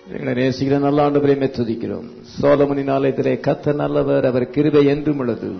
எங்களை நேசிக்கிற நல்ல ஆண்டு துதிக்கிறோம் சோலமனின் ஆலயத்திலே கத்த நல்லவர் அவர் கிருபை என்றும் உள்ளது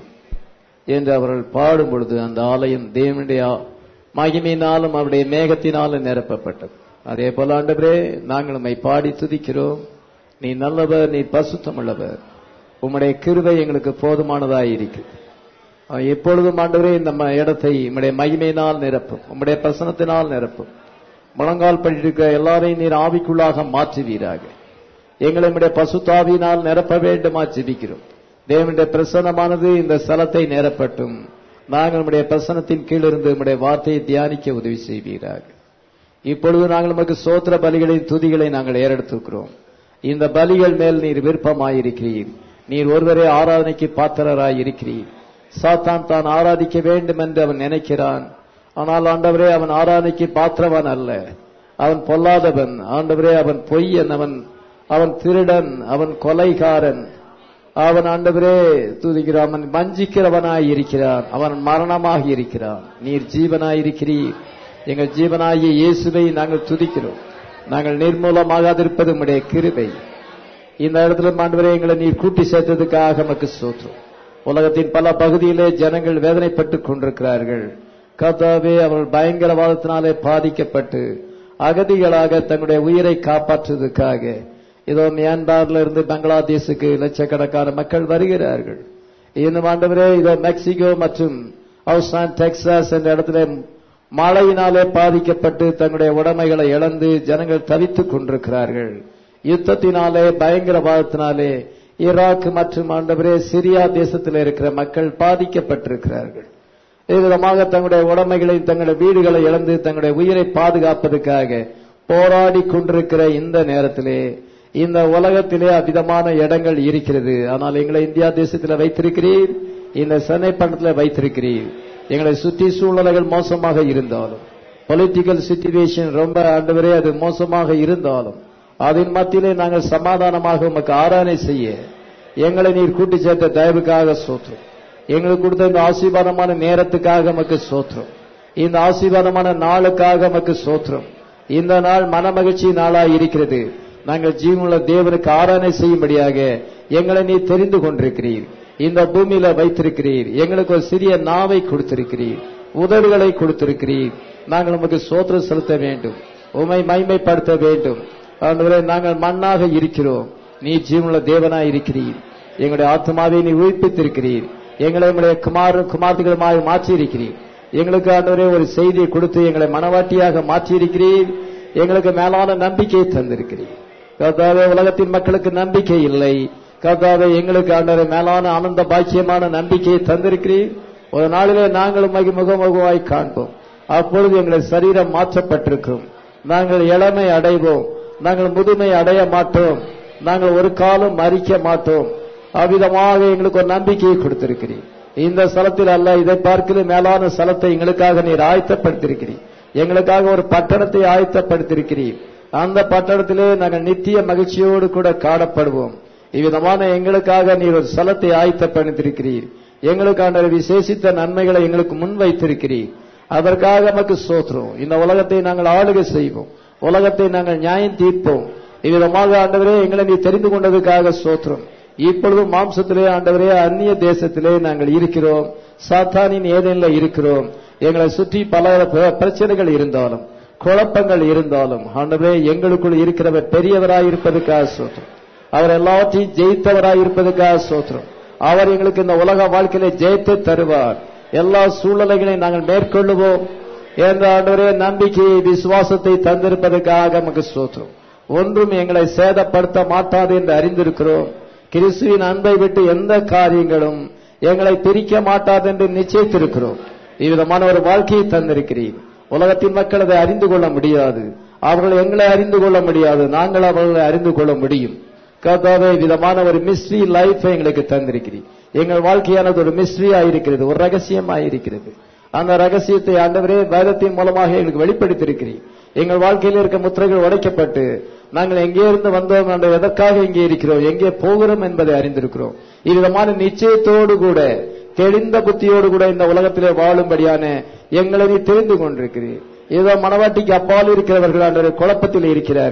என்று அவர்கள் பாடும் பொழுது அந்த ஆலயம் தேவனுடைய மகிமையினாலும் அவருடைய மேகத்தினாலும் நிரப்பப்பட்டது அதே போல ஆண்டவரே நாங்கள் உம்மை பாடி துதிக்கிறோம் நீ நல்லவர் நீ பசுத்தம் உள்ளவர் உம்முடைய கிருபை எங்களுக்கு போதுமானதாய் இருக்கு எப்பொழுதும் ஆண்டவரே நம்ம இடத்தை உம்முடைய மகிமையினால் நிரப்பும் உம்முடைய பிரசனத்தினால் நிரப்பும் முழங்கால் பண்ணிருக்கிற எல்லாரையும் நீர் ஆவிக்குள்ளாக மாற்றுவீராக எங்களை நம்முடைய பசுத்தாவியினால் நிரப்ப வேண்டுமா ஜெபிக்கிறோம் தேவனுடைய பிரசனமானது இந்த ஸ்தலத்தை நிரப்பட்டும் நாங்கள் நம்முடைய பிரசனத்தின் கீழ் இருந்து நம்முடைய வார்த்தையை தியானிக்க உதவி செய்வீராக இப்பொழுது நாங்கள் நமக்கு சோத்திர பலிகளின் துதிகளை நாங்கள் ஏறெடுத்திருக்கிறோம் இந்த பலிகள் மேல் நீர் விருப்பமாயிருக்கிறீர் நீர் ஒருவரே ஆராதனைக்கு பாத்திரராய் இருக்கிறீர் சாத்தான் தான் ஆராதிக்க வேண்டும் என்று அவன் நினைக்கிறான் ஆனால் ஆண்டவரே அவன் ஆராதனைக்கு பாத்திரவன் அல்ல அவன் பொல்லாதவன் ஆண்டவரே அவன் பொய்யன் அவன் அவன் திருடன் அவன் கொலைகாரன் அவன் ஆண்டவரே துதிக்கிறான் அவன் வஞ்சிக்கிறவனாய் இருக்கிறான் அவன் மரணமாக இருக்கிறான் நீர் ஜீவனாய் இருக்கிறீர் எங்கள் ஜீவனாகிய இயேசுவை நாங்கள் துதிக்கிறோம் நாங்கள் நிர்மூலமாகாதிருப்பது உடைய கிருபை இந்த இடத்துல ஆண்டவரே எங்களை நீர் கூட்டி சேர்த்ததுக்காக நமக்கு சோற்றும் உலகத்தின் பல பகுதியிலே ஜனங்கள் வேதனைப்பட்டுக் கொண்டிருக்கிறார்கள் கர்த்தாவே அவர்கள் பயங்கரவாதத்தினாலே பாதிக்கப்பட்டு அகதிகளாக தங்களுடைய உயிரை காப்பாற்றுவதற்காக இதோ மியான்மர்ல இருந்து பங்களாதேஷுக்கு லட்சக்கணக்கான மக்கள் வருகிறார்கள் இன்னும் ஆண்டவரே இதோ மெக்சிகோ மற்றும் ஹவுசான் டெக்சாஸ் என்ற இடத்துல மழையினாலே பாதிக்கப்பட்டு தங்களுடைய உடைமைகளை இழந்து ஜனங்கள் தவித்துக் கொண்டிருக்கிறார்கள் யுத்தத்தினாலே பயங்கரவாதத்தினாலே ஈராக் மற்றும் ஆண்டவரே சிரியா தேசத்தில் இருக்கிற மக்கள் பாதிக்கப்பட்டிருக்கிறார்கள் விதமாக தங்களுடைய உடைமைகளையும் தங்களுடைய வீடுகளை இழந்து தங்களுடைய உயிரை பாதுகாப்பதற்காக போராடி கொண்டிருக்கிற இந்த நேரத்திலே இந்த உலகத்திலே அவ்விதமான இடங்கள் இருக்கிறது ஆனால் எங்களை இந்தியா தேசத்தில் வைத்திருக்கிறீர் இந்த சென்னை பட்டத்தில் வைத்திருக்கிறீர் எங்களை சுற்றி சூழ்நிலைகள் மோசமாக இருந்தாலும் பொலிட்டிக்கல் சிச்சுவேஷன் ரொம்ப ஆண்டவரே அது மோசமாக இருந்தாலும் அதன் மத்தியிலே நாங்கள் சமாதானமாக உமக்கு ஆராதனை செய்ய எங்களை நீர் கூட்டி சேர்த்த தயவுக்காக சோற்றும் எங்களுக்கு கொடுத்த இந்த ஆசீர்வாதமான நேரத்துக்காக நமக்கு சோத்திரம் இந்த ஆசீர்வாதமான நாளுக்காக நமக்கு சோத்திரம் இந்த நாள் மன மகிழ்ச்சி நாளாய் இருக்கிறது நாங்கள் ஜீவனுள்ள தேவனுக்கு ஆராதனை செய்யும்படியாக எங்களை நீ தெரிந்து கொண்டிருக்கிறீர் இந்த பூமியில வைத்திருக்கிறீர் எங்களுக்கு ஒரு சிறிய நாவை கொடுத்திருக்கிறீர் உதவிகளை கொடுத்திருக்கிறீர் நாங்கள் நமக்கு சோத்திரம் செலுத்த வேண்டும் உமை மைமைப்படுத்த வேண்டும் ஆண்டவரே நாங்கள் மண்ணாக இருக்கிறோம் நீ ஜீவனுள்ள தேவனாய் இருக்கிறீர் எங்களுடைய ஆத்மாவை நீ உயிர்ப்பித்திருக்கிறீர் எங்களை உங்களுடைய குமார் குமார்த்திகளுமாய் மாற்றி இருக்கிறீர் எங்களுக்கு ஆண்டவரே ஒரு செய்தியை கொடுத்து எங்களை மனவாட்டியாக மாற்றி இருக்கிறீர் எங்களுக்கு மேலான நம்பிக்கையை தந்திருக்கிறீர் கர்த்தாவே உலகத்தின் மக்களுக்கு நம்பிக்கை இல்லை கர்த்தாவே எங்களுக்கு ஆண்டவரை மேலான ஆனந்த பாக்கியமான நம்பிக்கையை தந்திருக்கிறீர் ஒரு நாளிலே நாங்கள் முகமுகமாய் காண்போம் அப்பொழுது எங்களை சரீரம் மாற்றப்பட்டிருக்கும் நாங்கள் இளமை அடைவோம் நாங்கள் முதுமை அடைய மாட்டோம் நாங்கள் ஒரு காலம் மறிக்க மாட்டோம் அவ்விதமாக எங்களுக்கு ஒரு நம்பிக்கையை கொடுத்திருக்கிறீர் இந்த ஸ்தலத்தில் அல்ல இதை பார்க்கல மேலான ஸ்தலத்தை எங்களுக்காக நீர் ஆயத்தப்படுத்திருக்கிறீர் எங்களுக்காக ஒரு பட்டணத்தை ஆயத்தப்படுத்திருக்கிறீர் அந்த பட்டணத்திலே நாங்கள் நித்திய மகிழ்ச்சியோடு கூட காணப்படுவோம் இவ்விதமான எங்களுக்காக நீர் ஒரு ஸ்தலத்தை ஆயத்தப்படுத்திருக்கிறீர் எங்களுக்கான விசேஷித்த நன்மைகளை எங்களுக்கு முன் வைத்திருக்கிறீர் அதற்காக நமக்கு சோற்றுறோம் இந்த உலகத்தை நாங்கள் ஆளுகை செய்வோம் உலகத்தை நாங்கள் நியாயம் தீர்ப்போம் இவ்விதமாக ஆண்டவரே எங்களை நீ தெரிந்து கொண்டதுக்காக சோத்திரம் இப்பொழுது மாம்சத்திலே ஆண்டவரே அந்நிய தேசத்திலே நாங்கள் இருக்கிறோம் சாத்தானின் ஏதேனில் இருக்கிறோம் எங்களை சுற்றி பல பிரச்சனைகள் இருந்தாலும் குழப்பங்கள் இருந்தாலும் ஆண்டவரே எங்களுக்குள் இருக்கிறவர் பெரியவராய் இருப்பதுக்காக சோத்திரம் அவர் எல்லாவற்றையும் ஜெயித்தவராய் இருப்பதுக்காக சோத்திரம் அவர் எங்களுக்கு இந்த உலக வாழ்க்கையில ஜெயத்தை தருவார் எல்லா சூழ்நிலைகளையும் நாங்கள் மேற்கொள்ளுவோம் என்ற ஆண்டவரே நம்பிக்கையை விசுவாசத்தை தந்திருப்பதற்காக நமக்கு சோத்திரம் ஒன்றும் எங்களை சேதப்படுத்த மாட்டாது என்று அறிந்திருக்கிறோம் கிறிஸ்துவின் அன்பை விட்டு எந்த காரியங்களும் எங்களை பிரிக்க மாட்டாது என்று நிச்சயித்திருக்கிறோம் இவ்விதமான ஒரு வாழ்க்கையை தந்திருக்கிறீர் உலகத்தின் மக்கள் அதை அறிந்து கொள்ள முடியாது அவர்கள் எங்களை அறிந்து கொள்ள முடியாது நாங்கள் அவர்களை அறிந்து கொள்ள முடியும் கர்த்தாவே விதமான ஒரு மிஸ்ட்ரி லைஃப் எங்களுக்கு தந்திருக்கிறீர் எங்கள் வாழ்க்கையானது ஒரு மிஸ்ட்ரியா இருக்கிறது ஒரு ரகசியமா இருக்கிறது அந்த ரகசியத்தை ஆண்டவரே வேதத்தின் மூலமாக எங்களுக்கு வெளிப்படுத்தியிருக்கிறீர் எங்கள் வாழ்க்கையில் இருக்க முத்திரைகள் உடைக்கப்பட்டு நாங்கள் எங்கே இருந்து வந்தோம் என்ற எதற்காக இங்கே இருக்கிறோம் எங்கே போகிறோம் என்பதை அறிந்திருக்கிறோம் இவ்விதமான நிச்சயத்தோடு கூட தெளிந்த புத்தியோடு கூட இந்த உலகத்திலே வாழும்படியான எங்களை நீ தெரிந்து கொண்டிருக்கிறீர் ஏதோ மனவாட்டிக்கு அப்பால் இருக்கிறவர்கள் ஆண்டவரே குழப்பத்தில் இருக்கிறார்கள்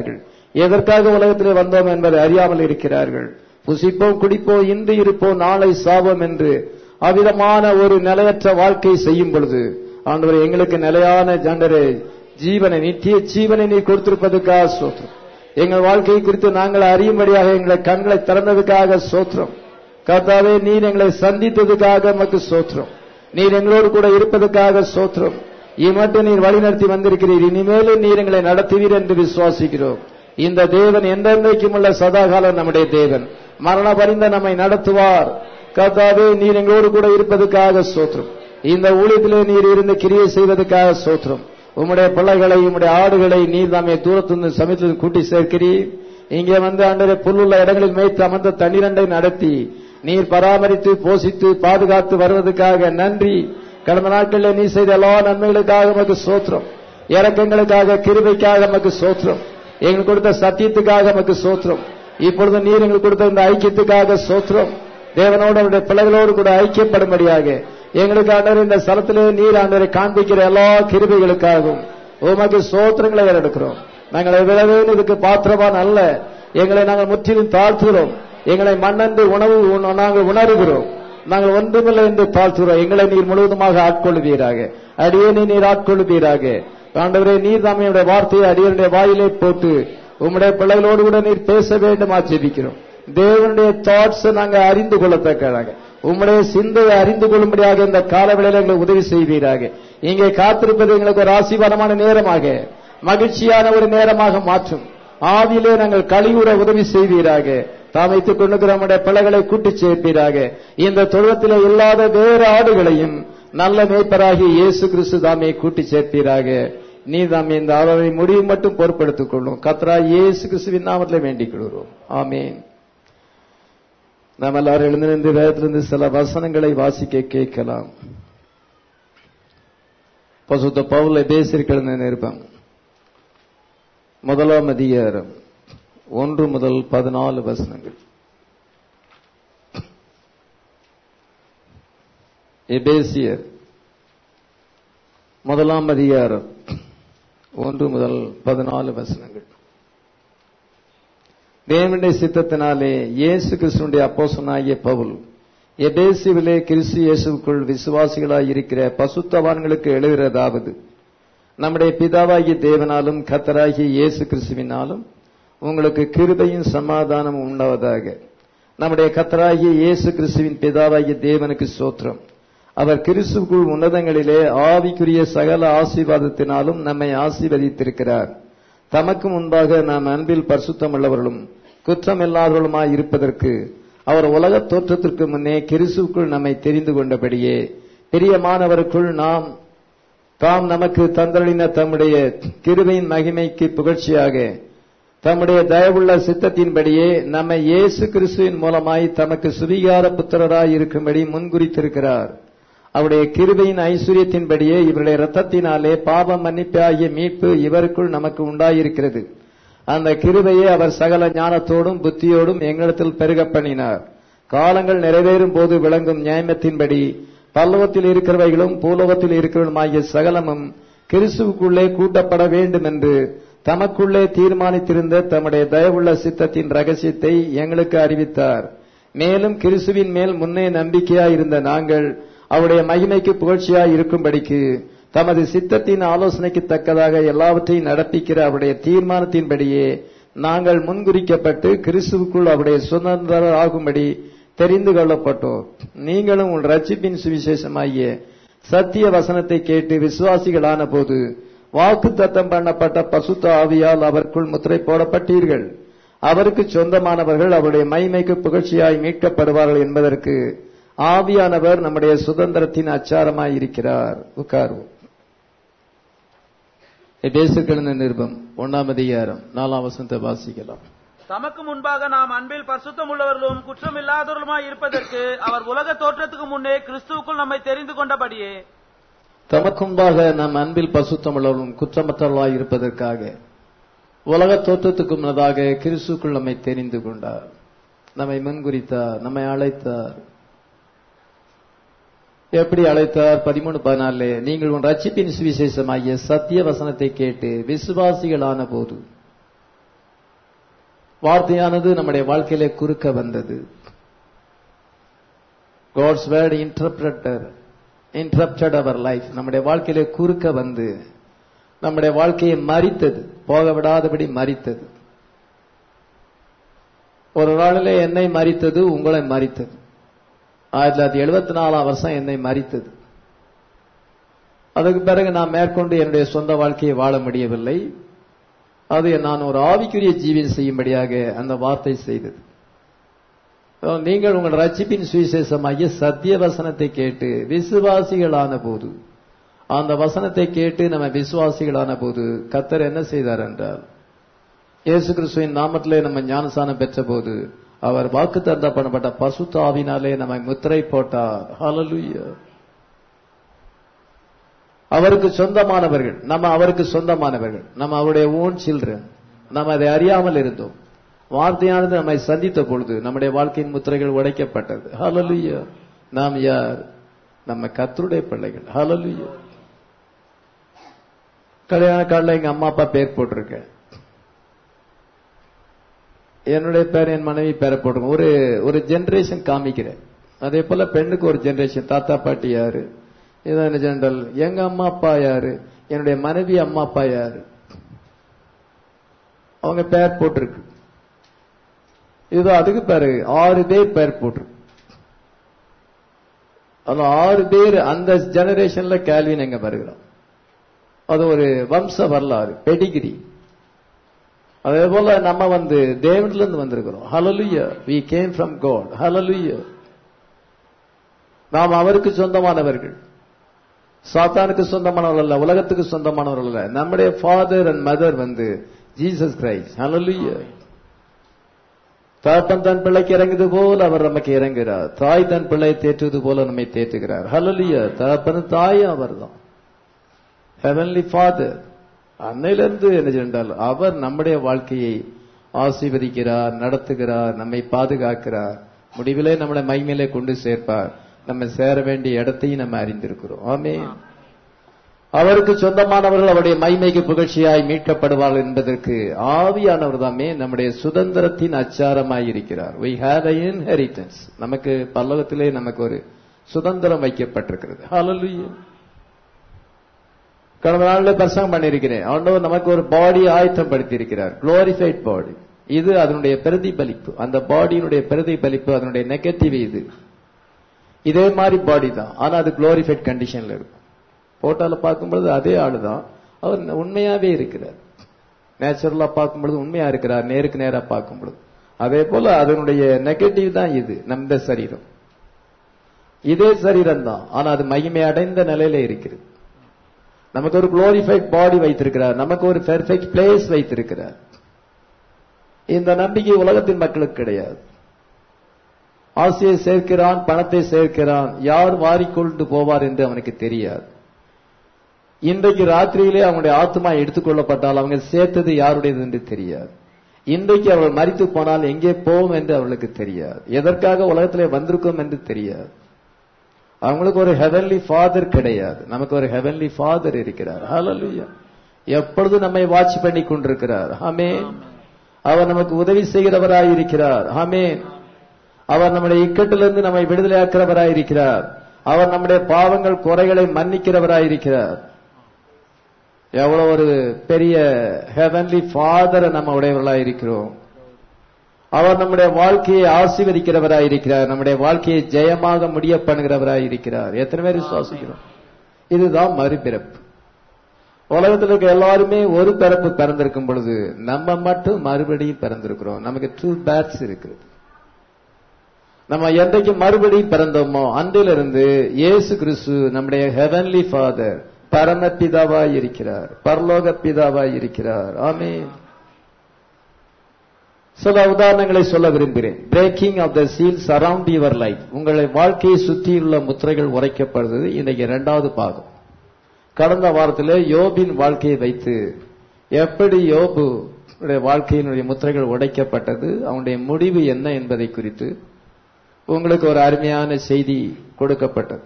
எதற்காக உலகத்திலே வந்தோம் என்பதை அறியாமல் இருக்கிறார்கள் புசிப்போம் குடிப்போம் இன்று இருப்போம் நாளை சாவோம் என்று அவ்விதமான ஒரு நிலையற்ற வாழ்க்கை செய்யும் பொழுது ஆண்டவர் எங்களுக்கு நிலையான ஜண்டரே ஜீவனை நித்திய ஜீவனை நீ கொடுத்திருப்பதற்காக சோத்திரம் எங்கள் வாழ்க்கையை குறித்து நாங்கள் அறியும்படியாக எங்களை கண்களை திறந்ததுக்காக சோத்திரம் கர்த்தாவே நீர் எங்களை சந்தித்ததுக்காக நமக்கு சோத்திரம் நீர் எங்களோடு கூட இருப்பதற்காக சோத்திரம் இம்மட்டும் நீர் வழிநடத்தி வந்திருக்கிறீர் இனிமேலும் நீர் எங்களை நடத்துவீர் என்று விசுவாசிக்கிறோம் இந்த தேவன் என்றென்றைக்கும் உள்ள சதாகாலம் நம்முடைய தேவன் மரண பரிந்த நம்மை நடத்துவார் கர்த்தாவே நீர் எங்களோடு கூட இருப்பதற்காக சோத்திரம் இந்த ஊழியத்திலே நீர் இருந்து கிரியை செய்வதற்காக சோத்திரம் உம்முடைய பிள்ளைகளை உம்முடைய ஆடுகளை நீர் தாமே தூரத்திலிருந்து சமயத்தில் கூட்டி சேர்க்கிறீர் இங்கே வந்து அன்றரை புல்லுள்ள இடங்களில் மேய்த்து அமர்ந்த தண்ணீரண்டை நடத்தி நீர் பராமரித்து போஷித்து பாதுகாத்து வருவதற்காக நன்றி கடந்த நாட்களில் நீ செய்த எல்லா நன்மைகளுக்காக நமக்கு சோத்திரம் இறக்கங்களுக்காக கிருபைக்காக நமக்கு சோத்திரம் எங்களுக்கு கொடுத்த சத்தியத்துக்காக நமக்கு சோத்திரம் இப்பொழுது நீர் எங்களுக்கு கொடுத்த இந்த ஐக்கியத்துக்காக சோத்திரம் தேவனோடு அவருடைய பிள்ளைகளோடு கூட ஐக்கியப்படும்படியாக எங்களுக்கு ஆண்டவர் இந்த ஸ்தலத்திலே நீர் ஆண்டவரை காண்பிக்கிற எல்லா கிருபைகளுக்காகவும் உமக்கு சோத்திரங்களை எடுக்கிறோம் நாங்கள் விழவேன் இதுக்கு பாத்திரவான் அல்ல எங்களை நாங்கள் முற்றிலும் தாழ்த்துகிறோம் எங்களை மண்ணென்று உணவு உண- நாங்கள் உணர்கிறோம் நாங்கள் ஒன்றுமில்லை என்று தாழ்த்துகிறோம் எங்களை நீர் முழுவதுமாக ஆட்கொள்ளுவீராக அடியேனை நீர் ஆட்கொள்ளுவீராக ஆண்டவரே நீர் தாமையுடைய வார்த்தையை அடியனுடைய வாயிலே போட்டு உம்முடைய பிள்ளைகளோடு கூட நீர் பேச வேண்டுமா ஜெபிக்கிறோம் தேவனுடைய தாட்ஸ் நாங்க அறிந்து கொள்ளத்தக்கதாக உம்முடைய சிந்தையை அறிந்து கொள்ளும்படியாக இந்த காலவேளையில் எங்களுக்கு உதவி செய்வீராக இங்கே காத்திருப்பது எங்களுக்கு ஒரு ஆசீர்வாதமான நேரமாக மகிழ்ச்சியான ஒரு நேரமாக மாற்றும் ஆவியிலே நாங்கள் கழிவுற உதவி செய்வீராக தாமைத்துக் கொண்டு நம்முடைய பிள்ளைகளை கூட்டிச் சேர்ப்பீராக இந்த தொழுவத்திலே இல்லாத வேறு ஆடுகளையும் நல்ல மேய்ப்பராகி இயேசு கிறிஸ்து தாமே கூட்டிச் சேர்ப்பீராக நீ தாமே இந்த ஆதரவை முடிவு மட்டும் பொறுப்படுத்திக் கொள்ளும் கத்ரா இயேசு கிறிஸ்துவின் நாமத்திலே வேண்டிக் கொள்கிறோம் ஆமென் நாம் எல்லாரும் எழுந்து நின்று வேதத்திலிருந்து சில வசனங்களை வாசிக்க கேட்கலாம் பசுத்த பவுல பேசியிருக்கிற நிருப்பம் முதலாம் அதிகாரம் ஒன்று முதல் பதினாலு வசனங்கள் எபேசியர் முதலாம் அதிகாரம் ஒன்று முதல் பதினாலு வசனங்கள் தேவனுடைய சித்தத்தினாலே இயேசு கிறிஸ்துடைய அப்போசனாகிய பவுல் எபேசிவிலே கிறிஸ்து இயேசுக்குள் விசுவாசிகளாய் இருக்கிற பசுத்தவான்களுக்கு எழுதுகிறதாவது நம்முடைய பிதாவாகிய தேவனாலும் கத்தராகிய இயேசு கிறிஸ்துவினாலும் உங்களுக்கு கிருபையும் சமாதானமும் உண்டாவதாக நம்முடைய கத்தராகிய இயேசு கிறிஸ்துவின் பிதாவாகிய தேவனுக்கு சோத்திரம் அவர் கிறிஸ்துக்குள் உன்னதங்களிலே ஆவிக்குரிய சகல ஆசீர்வாதத்தினாலும் நம்மை ஆசீர்வதித்திருக்கிறார் தமக்கு முன்பாக நாம் அன்பில் பரிசுத்தமுள்ளவர்களும் குற்றமில்லாதவர்களுமாய் இருப்பதற்கு அவர் உலகத் தோற்றத்திற்கு முன்னே கிறிஸ்துக்குள் நம்மை தெரிந்து கொண்டபடியே பிரியமானவருக்குள் நாம் தாம் நமக்கு தந்தளின தம்முடைய கிருபையின் மகிமைக்கு புகழ்ச்சியாக தம்முடைய தயவுள்ள சித்தத்தின்படியே நம்மை இயேசு கிறிஸ்துவின் மூலமாய் தமக்கு சுவிகார புத்திரராய் இருக்கும்படி முன்குறித்திருக்கிறார் அவருடைய கிருபையின் ஐஸ்வர்யத்தின்படியே இவருடைய ரத்தத்தினாலே பாவ மன்னிப்பாகிய மீட்பு இவருக்குள் நமக்கு உண்டாயிருக்கிறது அந்த கிருபையை அவர் சகல ஞானத்தோடும் புத்தியோடும் எங்களிடத்தில் பெருக பண்ணினார் காலங்கள் நிறைவேறும் போது விளங்கும் நியாயத்தின்படி பல்லவத்தில் இருக்கிறவைகளும் பூலோகத்தில் இருக்கிறவர்களுமாகிய சகலமும் கிறிஸ்துவுக்குள்ளே கூட்டப்பட வேண்டும் என்று தமக்குள்ளே தீர்மானித்திருந்த தம்முடைய தயவுள்ள சித்தத்தின் ரகசியத்தை எங்களுக்கு அறிவித்தார் மேலும் கிறிஸ்துவின் மேல் முன்னே நம்பிக்கையாய் இருந்த நாங்கள் அவருடைய மகிமைக்கு புகழ்ச்சியாய் இருக்கும்படிக்கு தமது சித்தத்தின் ஆலோசனைக்கு தக்கதாக எல்லாவற்றையும் நடப்பிக்கிற அவருடைய தீர்மானத்தின்படியே நாங்கள் முன்குறிக்கப்பட்டு கிறிஸ்துவுக்குள் அவருடைய சுதந்திரர் ஆகும்படி தெரிந்து கொள்ளப்பட்டோம் நீங்களும் உன் ரட்சிப்பின் சுவிசேஷமாகிய சத்திய வசனத்தை கேட்டு விசுவாசிகளான போது வாக்கு தத்தம் பண்ணப்பட்ட பசுத்த ஆவியால் அவருக்குள் முத்திரை போடப்பட்டீர்கள் அவருக்கு சொந்தமானவர்கள் அவருடைய மைமைக்கு புகழ்ச்சியாய் மீட்கப்படுவார்கள் என்பதற்கு ஆவியானவர் நம்முடைய சுதந்திரத்தின் அச்சாரமாய் இருக்கிறார் உட்கார்வோம் பேசுகிற நிருபம் ஒன்னாம் அதிகாரம் நாலாம் வசனத்தை வாசிக்கலாம் தமக்கு முன்பாக நாம் அன்பில் பரிசுத்தம் உள்ளவர்களும் குற்றமில்லாதவர்களுமாய் இருப்பதற்கு அவர் உலக தோற்றத்துக்கு முன்னே கிறிஸ்துவுக்குள் நம்மை தெரிந்து கொண்டபடியே தமக்கு முன்பாக நாம் அன்பில் பசுத்தமுள்ளவர்களும் குற்றமற்றவர்களாய் இருப்பதற்காக உலக தோற்றத்துக்கு முன்னதாக கிறிஸ்துக்குள் நம்மை தெரிந்து கொண்டார் நம்மை முன்குறித்தார் நம்மை அழைத்தார் எப்படி அழைத்தார் பதிமூணு பதினாலு நீங்கள் உன் ரட்சிப்பின் சுவிசேஷமாகிய சத்திய வசனத்தை கேட்டு விசுவாசிகளான போது வார்த்தையானது நம்முடைய வாழ்க்கையிலே குறுக்க வந்தது காட்ஸ் வேர்ட் இன்டர்பிரட்டர் இன்டரப்டட் அவர் லைஃப் நம்முடைய வாழ்க்கையிலே குறுக்க வந்து நம்முடைய வாழ்க்கையை மறித்தது போக விடாதபடி மறித்தது ஒரு நாளிலே என்னை மறித்தது உங்களை மறித்தது ஆயிரத்தி தொள்ளாயிரத்தி எழுபத்தி நாலாம் வருஷம் என்னை மறித்தது அதுக்கு பிறகு நான் மேற்கொண்டு என்னுடைய சொந்த வாழ்க்கையை வாழ முடியவில்லை அது நான் ஒரு ஆவிக்குரிய ஜீவியம் செய்யும்படியாக அந்த வார்த்தை செய்தது நீங்கள் உங்கள் ரட்சிப்பின் சுவிசேஷமாகிய சத்திய வசனத்தை கேட்டு விசுவாசிகளான போது அந்த வசனத்தை கேட்டு நம்ம விசுவாசிகளான போது கத்தர் என்ன செய்தார் என்றால் இயேசு கிறிஸ்துவின் நாமத்திலே நம்ம ஞானசானம் பெற்ற போது அவர் வாக்கு தந்த பண்ணப்பட்ட பசுத்தாவினாலே நம்மை முத்திரை போட்டார் ஹalleluya அவருக்கு சொந்தமானவர்கள் நம்ம அவருக்கு சொந்தமானவர்கள் நம்ம அவருடைய ஓன் சில்ட்ரன் நம்ம அதை அறியாமல் இருந்தோம் வார்த்தையானது நம்மை சந்தித்த பொழுது நம்முடைய வாழ்க்கையின் முத்திரைகள் உடைக்கப்பட்டது ஹalleluya நாம் யார் நம்ம கத்தருடைய பிள்ளைகள் ஹalleluya கல்யாண காலில் எங்க அம்மா அப்பா பேர் போட்டிருக்கேன் என்னுடைய பேர் என் மனைவி பேரை போட்டிருக்கோம் ஒரு ஒரு ஜெனரேஷன் காமிக்கிறேன் அதே போல பெண்ணுக்கு ஒரு ஜெனரேஷன் தாத்தா பாட்டி யாரு இதான் ஜெனரல் எங்க அம்மா அப்பா யாரு என்னுடைய மனைவி அம்மா அப்பா யாரு அவங்க பேர் போட்டிருக்கு இது அதுக்கு பேரு ஆறு பேர் பேர் போட்டிருக்கு அது ஆறு பேர் அந்த ஜெனரேஷன்ல கேள்வின் எங்க வருகிறோம் அது ஒரு வம்ச வரலாறு பெடிகிரி அதே போல நம்ம வந்து தேவன்ல இருந்து வந்திருக்கிறோம் hallelujah we came from God hallelujah நாம் அவருக்கு சொந்தமானவர்கள் சாத்தானுக்கு சொந்தமானவர்கள் அல்ல உலகத்துக்கு சொந்தமானவர்கள் அல்ல நம்முடைய ஃபாதர் அண்ட் மதர் வந்து ஜீசஸ் கிரைஸ்ட் ஹalleluya தகப்பன் தன் பிள்ளைக்கு இறங்குது போல அவர் நமக்கு இறங்குகிறார் தாய் தன் பிள்ளையை தேற்றுவது போல நம்மை தேற்றுகிறார் ஹalleluya தகப்பன் தாயும் அவர்தான் ஹெவன்லி ஃபாதர் அன்னையிலிருந்து என்ன சென்றால் அவர் நம்முடைய வாழ்க்கையை ஆசீர்வதிக்கிறார் நடத்துகிறார் நம்மை பாதுகாக்கிறார் முடிவிலே நம்மளை மைமையிலே கொண்டு சேர்ப்பார் நம்ம சேர வேண்டிய இடத்தையும் நம்ம அறிந்திருக்கிறோம் ஆமே அவருக்கு சொந்தமானவர்கள் அவருடைய மைமைக்கு புகழ்ச்சியாய் மீட்கப்படுவார்கள் என்பதற்கு ஆவியானவர் தாமே நம்முடைய சுதந்திரத்தின் அச்சாரமாய் இருக்கிறார் we have a inheritance நமக்கு பல்லவத்திலே நமக்கு ஒரு சுதந்திரம் வைக்கப்பட்டிருக்கிறது ஹalleluya கடந்த நாளில் பிரசங்கம் பண்ணியிருக்கிறேன் ஆண்டவர் நமக்கு ஒரு பாடி ஆயத்தம் படுத்தி இருக்கிறார் குளோரிஃபைட் பாடி இது அதனுடைய பிரதிபலிப்பு அந்த பாடியினுடைய பிரதிபலிப்பு அதனுடைய நெகட்டிவ் இது இதே மாதிரி பாடி தான் ஆனா அது குளோரிஃபைட் கண்டிஷன்ல இருக்கும் போட்டோல பார்க்கும்பொழுது அதே ஆளு தான் அவர் உண்மையாவே இருக்கிறார் நேச்சுரலா பார்க்கும்பொழுது உண்மையா இருக்கிறார் நேருக்கு நேரா பார்க்கும் பொழுது அதே போல அதனுடைய நெகட்டிவ் தான் இது நம்ம சரீரம் இதே சரீரம் தான் ஆனா அது மகிமை அடைந்த நிலையில இருக்கிறது நமக்கு ஒரு குளோரிஃபைட் பாடி வைத்திருக்கிறார் நமக்கு ஒரு பெர்ஃபெக்ட் பிளேஸ் வைத்திருக்கிறார் இந்த நம்பிக்கை உலகத்தின் மக்களுக்கு கிடையாது ஆசையை சேர்க்கிறான் பணத்தை சேர்க்கிறான் யார் வாரிக்கொண்டு போவார் என்று அவனுக்கு தெரியாது இன்றைக்கு ராத்திரியிலே அவனுடைய ஆத்மா எடுத்துக்கொள்ளப்பட்டால் அவங்க சேர்த்தது யாருடையது என்று தெரியாது இன்றைக்கு அவர்கள் மறித்து போனால் எங்கே போவோம் என்று அவர்களுக்கு தெரியாது எதற்காக உலகத்திலே வந்திருக்கோம் என்று தெரியாது அவங்களுக்கு ஒரு ஹெவன்லி ஃபாதர் கிடையாது நமக்கு ஒரு ஹெவன்லி ஃபாதர் இருக்கிறார் ஹalleluya எப்பொழுதும் நம்மை வாட்ச் பண்ணி கொண்டிருக்கிறார் ஆமென் அவர் நமக்கு உதவி செய்கிறவராய் இருக்கிறார் ஆமென் அவர் நம்முடைய இக்கட்டிலிருந்து நம்மை விடுதலையாக்கிறவராய் இருக்கிறார் அவர் நம்முடைய பாவங்கள் குறைகளை மன்னிக்கிறவராய் இருக்கிறார் எவ்வளவு ஒரு பெரிய ஹெவன்லி ஃபாதரை நம்ம உடையவர்களாய் இருக்கிறோம் அவர் நம்முடைய வாழ்க்கையை ஆசீர்வதிக்கிறவராய் இருக்கிறார் நம்முடைய வாழ்க்கையை ஜெயமாக முடிய பண்ணுகிறவராய் இருக்கிறார் எத்தனை பேர் விசுவாசிக்கிறோம் இதுதான் மறுபிறப்பு உலகத்தில் இருக்க எல்லாருமே ஒரு பிறப்பு பிறந்திருக்கும் பொழுது நம்ம மட்டும் மறுபடியும் பிறந்திருக்கிறோம் நமக்கு டூ பேட்ஸ் இருக்குது நம்ம என்றைக்கு மறுபடியும் பிறந்தோமோ அன்றிலிருந்து இயேசு கிறிஸ்து நம்முடைய ஹெவன்லி ஃபாதர் பரமபிதாவாய் இருக்கிறார் பரலோக பிதாவாய் இருக்கிறார் ஆமே சில உதாரணங்களை சொல்ல விரும்புகிறேன் breaking of the seal surround your life உங்களை வாழ்க்கையை சுற்றியுள்ள முத்திரைகள் உரைக்கப்படுவது இன்னைக்கு இரண்டாவது பாகம் கடந்த வாரத்தில் யோபின் வாழ்க்கையை வைத்து எப்படி யோபு வாழ்க்கையினுடைய முத்திரைகள் உடைக்கப்பட்டது அவனுடைய முடிவு என்ன என்பதை குறித்து உங்களுக்கு ஒரு அருமையான செய்தி கொடுக்கப்பட்டது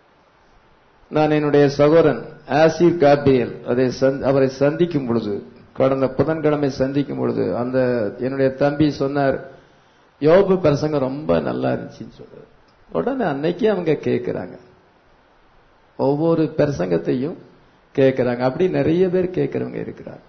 நான் என்னுடைய சகோதரன் ஆசிர் கார்டியல் அதை அவரை சந்திக்கும் பொழுது கடந்த புதன்கிழமை சந்திக்கும் பொழுது அந்த என்னுடைய தம்பி சொன்னார் யோபு பிரசங்கம் ரொம்ப நல்லா இருந்துச்சுன்னு சொல்றாரு உடனே அன்னைக்கு அவங்க கேட்கிறாங்க ஒவ்வொரு பிரசங்கத்தையும் கேட்கிறாங்க அப்படி நிறைய பேர் கேட்கிறவங்க இருக்கிறாங்க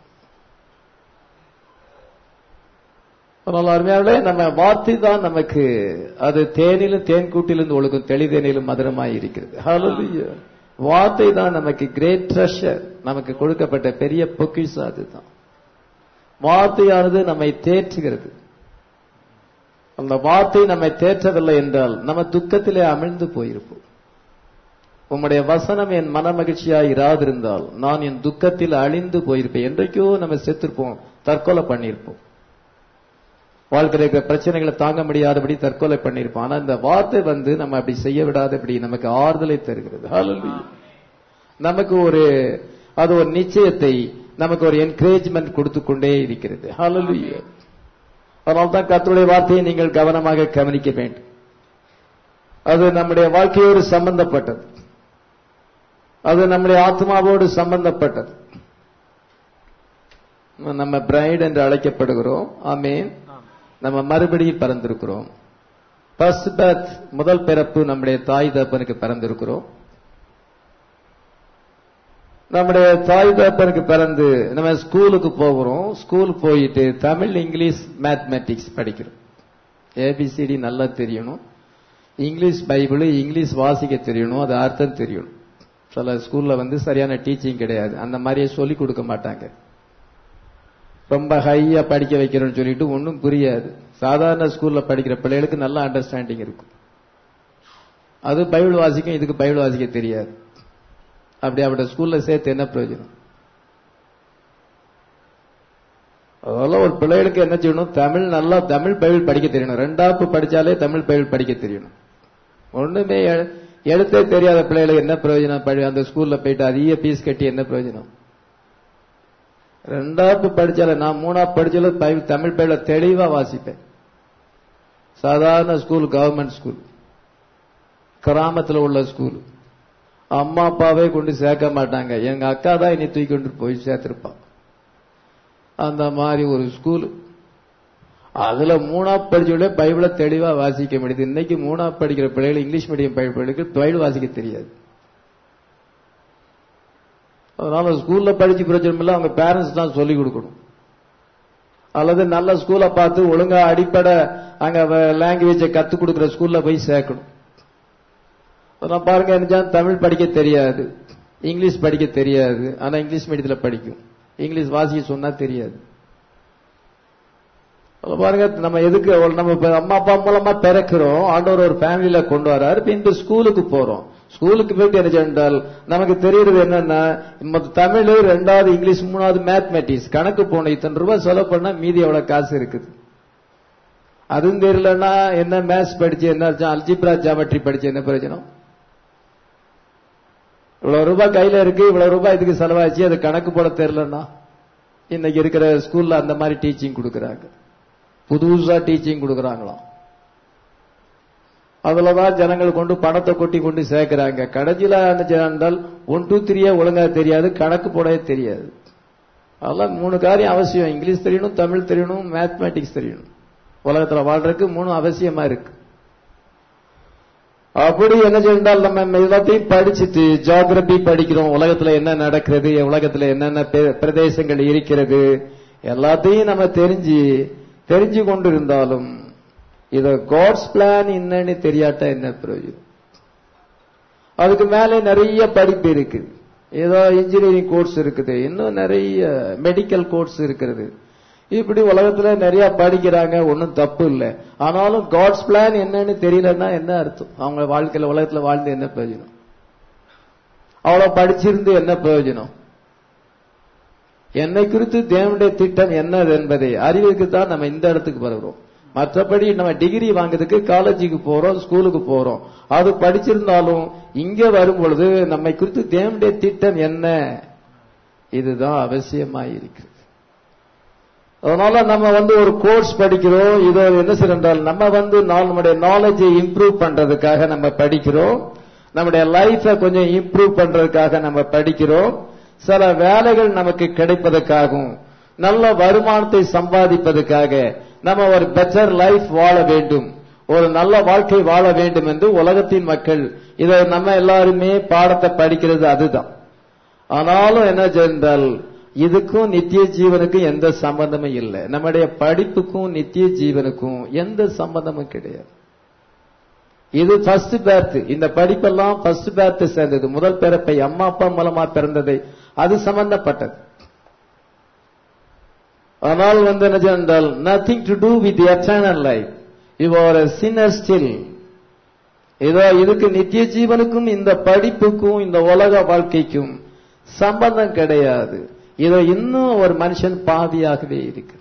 அதனால அருமையாவே நம்ம வார்த்தை தான் நமக்கு அது தேனிலும் தேன் கூட்டிலிருந்து ஒழுகும் தெளிதேனிலும் மதுரமாய் இருக்கிறது Hallelujah. வார்த்தை தான் நமக்கு கிரேட் ட்ரெஷர் நமக்கு கொடுக்கப்பட்ட பெரிய பொக்கிஷம் அதுதான் வார்த்தையானது நம்மை தேற்றுகிறது அந்த வார்த்தை நம்மை தேற்றவில்லை என்றால் நம்ம துக்கத்திலே அமிழ்ந்து போயிருப்போம் உம்முடைய வசனம் என் மன மகிழ்ச்சியாய் இராதிருந்தால் நான் என் துக்கத்தில் அழிந்து போயிருப்பேன் என்றைக்கோ நம்ம செத்துருப்போம் தற்கொலை பண்ணியிருப்போம் வாழ்க்கையில் இருக்கிற பிரச்சனைகளை தாங்க முடியாதபடி தற்கொலை பண்ணியிருப்போம் ஆனா இந்த வார்த்தை வந்து நம்ம அப்படி செய்ய விடாதபடி நமக்கு ஆறுதலை தருகிறது Hallelujah. நமக்கு ஒரு அது ஒரு நிச்சயத்தை நமக்கு ஒரு என்கரேஜ்மெண்ட் கொடுத்து கொண்டே இருக்கிறது Hallelujah. அதனால தான் கர்த்தருடைய வார்த்தையை நீங்கள் கவனமாக கவனிக்க வேண்டும் அது நம்முடைய வாழ்க்கையோடு சம்பந்தப்பட்டது அது நம்முடைய ஆத்மாவோடு சம்பந்தப்பட்டது நம்ம பிரைட் என்று அழைக்கப்படுகிறோம் ஆமேன் நம்ம மறுபடியும் பிறந்திருக்கிறோம் ஃபர்ஸ்ட் பர்த் முதல் பிறப்பு நம்முடைய தாய் தகப்பனுக்கு பிறந்திருக்கிறோம் நம்முடைய தாய் தகப்பனுக்கு பிறந்து நம்ம ஸ்கூலுக்கு போகிறோம் ஸ்கூல் போயிட்டு தமிழ் இங்கிலீஷ் மேத்மெட்டிக்ஸ் படிக்கிறோம் ஏபிசிடி நல்லா தெரியணும் இங்கிலீஷ் பைபிள் இங்கிலீஷ் வாசிக்க தெரியணும் அது அர்த்தம் தெரியணும் சில ஸ்கூல்ல வந்து சரியான டீச்சிங் கிடையாது அந்த மாதிரியே சொல்லி கொடுக்க மாட்டாங்க ரொம்ப ஹையா படிக்க வைக்கிறோம்னு சொல்லிட்டு ஒன்றும் புரியாது சாதாரண ஸ்கூல்ல படிக்கிற பிள்ளைகளுக்கு நல்ல அண்டர்ஸ்டாண்டிங் இருக்கும் அது பைபிள் வாசிக்கும் இதுக்கு பைபிள் வாசிக்க தெரியாது அப்படி அவட ஸ்கூல்ல சேர்த்து என்ன பிரயோஜனம் அதெல்லாம் ஒரு பிள்ளைகளுக்கு என்ன செய்யணும் தமிழ் நல்லா தமிழ் பைபிள் படிக்க தெரியணும் ரெண்டாப்பு படிச்சாலே தமிழ் பைபிள் படிக்க தெரியணும் ஒண்ணுமே எ- எழுத்தே தெரியாத பிள்ளைகளுக்கு என்ன பிரயோஜனம் படி- அந்த ஸ்கூல்ல போயிட்டு அதிக பீஸ் கட்டி என்ன பிரயோஜனம் ரெண்டாப்பு படிச்சால நான் மூணா படிச்சால பைபிள் தமிழ் பைபிள தெளிவா வாசிப்பேன் சாதாரண ஸ்கூல் கவர்மெண்ட் ஸ்கூல் கிராமத்துல உள்ள ஸ்கூல் அம்மா அப்பாவே கொண்டு சேர்க்க மாட்டாங்க எங்க அக்கா தான் என்னை தூக்கி கொண்டு போய் சேர்த்திருப்பா அந்த மாதிரி ஒரு ஸ்கூல் அதுல மூணா படிச்சவங்களே பைபிளை தெளிவா வாசிக்க முடியுது இன்னைக்கு மூணா படிக்கிற பிள்ளைகள் இங்கிலீஷ் மீடியம் பிள்ளைகளுக்கு பைபிள் வாசிக்க தெரியாது அதனால ஸ்கூல்ல படிச்சு பிரச்சனை இல்லை அவங்க பேரண்ட்ஸ் தான் சொல்லிக் கொடுக்கணும் அல்லது நல்ல ஸ்கூலை பார்த்து ஒழுங்கா அடிப்படை அங்க லாங்குவேஜை கத்துக் கொடுக்கிற ஸ்கூல்ல போய் சேர்க்கணும் அதான் பாருங்க என்ன தமிழ் படிக்க தெரியாது இங்கிலீஷ் படிக்க தெரியாது ஆனா இங்கிலீஷ் மீடியத்துல படிக்கும் இங்கிலீஷ் வாசிக்க சொன்னா தெரியாது அதுல பாருங்க நம்ம எதுக்கு அவ்வளவு நம்ம இப்ப அம்மா அப்பா மூலமா பிறக்கிறோம் ஆண்டவர் ஒரு ஃபேமிலியில கொண்டு வராரு பின்பு ஸ்கூலுக்கு போறோம் ஸ்கூலுக்கு போயிட்டு என்ன செய்தால் நமக்கு தெரியுறது என்னன்னா மொத்த தமிழ் ரெண்டாவது இங்கிலீஷ் மூணாவது மேத்மெட்டிக்ஸ் கணக்கு போன இத்தனை ரூபாய் செலவு பண்ணா மீதி எவ்வளவு காசு இருக்குது அதுவும் தெரியலன்னா என்ன மேத்ஸ் படிச்சு என்ன அல்ஜிப்ரா ஜாமெட்ரி படிச்சு என்ன பிரயோஜனம் இவ்வளவு ரூபாய் கையில இருக்கு இவ்வளவு ரூபாய் இதுக்கு செலவாச்சு அது கணக்கு போட தெரியலன்னா இன்னைக்கு இருக்கிற ஸ்கூல்ல அந்த மாதிரி டீச்சிங் கொடுக்கறாங்க புதுசா டீச்சிங் கொடுக்கறாங்களாம் அதுலதான் ஜனங்கள் கொண்டு பணத்தை கொட்டி கொண்டு சேர்க்கிறாங்க கடைசியில என்ன செய்யறால் ஒன் டூ த்ரீயே ஒழுங்கா தெரியாது கணக்கு போடவே தெரியாது அதெல்லாம் மூணு காரியம் அவசியம் இங்கிலீஷ் தெரியணும் தமிழ் தெரியணும் மேத்மெட்டிக்ஸ் தெரியணும் உலகத்துல வாழ்றதுக்கு மூணு அவசியமா இருக்கு அப்படி என்ன செய்தால் நம்ம எல்லாத்தையும் படிச்சுட்டு ஜியாகிரபி படிக்கிறோம் உலகத்துல என்ன நடக்கிறது உலகத்துல என்னென்ன பெ- பிரதேசங்கள் இருக்கிறது எல்லாத்தையும் நம்ம தெரிஞ்சு தெரிஞ்சு கொண்டு இருந்தாலும் இத காட்ஸ் பிளான் என்னன்னு தெரியாட்டா என்ன பிரயோஜனம் அதுக்கு மேல நிறைய படிப்பு இருக்கு ஏதோ இன்ஜினியரிங் கோர்ஸ் இருக்குது இன்னும் நிறைய மெடிக்கல் கோர்ஸ் இருக்கிறது இப்படி உலகத்துல நிறைய படிக்கிறாங்க ஒன்றும் தப்பு இல்லை ஆனாலும் காட்ஸ் பிளான் என்னன்னு தெரியலன்னா என்ன அர்த்தம் அவங்க வாழ்க்கையில உலகத்துல வாழ்ந்து என்ன பிரயோஜனம் அவ்வளவு படிச்சிருந்து என்ன பிரயோஜனம் என்னை குறித்து தேவனுடைய திட்டம் என்னது என்பதை அறிவுக்கு தான் நம்ம இந்த இடத்துக்கு வருகிறோம் மற்றபடி நம்ம டிகிரி வாங்குறதுக்கு காலேஜுக்கு போறோம் ஸ்கூலுக்கு போறோம் அது படிச்சிருந்தாலும் இங்க வரும் பொழுது நம்மை குறித்து தேவனுடைய திட்டம் என்ன இதுதான் அவசியமா இருக்கிறது அதனால நம்ம வந்து ஒரு கோர்ஸ் படிக்கிறோம் இதோ என்ன செய்யறால் நம்ம வந்து நாள் நம்முடைய நாலேஜை இம்ப்ரூவ் பண்றதுக்காக நம்ம படிக்கிறோம் நம்முடைய லைஃபை கொஞ்சம் இம்ப்ரூவ் பண்றதுக்காக நம்ம படிக்கிறோம் சில வேலைகள் நமக்கு கிடைப்பதற்காகவும் நல்ல வருமானத்தை சம்பாதிப்பதற்காக நம்ம ஒரு பெட்டர் லைஃப் வாழ வேண்டும் ஒரு நல்ல வாழ்க்கை வாழ வேண்டும் என்று உலகத்தின் மக்கள் இதை நம்ம எல்லாருமே பாடத்தை படிக்கிறது அதுதான் ஆனாலும் என்ன என்றால் இதுக்கும் நித்திய ஜீவனுக்கும் எந்த சம்பந்தமும் இல்லை நம்முடைய படிப்புக்கும் நித்திய ஜீவனுக்கும் எந்த சம்பந்தமும் கிடையாது இது ஃபர்ஸ்ட் பேர்த் இந்த படிப்பெல்லாம் ஃபர்ஸ்ட் பேர்த் சேர்ந்தது முதல் பிறப்பை அம்மா அப்பா மூலமா பிறந்ததை அது சம்பந்தப்பட்டது ஆனால் வந்து என்ன என்றால் nothing to do with eternal life you are sinner still இதோ இதுக்கு நித்திய ஜீவனுக்கும் இந்த படிப்புக்கும் இந்த உலக வாழ்க்கைக்கும் சம்பந்தம் கிடையாது இதோ இன்னும் ஒரு மனுஷன் பாவியாகவே இருக்கிறான்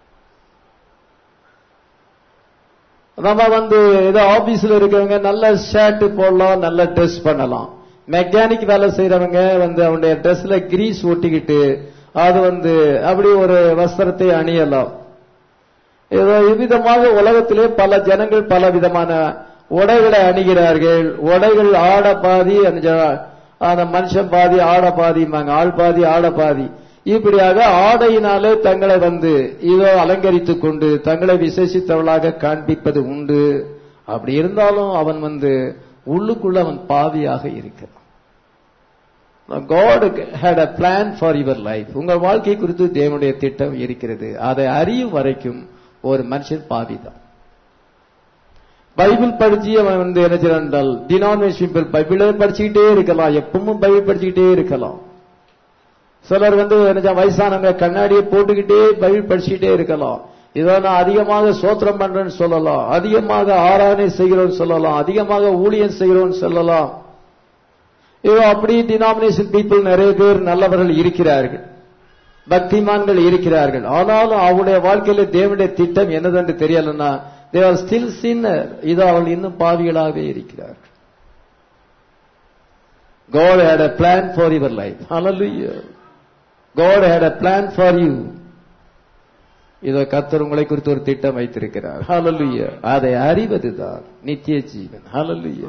நம்ம வந்து ஏதோ ஆபீஸ்ல இருக்கிறவங்க நல்ல ஷர்ட் போடலாம் நல்ல ட்ரெஸ் பண்ணலாம் மெக்கானிக் வேலை செய்யறவங்க வந்து அவனுடைய ட்ரெஸ்ல கிரீஸ் ஒட்டிக்கிட்டு அது வந்து அப்படி ஒரு வஸ்திரத்தை அணியலாம் ஏதோ இவ்விதமாக உலகத்திலே பல ஜனங்கள் பல விதமான உடைகளை அணிகிறார்கள் உடைகள் ஆட பாதி அந்த அந்த மனுஷன் பாதி ஆட பாதிம்பாங்க ஆள் பாதி ஆட பாதி இப்படியாக ஆடையினாலே தங்களை வந்து இதோ அலங்கரித்துக் கொண்டு தங்களை விசேஷித்தவளாக காண்பிப்பது உண்டு அப்படி இருந்தாலும் அவன் வந்து உள்ளுக்குள்ள அவன் பாவியாக இருக்கிறான் God had a plan for your life உங்கள் வாழ்க்கை குறித்து தேவனுடைய திட்டம் இருக்கிறது அதை அறியும் வரைக்கும் ஒரு மனுஷன் பாவிதான் பைபிள் படிச்சு அவன் வந்து என்ன செய்யறால் டினாமினேஷன் பைபிளே படிச்சுக்கிட்டே இருக்கலாம் எப்பவும் பைபிள் படிச்சுக்கிட்டே இருக்கலாம் சிலர் வந்து என்ன வயசானவங்க கண்ணாடியை போட்டுக்கிட்டே பைபிள் படிச்சுக்கிட்டே இருக்கலாம் இதோ நான் அதிகமாக சோத்திரம் பண்றேன்னு சொல்லலாம் அதிகமாக ஆராதனை செய்கிறோம்னு சொல்லலாம் அதிகமாக ஊழியம் செய்கிறோம்னு சொல்லலாம் இதோ அப்படி டினாமினேஷன் பீப்புள் நிறைய பேர் நல்லவர்கள் இருக்கிறார்கள் பக்திமான்கள் இருக்கிறார்கள் ஆனாலும் அவருடைய வாழ்க்கையில தேவனுடைய திட்டம் என்னதென்று தெரியலன்னா தேவர் ஸ்டில் சின்னர் இதோ அவள் இன்னும் பாவிகளாகவே இருக்கிறார்கள் God had a plan for your life. Hallelujah. God had a plan for you. இதோ கத்தர் உங்களை குறித்து ஒரு திட்டம் வைத்திருக்கிறார் ஹalleluya அதை அறிவதுதான் நித்திய ஜீவன் ஹalleluya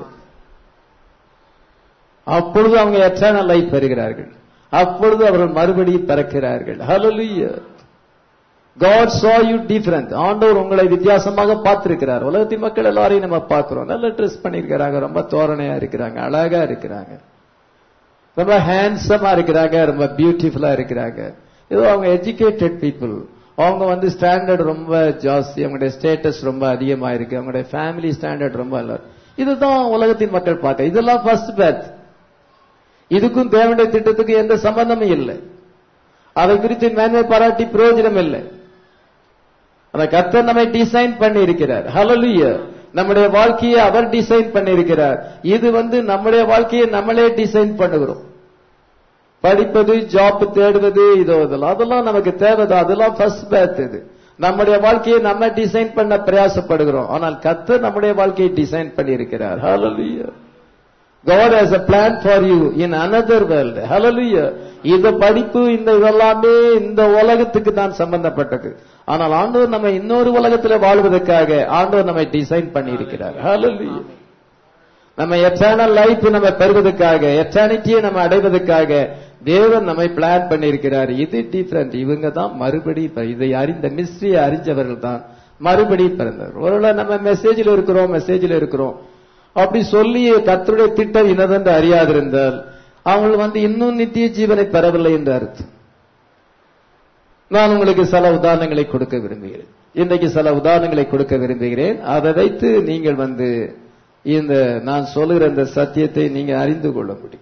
அப்பொழுது அவங்க எட்டர்னல் லைஃப் பெறுகிறார்கள் அப்பொழுது அவர்கள் மறுபடியும் பிறக்கிறார்கள் ஹalleluya God saw you different ஆண்டவர் உங்களை வித்தியாசமாக பார்த்திருக்கிறார் உலகத்தின் மக்கள் எல்லாரையும் நம்ம பார்க்கிறோம் நல்ல ட்ரெஸ் பண்ணிருக்கிறாங்க ரொம்ப தோரணையா இருக்கிறாங்க அழகா இருக்கிறாங்க ரொம்ப ஹேண்ட்ஸமா இருக்கிறாங்க ரொம்ப பியூட்டிஃபுல்லா இருக்கிறாங்க ஏதோ அவங்க எஜுகேட்டட் பீப்புள் அவங்க வந்து ஸ்டாண்டர்ட் ரொம்ப ஜாஸ்தி அவங்களுடைய ஸ்டேட்டஸ் ரொம்ப அதிகமா இருக்கு அவங்களுடைய ஃபேமிலி ஸ்டாண்டர்ட் ரொம்ப இல்ல இதுதான் உலகத்தின் மக்கள் பார்க்க இதெல்லாம் ஃபர்ஸ்ட் பேட்ச் இதுக்கும் தேவனுடைய திட்டத்துக்கு எந்த சம்பந்தமும் இல்லை அதை குறித்து மேன்மை பாராட்டி பிரயோஜனம் இல்லை அந்த கர்த்தர் நம்மை டிசைன் பண்ணி இருக்கிறார் ஹalleluya நம்முடைய வாழ்க்கையை அவர் டிசைன் பண்ணி இருக்கிறார் இது வந்து நம்முடைய வாழ்க்கையை நம்மளே டிசைன் பண்ணுகிறோம் படிப்பது ஜாப் தேடுவது இதோ இதெல்லாம் அதெல்லாம் நமக்கு தேவைதான் அதெல்லாம் ஃபர்ஸ்ட் பேத் இது நம்முடைய வாழ்க்கையை நம்ம டிசைன் பண்ண பிரயாசப்படுகிறோம் ஆனால் கர்த்தர் நம்முடைய வாழ்க்கையை டிசைன் பண்ணி இருக்கிறார் ஹalleluya God has a plan for you in another world. Hallelujah. இந்த படிப்பு இந்த இதெல்லாமே இந்த உலகத்துக்கு தான் சம்பந்தப்பட்டது ஆனால் ஆண்டவர் நம்ம இன்னொரு உலகத்தில் வாழ்வதற்காக ஆண்டவர் நம்மை டிசைன் பண்ணி இருக்கிறார் Hallelujah. நம்ம எட்டர்னல் லைஃப் நம்ம பெறுவதற்காக எட்டர்னிட்டியை நம்ம அடைவதற்காக தேவன் நம்மை பிளான் பண்ணியிருக்கிறார் இது டிஃபரெண்ட் இவங்க தான் மறுபடி இப்ப இதை அறிந்த மிஸ்ட்ரியை அறிஞ்சவர்கள் தான் மறுபடி பிறந்தவர் ஒருவேளை நம்ம மெசேஜில் இருக்கிறோம் மெசேஜில் இருக்கிறோம் அப்படி சொல்லி கர்த்தருடைய திட்டம் இன்னதென்று அறியாதிருந்தால் அவங்க வந்து இன்னும் நித்திய ஜீவனை பெறவில்லை என்று அர்த்தம் நான் உங்களுக்கு சில உதாரணங்களை கொடுக்க விரும்புகிறேன் இன்றைக்கு சில உதாரணங்களை கொடுக்க விரும்புகிறேன் அதை வைத்து நீங்கள் வந்து இந்த நான் சொல்லுகிற இந்த சத்தியத்தை நீங்க அறிந்து கொள்ள முடியும்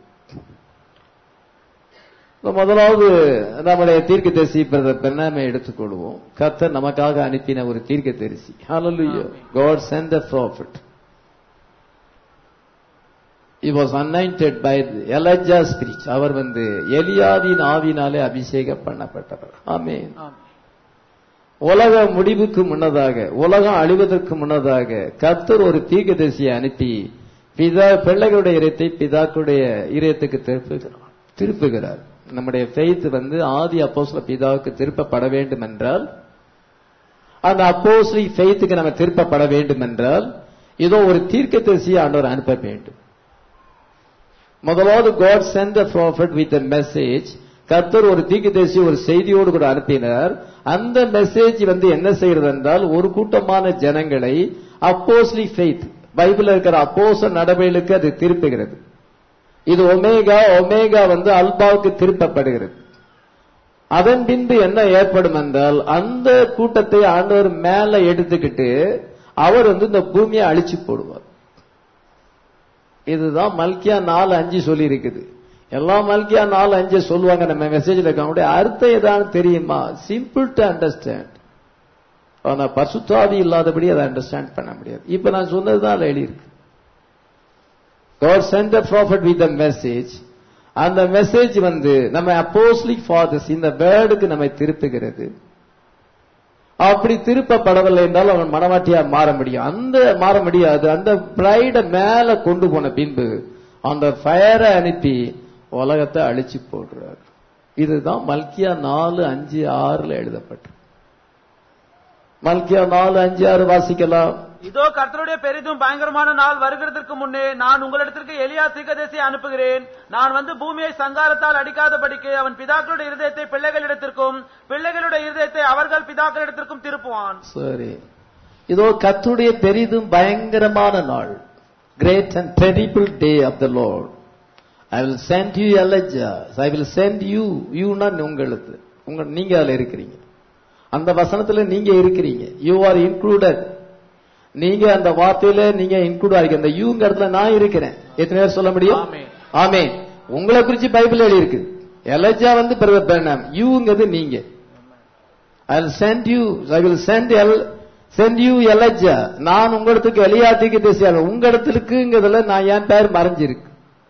முதலாவது நம்முடைய தீர்க்க தரிசி பிரதர் பெண்ணாமை எடுத்துக்கொள்வோம் கர்த்தர் நமக்காக அனுப்பின ஒரு தீர்க்க தரிசி Hallelujah. God sent a prophet. He was anointed by Elijah spirit. அவர் வந்து எலியாவின் ஆவினாலே அபிஷேகம் பண்ணப்பட்டவர் ஆமென் உலக முடிவுக்கு முன்னதாக உலகம் அழிவதற்கு முன்னதாக கர்த்தர் ஒரு தீர்க்கதரிசியை அனுப்பி பிதா பிள்ளைகளுடைய இதயத்தை பிதாக்களுடைய இதயத்துக்கு திருப்புகிறார் திருப்புகிறார் நம்முடைய ஃபெய்த் வந்து ஆதி அப்போஸ்ல பிதாவுக்கு திருப்பப்பட வேண்டும் என்றால் அந்த அப்போஸ்லி ஃபெய்த்துக்கு நம்ம திருப்பப்பட வேண்டும் என்றால் இதோ ஒரு தீர்க்கதரிசியை ஆண்டவர் அனுப்ப வேண்டும் முதலாவது God sent the prophet with a message கர்த்தர் ஒரு தீர்க்கதரிசி ஒரு செய்தியோடு கூட அனுப்பினார் அந்த மெசேஜ் வந்து என்ன செய்யறது என்றால் ஒரு கூட்டமான ஜனங்களை அப்போஸ்லி ஃபெய்த் பைபிள்ல இருக்கிற அப்போச நடவடிக்கைக்கு அது திருப்புகிறது இது ஒமேகா ஒமேகா வந்து அல்பாவுக்கு திருப்பப்படுகிறது அதன் பின்பு என்ன ஏற்படும் என்றால் அந்த கூட்டத்தை ஆண்டவர் மேல எடுத்துக்கிட்டு அவர் வந்து இந்த பூமியை அழிச்சு போடுவார் இதுதான் மல்கியா நாலு அஞ்சு சொல்லி இருக்குது எல்லா மல்கியா நாலு அஞ்சு சொல்லுவாங்க நம்ம மெசேஜ்ல இருக்க அர்த்தம் ஏதாவது தெரியுமா சிம்பிள் டு அண்டர்ஸ்டாண்ட் ஆனா பசுத்தாதி இல்லாதபடி அதை அண்டர்ஸ்டாண்ட் பண்ண முடியாது இப்ப நான் சொன்னதுதான் அதுல எழுதியிருக்கு God sent a prophet with a message அந்த மெசேஜ் வந்து நம்ம அப்போஸ்லிக் ஃபாதர்ஸ் இந்த வேர்டுக்கு நம்மை திருப்புகிறது அப்படி திருப்பப்படவில்லை என்றால் அவன் மனவாட்டியா மாற முடியும் அந்த மாற முடியாது அந்த பிரைட மேல கொண்டு போன பின்பு அந்த ஃபயரை அனுப்பி உலகத்தை அழிச்சு போடுறார் இதுதான் மல்கியா நாலு அஞ்சு ஆறுல எழுதப்பட்டு மல்கியா நாலு அஞ்சு ஆறு வாசிக்கலாம் இதோ கர்த்தருடைய பெரிதும் பயங்கரமான நாள் வருகிறதற்கு முன்னே நான் உங்களிடத்திற்கு எலியா தீர்க்கதரிசியை அனுப்புகிறேன் நான் வந்து பூமியை சங்காரத்தால் அடிக்காதபடிக்கு அவன் பிதாக்களுடைய இருதயத்தை பிள்ளைகளிடத்திற்கும் பிள்ளைகளுடைய இருதயத்தை அவர்கள் பிதாக்களிடத்திற்கும் திருப்புவான் சரி இதோ கத்துடைய பெரிதும் பயங்கரமான நாள் great and terrible day of the Lord I will send you Elijah I will send you யூனா உங்களுக்கு உங்க நீங்க அதுல இருக்கிறீங்க அந்த வசனத்துல நீங்க இருக்கிறீங்க யூ ஆர் இன்க்ளூடட் நீங்க அந்த வார்த்தையில நீங்க இன்க்ளூட் ஆகிக்க அந்த யூங்க இடத்துல நான் இருக்கிறேன் எத்தனை பேர் சொல்ல முடியும் ஆமென். ஆமே உங்களை குறிச்சு பைபிள் எழுதி இருக்கு எலஜா வந்து பிரதர் பிரணாம் யூங்கிறது நீங்க I will send you I will send எல் சென்ட் யூ எலஜா நான் உங்களிடத்துக்கு வெளியாத்திக்கு பேசியாங்க உங்க இடத்துக்குங்கிறதுல நான் என் பேர் மறைஞ்சிருக்கு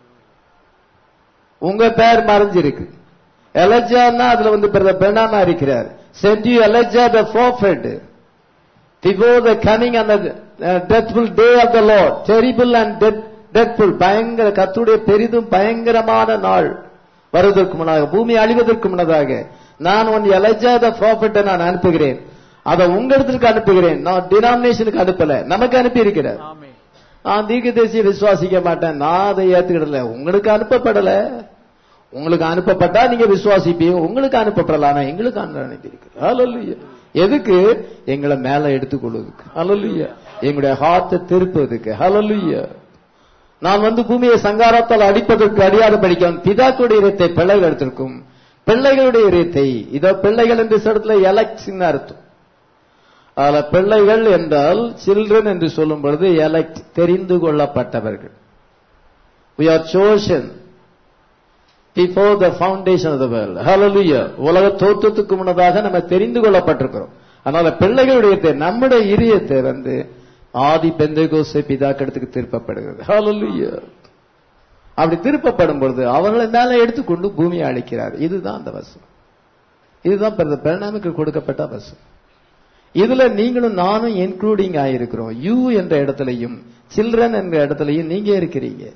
உங்க பேர் மறைஞ்சிருக்கு எலஜான்னா அதுல வந்து பிரதர் பிரணாமா இருக்கிறார் send you Elijah the prophet before the coming and the uh, deathful day of the Lord, terrible and death, deathful, பயங்கர கத்துடைய பெரிதும் பயங்கரமான நாள் வருவதற்கு முன்னதாக பூமி அழிவதற்கு முன்னதாக நான் உன் எலஜா த ப்ராஃபிட்டை நான் அனுப்புகிறேன் அதை உங்க இடத்துக்கு அனுப்புகிறேன் நான் டினாமினேஷனுக்கு அனுப்பல நமக்கு அனுப்பி இருக்கிறார் ஆமே நான் தீர்க்க தேசிய விசுவாசிக்க மாட்டேன் நான் அதை ஏத்துக்கிடல உங்களுக்கு அனுப்பப்படல உங்களுக்கு அனுப்பப்பட்டா நீங்க விசுவாசிப்பீங்க உங்களுக்கு அனுப்பப்படல ஆனா எங்களுக்கு அனுப்பி இருக்கு ஹalleluya எதுக்கு எங்களை மேல எடுத்துக்கொள்வதுக்கு ஹalleluya எங்களுடைய ஹார்ட்டை திருப்புவதுக்கு ஹalleluya நான் வந்து பூமியை சங்காரத்தால் அடிப்பதற்கு அடியாத படிக்கும் பிதாக்களுடைய இடத்தை பிள்ளைகள் எடுத்திருக்கும் பிள்ளைகளுடைய இடத்தை இதோ பிள்ளைகள் என்று இடத்துல எலக்ட்ஸ் அர்த்தம் அதுல பிள்ளைகள் என்றால் சில்ட்ரன் என்று சொல்லும் பொழுது எலக்ட் தெரிந்து கொள்ளப்பட்டவர்கள் we are chosen before the foundation of the world hallelujah உலக தோற்றத்துக்கு முன்னதாக நம்ம தெரிந்து கொள்ளப்பட்டிருக்கிறோம் அதனால பிள்ளைகளுடைய தே- நம்முடைய இரியத்தை வந்து ஆதி பெந்தகோசை பிதாக்கடத்துக்கு திருப்பப்படுகிறது hallelujah அப்படி திருப்பப்படும் பொழுது அவர்களை மேல எடுத்துக்கொண்டு பூமியை அழிக்கிறார் இதுதான் அந்த வசனம் இதுதான் பிரணாமுக்கு கொடுக்கப்பட்ட வசனம் இதுல நீங்களும் நானும் இன்க்ளூடிங் ஆயிருக்கிறோம் யூ என்ற இடத்துலயும் சில்ட்ரன் என்ற இடத்துலயும் நீங்க இருக்கிறீங்க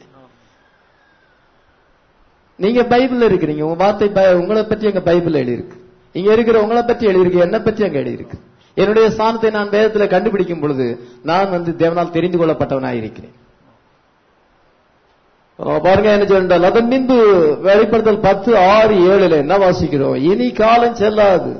நீங்க பைபிள்ல இருக்கிறீங்க உங்க வார்த்தை பை- உங்களை பற்றி எங்க பைபிள் எழுதியிருக்கு இங்க இருக்கிற உங்களை பற்றி எழுதியிருக்கு என்ன பற்றி அங்க எழுதியிருக்கு என்னுடைய ஸ்தானத்தை நான் வேதத்துல கண்டுபிடிக்கும் பொழுது நான் வந்து தேவனால் தெரிந்து கொள்ளப்பட்டவனாய் இருக்கிறேன் அஹ் பாருங்க என்ன சொன்னால் அதன் பின்பு வெளிப்படுத்தல் பத்து ஆறு ஏழுல என்ன வாசிக்கிறோம் இனி காலம் செல்லாது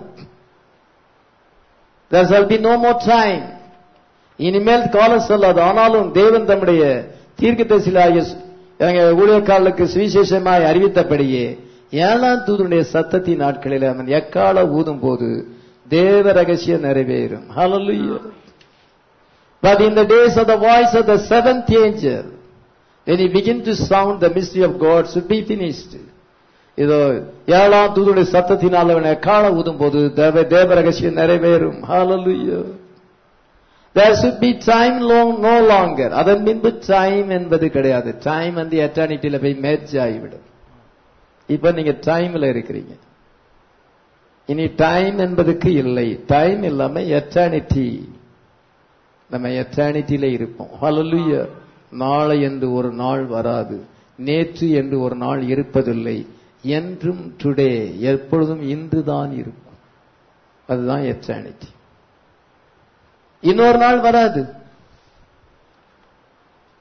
there shall be no more time இனிமேல் காலம் செல்லாது ஆனாலும் தேவன் தம்முடைய தீர்க்கதரிசிகளாகிய சு- எங்க ஊழியக்காரர்களுக்கு சுவிசேஷமாய் அறிவித்தபடியே ஏழாம் தூதனுடைய சத்தத்தின் நாட்களில் அவன் எக்கால ஊதும் போது தேவ ரகசியம் நிறைவேறும் hallelujah but in the days of the voice of the seventh angel when he begin to sound the mystery of God should be finished இதோ ஏழாம் தூதுடைய சத்தத்தினால் அவனை காண ஊதும் போது தேவ தேவ ரகசியம் நிறைவேறும் hallelujah there should be time long no longer அதன் பின்பு டைம் என்பது கிடையாது டைம் வந்து எட்டர்னிட்டியில போய் மேட்ச் ஆகிவிடும் இப்ப நீங்க டைம்ல இருக்கிறீங்க இனி டைம் என்பதுக்கு இல்லை டைம் இல்லாம எட்டர்னிட்டி நம்ம எட்டர்னிட்டியில இருப்போம் hallelujah நாளை என்று ஒரு நாள் வராது நேற்று என்று ஒரு நாள் இருப்பதில்லை என்றும் டுடே எப்பொழுதும் இன்றுதான் இருக்கும் அதுதான் எட்டர்னிட்டி இன்னொரு நாள் வராது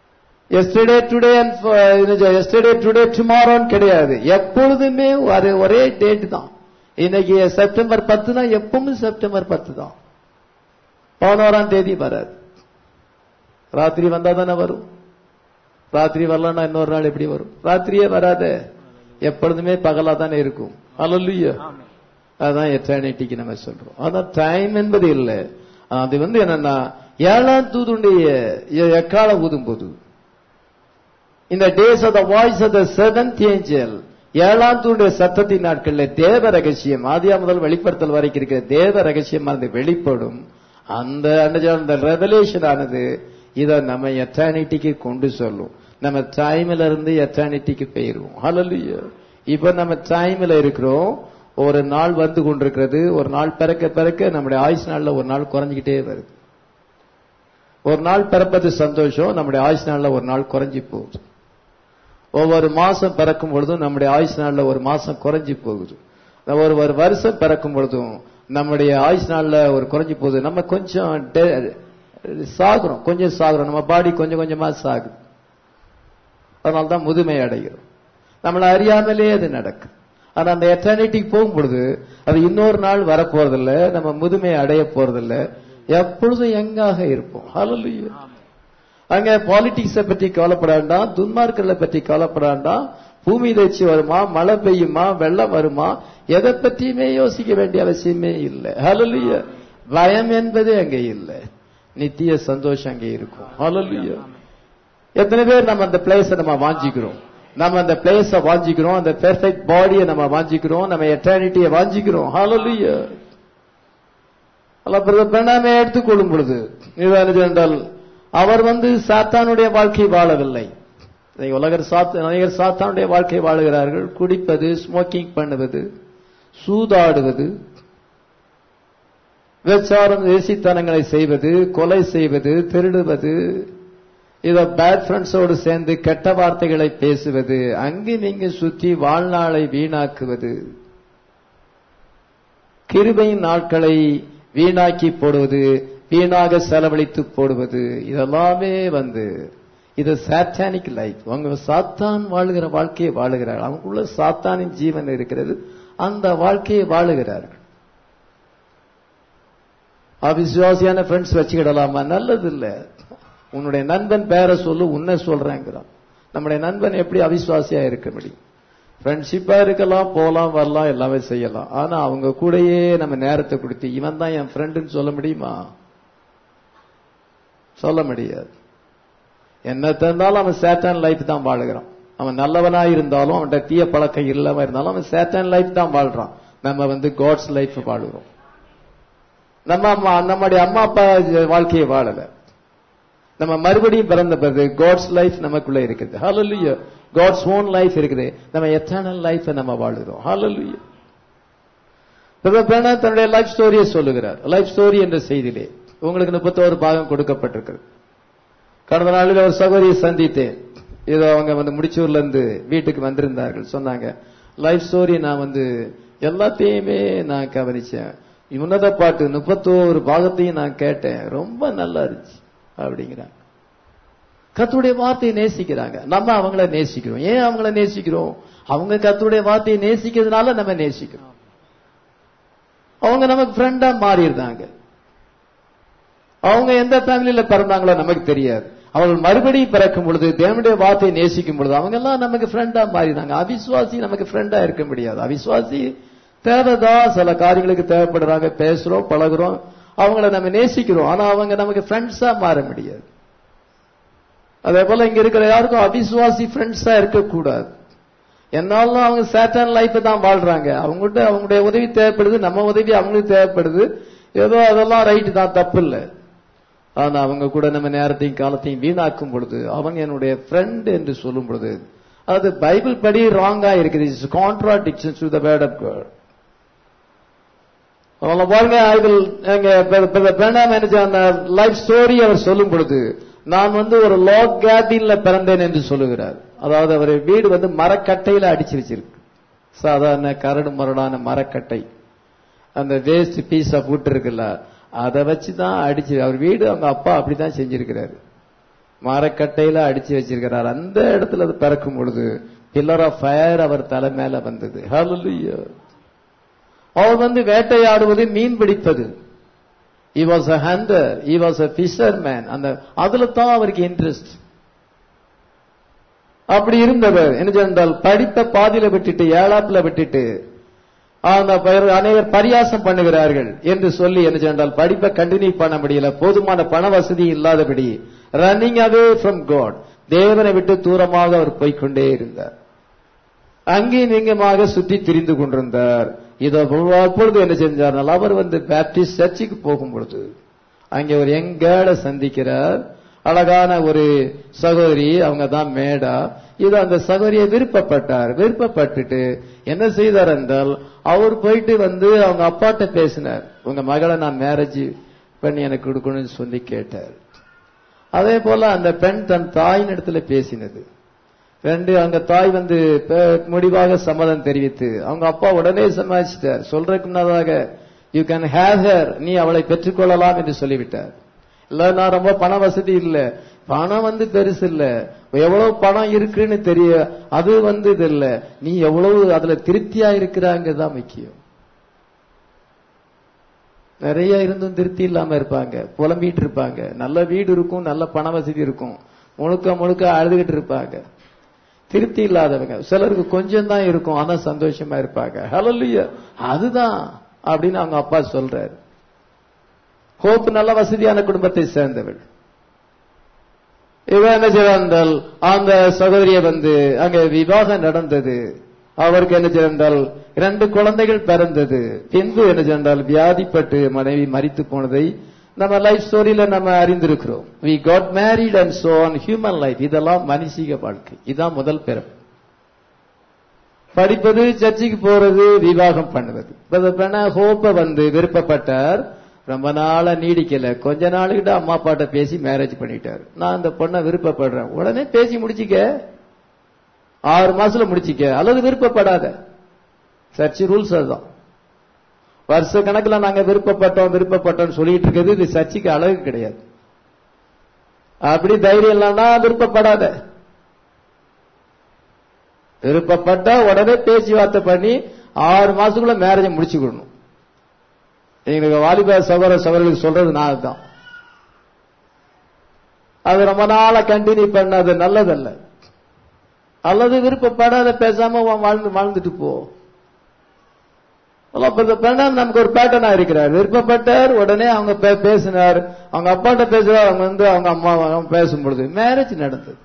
yesterday today and yesterday today டுமாரோன்னு கிடையாது எப்பொழுதுமே ஒரு ஒரே டேட் தான் இன்னைக்கு செப்டம்பர் பத்துனா எப்பவும் செப்டம்பர் பத்து தான் பதினோராம் தேதி வராது ராத்திரி வந்தா தானே வரும் ராத்திரி வரலன்னா இன்னொரு நாள் எப்படி வரும் ராத்திரியே வராதே எப்பொழுதுமே பகலா தானே இருக்கும் அல்லல்லையா ஆமென். அதான் எட்டர்னிட்டிக்கு நம்ம சொல்றோம் அதான் டைம் என்பது இல்லை அது வந்து என்னன்னா ஏழாம் தூதுடைய எ- எக்கால ஊதும் போது இந்த days of the voice of the seventh angel ஏழாம் தூண்டுடைய சத்தத்தின் நாட்கள்ல தேவ ரகசியம் ஆதியா முதல் வெளிப்படுத்தல் வரைக்கும் இருக்கிற தேவ ரகசியம் அது வெளிப்படும் அந்த அந்த ரெவலேஷன் ஆனது இத நம்ம எட்டர்னிட்டிக்கு கொண்டு சொல்லும் நம்ம டைம்ல இருந்து எட்டர்னிட்டிக்கு போயிருவோம் ஹalleluya இப்ப நம்ம டைம்ல இருக்கிறோம் ஒரு நாள் வந்து கொண்டிருக்கிறது ஒரு நாள் பிறக்க பிறக்க நம்முடைய ஆயுஷ் நாள்ல ஒரு நாள் குறைஞ்சிக்கிட்டே வருது ஒரு நாள் பிறப்பது சந்தோஷம் நம்முடைய ஆயுஷ் நாள்ல ஒரு நாள் குறைஞ்சி போகுது ஒவ்வொரு மாசம் பிறக்கும் பொழுதும் நம்முடைய ஆயுஷ் நாள்ல ஒரு மாசம் குறைஞ்சி போகுது ஒரு ஒரு வருஷம் பிறக்கும் பொழுதும் நம்முடைய ஆயுஷ் நாள்ல ஒரு குறைஞ்சி போகுது நம்ம கொஞ்சம் டே- சாகுறோம் கொஞ்சம் சாகுறோம் நம்ம பாடி கொஞ்சம் கொஞ்சமா சாகுது அதனால தான் முதுமை அடைகிறோம் நம்மளை அறியாமலே அது நடக்கும் ஆனா அந்த எட்டர்னிட்டிக்கு போகும் பொழுது அது இன்னொரு நாள் வரப்போறதில்ல நம்ம முதுமை அடைய போறதில்ல எப்பொழுதும் எங்காக இருப்போம் ஹalleluya அங்க பாலிடிக்ஸ பத்தி கவலைப்பட வேண்டாம் துன்மார்க்கர்களை பத்தி கவலைப்பட வேண்டாம் பூமி தேய்ச்சி வருமா மழை பெய்யுமா வெள்ளம் வருமா எதை பத்தியுமே யோசிக்க வேண்டிய அவசியமே இல்லை ஹalleluya பயம் என்பதே அங்க இல்லை நித்திய சந்தோஷம் அங்கே இருக்கும் ஹalleluya எத்தனை பேர் நம்ம அந்த பிளேஸ நம்ம வாஞ்சிக்கிறோம் நம்ம அந்த பிளேஸ வாஞ்சிக்கிறோம் அந்த பெர்ஃபெக்ட் பாடியை நம்ம வாஞ்சிக்கிறோம் நம்ம எட்டர்னிட்டியை வாஞ்சிக்கிறோம் ஹalleluya அல்ல பிரதர் பிரணாமே எடுத்துக்கொள்ளும் பொழுது இது என்றால் அவர் வந்து சாத்தானுடைய வாழ்க்கை வாழவில்லை இன்னைக்கு உலகர் சாத்த அநேகர் சாத்தானுடைய வாழ்க்கை வாழுகிறார்கள் குடிப்பது ஸ்மோக்கிங் பண்ணுவது சூதாடுவது விபச்சாரம் தேசித்தனங்களை செய்வது கொலை செய்வது திருடுவது இத பேட் ஃப்ரெண்ட்ஸோடு சேர்ந்து கெட்ட வார்த்தைகளை பேசுவது அங்கும் இங்கு சுற்றி வாழ்நாளை வீணாக்குவது கிருபையின் நாட்களை வீணாக்கி போடுவது வீணாக செலவழித்து போடுவது இதெல்லாமே வந்து இது சாத்தானிக் லைஃப் அவங்க சாத்தான் வாழுகிற வாழ்க்கையை வாழுகிறார்கள் அவங்களுக்குள்ள சாத்தானின் ஜீவன் இருக்கிறது அந்த வாழ்க்கையை வாழுகிறார்கள் அவிசுவாசியான ஃப்ரெண்ட்ஸ் வச்சுக்கிடலாமா நல்லது இல்ல உன்னுடைய நண்பன் பேரை சொல்லு உன்னை சொல்றேங்கிறான் நம்முடைய நண்பன் எப்படி அவிசுவாசியா இருக்க முடியும் ஃப்ரெண்ட்ஷிப்பா இருக்கலாம் போலாம் வரலாம் எல்லாமே செய்யலாம் ஆனா அவங்க கூடயே நம்ம நேரத்தை கொடுத்து இவன் தான் என் ஃப்ரெண்டுன்னு சொல்ல முடியுமா சொல்ல முடியாது என்ன தந்தாலும் அவன் சேட்டன் லைஃப் தான் வாழுகிறான் அவன் நல்லவனா இருந்தாலும் அவன்கிட்ட தீய பழக்கம் இல்லாம இருந்தாலும் அவன் சேட்டன் லைஃப் தான் வாழ்றான் நம்ம வந்து காட்ஸ் லைஃப் வாழுகிறோம் நம்ம அம்மா நம்முடைய அம்மா அப்பா வாழ்க்கையை வாழல நம்ம மறுபடியும் பிறந்த பிறகு காட்ஸ் லைஃப் நமக்குள்ள இருக்குது ஹalleluya காட்ஸ் ஓன் லைஃப் இருக்குது நம்ம எட்டர்னல் லைஃப் நம்ம வாழுகிறோம் ஹalleluya பிரபனா தன்னுடைய லைஃப் ஸ்டோரியை சொல்லுகிறார் லைஃப் ஸ்டோரி என்ற செய்தியிலே உங்களுக்கு முப்பத்தோரு பாகம் கொடுக்கப்பட்டிருக்கிறது கடந்த நாளில் ஒரு சகோதரியை சந்தித்தேன் ஏதோ அவங்க வந்து முடிச்சூர்ல இருந்து வீட்டுக்கு வந்திருந்தார்கள் சொன்னாங்க லைஃப் ஸ்டோரி நான் வந்து எல்லாத்தையுமே நான் கவனிச்சேன் உன்னத பாட்டு முப்பத்தோரு பாகத்தையும் நான் கேட்டேன் ரொம்ப நல்லா இருந்துச்சு அப்படிங்கிறாங்க கத்துடைய வார்த்தையை நேசிக்கிறாங்க நம்ம அவங்கள நேசிக்கிறோம் ஏன் அவங்கள நேசிக்கிறோம் அவங்க கத்துடைய வார்த்தையை நேசிக்கிறதுனால நம்ம நேசிக்கிறோம் அவங்க நமக்கு ஃப்ரெண்டா மாறிடுறாங்க அவங்க எந்த ஃபேமிலியில பிறந்தாங்களோ நமக்கு தெரியாது அவர்கள் மறுபடியும் பிறக்கும் பொழுது தேவனுடைய வார்த்தையை நேசிக்கும் பொழுது அவங்க எல்லாம் நமக்கு ஃப்ரெண்டா மாறினாங்க அவிசுவாசி நமக்கு ஃப்ரெண்டா இருக்க முடியாது அவிசுவாசி தேவைதான் சில காரியங்களுக்கு தேவைப்படுறாங்க பேசுறோம் பழகுறோம் அவங்கள நம்ம நேசிக்கிறோம் ஆனா அவங்க நமக்கு ஃப்ரெண்ட்ஸா மாற முடியாது அதே போல இங்க இருக்கிற யாருக்கும் அவிசுவாசி ஃப்ரெண்ட்ஸா இருக்கக்கூடாது என்னாலும் அவங்க சேட்டன் லைஃப் தான் வாழ்றாங்க அவங்ககிட்ட அவங்களுடைய உதவி தேவைப்படுது நம்ம உதவி அவங்களுக்கு தேவைப்படுது ஏதோ அதெல்லாம் ரைட்டு தான் தப்பு இல்லை ஆனா அவங்க கூட நம்ம நேரத்தையும் காலத்தையும் வீணாக்கும் பொழுது அவங்க என்னுடைய ஃப்ரெண்ட் என்று சொல்லும் பொழுது அது பைபிள் படி ராங்கா இருக்குது it's contradiction to the word of God அவங்கள பாருங்க ஐ வில் வேண்டாம் அந்த லைஃப் ஸ்டோரி அவர் சொல்லும் பொழுது நான் வந்து ஒரு லாக் கேபின்ல பிறந்தேன் என்று சொல்லுகிறார் அதாவது அவர் வீடு வந்து மரக்கட்டையில அடிச்சு வச்சிருக்கு சாதாரண கரடு மரடான மரக்கட்டை அந்த வேஸ்ட் பீஸா போட்டு இருக்குல்ல அதை வச்சு தான் அடிச்சு அவர் வீடு அவங்க அப்பா அப்படிதான் செஞ்சிருக்கிறாரு மரக்கட்டையில அடிச்சு வச்சிருக்கிறார் அந்த இடத்துல அது பறக்கும் பொழுது பில்லர் ஆஃப் ஃபயர் அவர் தலை மேல வந்தது Hallelujah. அவர் வந்து வேட்டையாடுவது மீன் பிடிப்பது he was a hunter he was a fisherman அந்த அதுல தான் அவருக்கு இன்ட்ரெஸ்ட் அப்படி இருந்தவர் என்ன சொன்னால் படிப்பை பாதியில விட்டுட்டு ஏழாப்புல விட்டுட்டு அந்த பயிர் அநேகர் பரியாசம் பண்ணுகிறார்கள் என்று சொல்லி என்ன சொன்னால் படிப்பை கண்டினியூ பண்ண முடியல போதுமான பண வசதி இல்லாதபடி ரன்னிங் அவே ஃப்ரம் காட் தேவனை விட்டு தூரமாக அவர் போய்க்கொண்டே இருந்தார் அங்கேயும் இங்குமாக சுற்றி திரிந்து கொண்டிருந்தார் இதை அப்பொழுது என்ன செஞ்சார் அவர் வந்து பேப்டிஸ்ட் சர்ச்சுக்கு போகும் பொழுது அங்கே ஒரு எங்கேட சந்திக்கிறார் அழகான ஒரு சகோதரி அவங்க தான் மேடா இது அந்த சகோதரியை விருப்பப்பட்டார் விருப்பப்பட்டுட்டு என்ன செய்தார் என்றால் அவர் போயிட்டு வந்து அவங்க அப்பாட்ட பேசினார் உங்க மகளை நான் மேரேஜ் பண்ணி எனக்கு கொடுக்கணும்னு சொல்லி கேட்டார் அதே போல அந்த பெண் தன் தாயின் இடத்துல பேசினது ரெண்டு அவங்க தாய் வந்து ப- முடிவாக சம்மதம் தெரிவித்து அவங்க அப்பா உடனே சமாளிச்சிட்டார் சொல்றதுக்கு முன்னதாக யூ கேன் ஹேவ் ஹேர் நீ அவளை பெற்றுக்கொள்ளலாம் என்று சொல்லிவிட்டார் இல்ல நான் ரொம்ப பண வசதி இல்ல பணம் வந்து பெருசு இல்ல எவ்வளவு பணம் இருக்குன்னு தெரிய அது வந்து இது இல்ல நீ எவ்வளவு அதுல திருப்தியா இருக்கிறாங்கதான் முக்கியம் நிறைய இருந்தும் திருப்தி இல்லாம இருப்பாங்க புலம்பிட்டு இருப்பாங்க நல்ல வீடு இருக்கும் நல்ல பண வசதி இருக்கும் முழுக்க முழுக்க அழுதுகிட்டு இருப்பாங்க திருப்தி இல்லாதவங்க சிலருக்கு கொஞ்சம் தான் இருக்கும் ஆனா சந்தோஷமா இருப்பாங்க ஹலல்லுயா அதுதான் அப்படின்னு அவங்க அப்பா சொல்றாரு ஹோப் நல்ல வசதியான குடும்பத்தை சேர்ந்தவள் இவன் என்ன செய்தால் அந்த சகோதரியை வந்து அங்க விவாகம் நடந்தது அவருக்கு என்ன செய்தால் இரண்டு குழந்தைகள் பிறந்தது பின்பு என்ன செய்தால் வியாதிப்பட்டு மனைவி மரித்து போனதை நம்ம லைஃப் ஸ்டோரியில நம்ம அறிந்திருக்கிறோம் we got married and so on human life இதெல்லாம் மனுஷிக வாழ்க்கை இதான் முதல் பிறப்பு படிப்பது சர்ச்சுக்கு போறது விவாகம் பண்ணுவது ஹோப்ப வந்து விருப்பப்பட்டார் ரொம்ப நாளா நீடிக்கல கொஞ்ச நாளுக்கிட்ட அம்மா அப்பாட்ட பேசி மேரேஜ் பண்ணிட்டாரு நான் அந்த பொண்ணை விருப்பப்படுறேன் உடனே பேசி முடிச்சிக்க ஆறு மாசத்துல முடிச்சிக்க அல்லது விருப்பப்படாத சர்ச்சு ரூல்ஸ் அதுதான் வருஷ கணக்குல நாங்க விருப்பப்பட்டோம் விருப்பப்பட்டோம் சொல்லிட்டு இருக்கிறது இது சர்ச்சுக்கு அழகு கிடையாது அப்படி தைரியம் இல்லைன்னா விருப்பப்படாத விருப்பப்பட்டா உடனே பேச்சுவார்த்தை பண்ணி ஆறு மாசத்துக்குள்ள மேரேஜை முடிச்சுக்கணும் எங்களுக்கு வாலிப சகோதர சகோதரர்களுக்கு சொல்றது நான் அதுதான் அது ரொம்ப நாளா கண்டினியூ பண்ண அது நல்லதல்ல அல்லது விருப்பப்படாத பேசாம உன் வாழ்ந்து வாழ்ந்துட்டு போ பெண்ணாம் நமக்கு ஒரு பேட்டர்னா இருக்கிறார் விருப்பப்பட்டார் உடனே அவங்க பே- பேசினார் அவங்க அப்பாட்ட பேசுறார் அவங்க வந்து அவங்க அம்மா அவங்க பேசும் பொழுது மேரேஜ் நடந்தது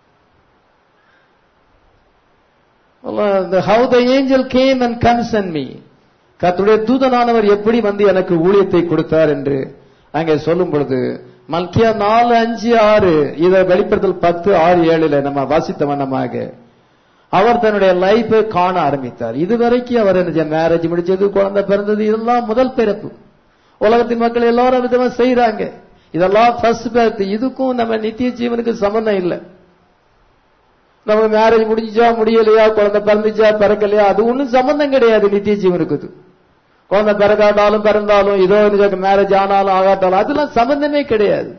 how the angel came and concern me கர்த்தருடைய தூதனானவர் எப்படி வந்து எனக்கு ஊழியத்தை கொடுத்தார் என்று அங்கே சொல்லும் பொழுது மல்கியா நாலு அஞ்சு ஆறு இதை வெளிப்படுத்தல் பத்து ஆறு ஏழுல நம்ம வாசித்த வண்ணமாக அவர் தன்னுடைய லைஃபை காண ஆரம்பித்தார் இதுவரைக்கும் அவர் என்ன மேரேஜ் முடிச்சது குழந்தை பிறந்தது இதெல்லாம் முதல் பிறப்பு உலகத்தின் மக்கள் எல்லாரும் விதமா செய்யறாங்க இதெல்லாம் ஃபர்ஸ்ட் பேர்த் இதுக்கும் நம்ம நித்திய ஜீவனுக்கு சம்பந்தம் இல்லை நம்ம மேரேஜ் முடிஞ்சுச்சா முடியலையா குழந்தை பிறந்துச்சா பிறக்கலையா அது ஒண்ணும் சம்பந்தம் கிடையாது நித்திய ஜீவனுக்கு இது குழந்தை பிறக்காட்டாலும் பிறந்தாலும் இதோ மேரேஜ் ஆனாலும் ஆகாட்டாலும் அதெல்லாம் சம்பந்தமே கிடையாது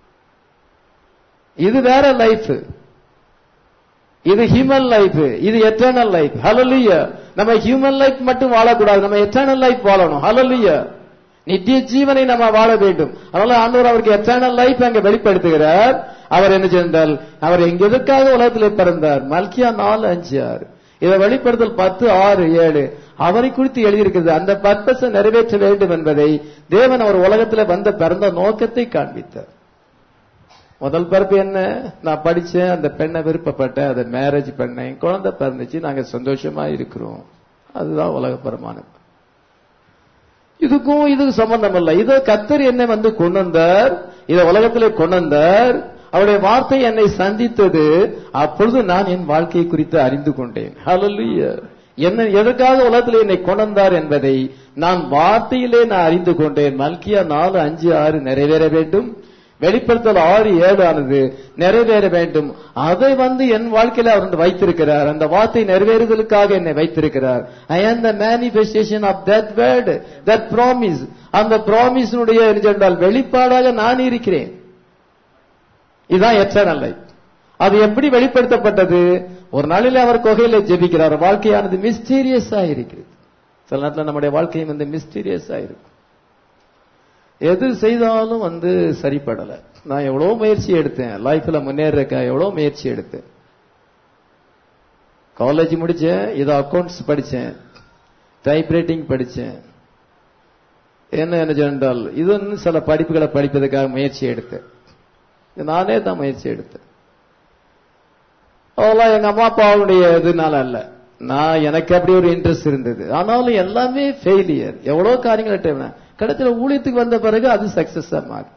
இது வேற லைஃப் இது ஹியூமன் லைஃப் இது எட்டர்னல் லைஃப் ஹலலுயா நம்ம ஹியூமன் லைஃப் மட்டும் வாழக்கூடாது நம்ம எட்டர்னல் லைஃப் வாழணும் ஹலலுயா நித்திய ஜீவனை நம்ம வாழ வேண்டும் அதனால ஆண்டவர் அவருக்கு எட்டர்னல் லைஃப் அங்க வெளிப்படுத்துகிறார் அவர் என்ன சென்றால் அவர் எங்க எதற்காக உலகத்தில் பிறந்தார் மல்கியா நாலு அஞ்சு ஆறு இதை வெளிப்படுத்தல் பத்து ஆறு ஏழு அவரை குறித்து எழுதியிருக்கிறது அந்த பர்பஸை நிறைவேற்ற வேண்டும் என்பதை தேவன் அவர் உலகத்தில் வந்த பிறந்த நோக்கத்தை காண்பித்தார் முதல் பிறப்பு என்ன நான் படிச்சேன் அந்த பெண்ணை விருப்பப்பட்டேன் அதை மேரேஜ் பண்ணேன் குழந்தை பிறந்துச்சு நாங்க சந்தோஷமா இருக்கிறோம் அதுதான் உலகப்பரமானது இதுக்கும் இதுக்கு சம்பந்தம் இல்ல இதை கத்தர் என்னை வந்து கொண்டு வந்தார் இதை உலகத்திலே கொண்டு வந்தார் அவருடைய வார்த்தை என்னை சந்தித்தது அப்பொழுது நான் என் வாழ்க்கையை குறித்து அறிந்து கொண்டேன் ஹalleluya என்ன எதற்காக உலகத்தில் என்னை கொண்டு வந்தார் என்பதை நான் வார்த்தையிலே நான் அறிந்து கொண்டேன் மல்கியா நாலு அஞ்சு ஆறு நிறைவேற வேண்டும் வெளிப்படுத்தல் ஆறு ஏழு ஆனது நிறைவேற வேண்டும் அதை வந்து என் வாழ்க்கையில அவர் வைத்திருக்கிறார் அந்த வார்த்தை நிறைவேறுதலுக்காக என்னை வைத்திருக்கிறார் I am the manifestation of that word that promise அந்த ப்ராமிஸினுடைய என்றால் வெளிப்பாடாக நான் இருக்கிறேன் இதுதான் எட்டர்னல் லைஃப் அது எப்படி வெளிப்படுத்தப்பட்டது ஒரு நாளில் அவர் குகையில ஜெபிக்கிறார் வாழ்க்கையானது மிஸ்டீரியஸா இருக்கிறது சில நேரத்தில் நம்முடைய வாழ்க்கையும் வந்து மிஸ்டீரியஸா இருக்கும் எது செய்தாலும் வந்து சரிப்படல நான் எவ்வளவு முயற்சி எடுத்தேன் லைஃப்ல முன்னேறக்க எவ்வளவு முயற்சி எடுத்தேன் காலேஜ் முடிச்சேன் இது அக்கவுண்ட்ஸ் படிச்சேன் டைப்ரைட்டிங் படிச்சேன் என்ன என்ன சொன்னால் இது இன்னும் சில படிப்புகளை படிப்பதற்காக முயற்சி எடுத்தேன் நானே தான் முயற்சி எடுத்தேன் அதெல்லாம் எங்க அம்மா அப்பாவுடைய இதனால அல்ல நான் எனக்கு அப்படி ஒரு இன்ட்ரெஸ்ட் இருந்தது ஆனாலும் எல்லாமே ஃபெயிலியர் எவ்வளவு காரியங்கள் கடைசியில ஊழியத்துக்கு வந்த பிறகு அது சக்சஸ் மாறும்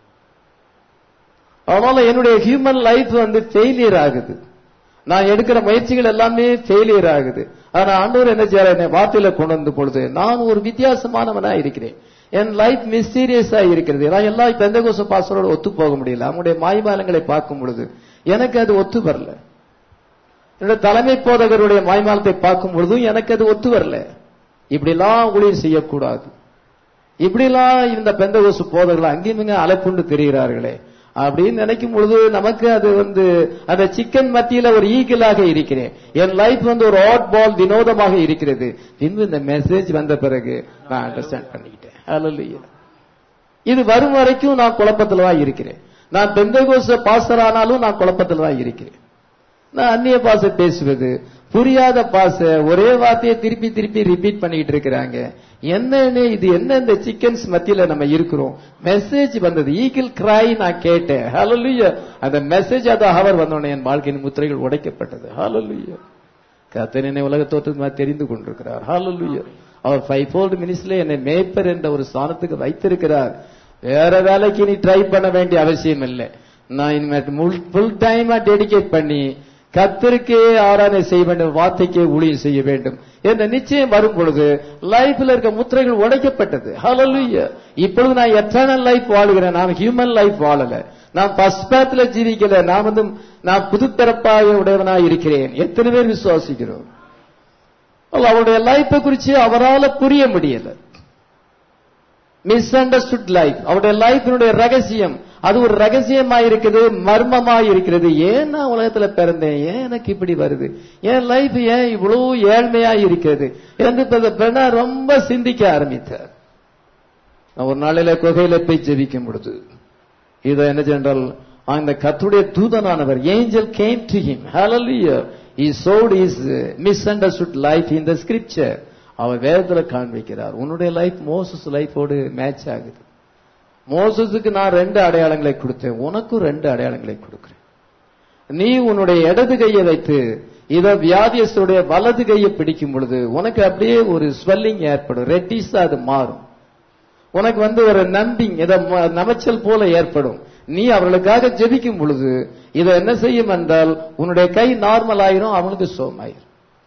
அதனால என்னுடைய ஹியூமன் லைஃப் வந்து ஃபெயிலியர் ஆகுது நான் எடுக்கிற முயற்சிகள் எல்லாமே ஃபெயிலியர் ஆகுது ஆனா ஆண்டவர் என்ன செய்யறாரு என்னை வார்த்தையில கொண்டு வந்த பொழுது நான் ஒரு வித்தியாசமானவனா இருக்கிறேன் என் லைஃப் மிஸ்டீரியஸா இருக்கிறது நான் எல்லா பெந்தகோச பாசரோட ஒத்து போக முடியல அவங்களுடைய மாய்மாலங்களை பார்க்கும் பொழுது எனக்கு அது ஒத்து வரல என்னோட தலைமை போதகருடைய மாய்மாலத்தை பார்க்கும் பொழுதும் எனக்கு அது ஒத்து வரல இப்படிலாம் ஊழியம் செய்யக்கூடாது இப்படிலாம் இந்த பெந்தகோசு போதகர்கள் அங்கேயும் இங்க அலைப்புண்டு தெரிகிறார்களே அப்படின்னு நினைக்கும் பொழுது நமக்கு அது வந்து அந்த சிக்கன் மத்தியில ஒரு ஈகிளாக இருக்கிறேன் என் லைஃப் வந்து ஒரு ஆட் பால் வினோதமாக இருக்கிறது பின்பு இந்த மெசேஜ் வந்த பிறகு நான் அண்டர்ஸ்டாண்ட் பண்ணிக்கிட்டேன் அல்ல இது வரும் வரைக்கும் நான் குழப்பத்துல தான் இருக்கிறேன் நான் பெந்தகோச பாசர் ஆனாலும் நான் குழப்பத்துல தான் இருக்கிறேன் நான் அந்நிய பாச பேசுவது புரியாத பாச ஒரே வார்த்தையை திருப்பி திருப்பி ரிப்பீட் பண்ணிக்கிட்டு இருக்கிறாங்க என்னன்னு இது என்ன இந்த சிக்கன்ஸ் மத்தியில நம்ம இருக்கிறோம் மெசேஜ் வந்தது ஈகிள் கிராய் நான் கேட்டேன் ஹalleluya அந்த மெசேஜ் அது அவர் வந்தோடனே என் வாழ்க்கையின் முத்திரைகள் உடைக்கப்பட்டது ஹalleluya கர்த்தர் என்னை உலக தோற்றமாக தெரிந்து கொண்டிருக்கிறார் ஹalleluya அவர் ஃபைவ் ஃபோல்டு மினிஸ்ட்ல என்னை மேய்ப்பர் என்ற ஒரு ஸ்தானத்துக்கு வைத்திருக்கிறார் வேற வேலைக்கு நீ ட்ரை பண்ண வேண்டிய அவசியம் இல்லை நான் இனிமேல் ஃபுல் டைமா டெடிகேட் பண்ணி கத்தருக்கே ஆராதனை செய்ய வேண்டும் வார்த்தைக்கே ஊழியம் செய்ய வேண்டும் என்ற நிச்சயம் வரும் பொழுது லைஃப்ல இருக்க முத்திரைகள் உடைக்கப்பட்டது ஹalleluya இப்பொழுது நான் எட்டர்னல் லைஃப் வாழுகிறேன் நான் ஹியூமன் லைஃப் வாழல நான் ஃபர்ஸ்ட் பேத்ல ஜீவிக்கல நான் வந்து நான் புதுப்பிறப்பாக உடையவனா இருக்கிறேன் எத்தனை பேர் விசுவாசிக்கிறோம் அவருடைய லைஃபை குறித்து அவரால் புரிய முடியல மிஸ் அண்டர்ஸ்டுட் லைஃப் அவருடைய லைஃபினுடைய ரகசியம் அது ஒரு ரகசியமா இருக்குது மர்மமா இருக்கிறது ஏன் நான் உலகத்துல பிறந்தேன் ஏன் எனக்கு இப்படி வருது என் லைஃப் ஏன் இவ்வளவு ஏழ்மையா இருக்கிறது என்று பெண்ணா ரொம்ப சிந்திக்க ஆரம்பித்தார் நான் ஒரு நாளில குகையில போய் ஜெபிக்கும் பொழுது இதை என்ன சென்றால் அந்த கத்துடைய தூதனானவர் angel came to him hallelujah he showed his misunderstood life in the scripture அவர் வேதத்துல காண்பிக்கிறார் உன்னுடைய லைஃப் மோசஸ் லைஃபோடு மேட்ச் ஆகுது மோசஸுக்கு நான் ரெண்டு அடையாளங்களை கொடுத்தேன் உனக்கும் ரெண்டு அடையாளங்களை கொடுக்கிறேன் நீ உன்னுடைய இடது கையை வைத்து இத வியாதியஸ்தருடைய வலது கையை பிடிக்கும் பொழுது உனக்கு அப்படியே ஒரு ஸ்வெல்லிங் ஏற்படும் ரெட்டிஸா அது மாறும் உனக்கு வந்து ஒரு நம்பிங் இத நமைச்சல் போல ஏற்படும் நீ அவர்களுக்காக ஜெபிக்கும் பொழுது இதை என்ன செய்யும் என்றால் உன்னுடைய கை நார்மல் ஆயிரும் அவனுக்கு சோமாயிரும்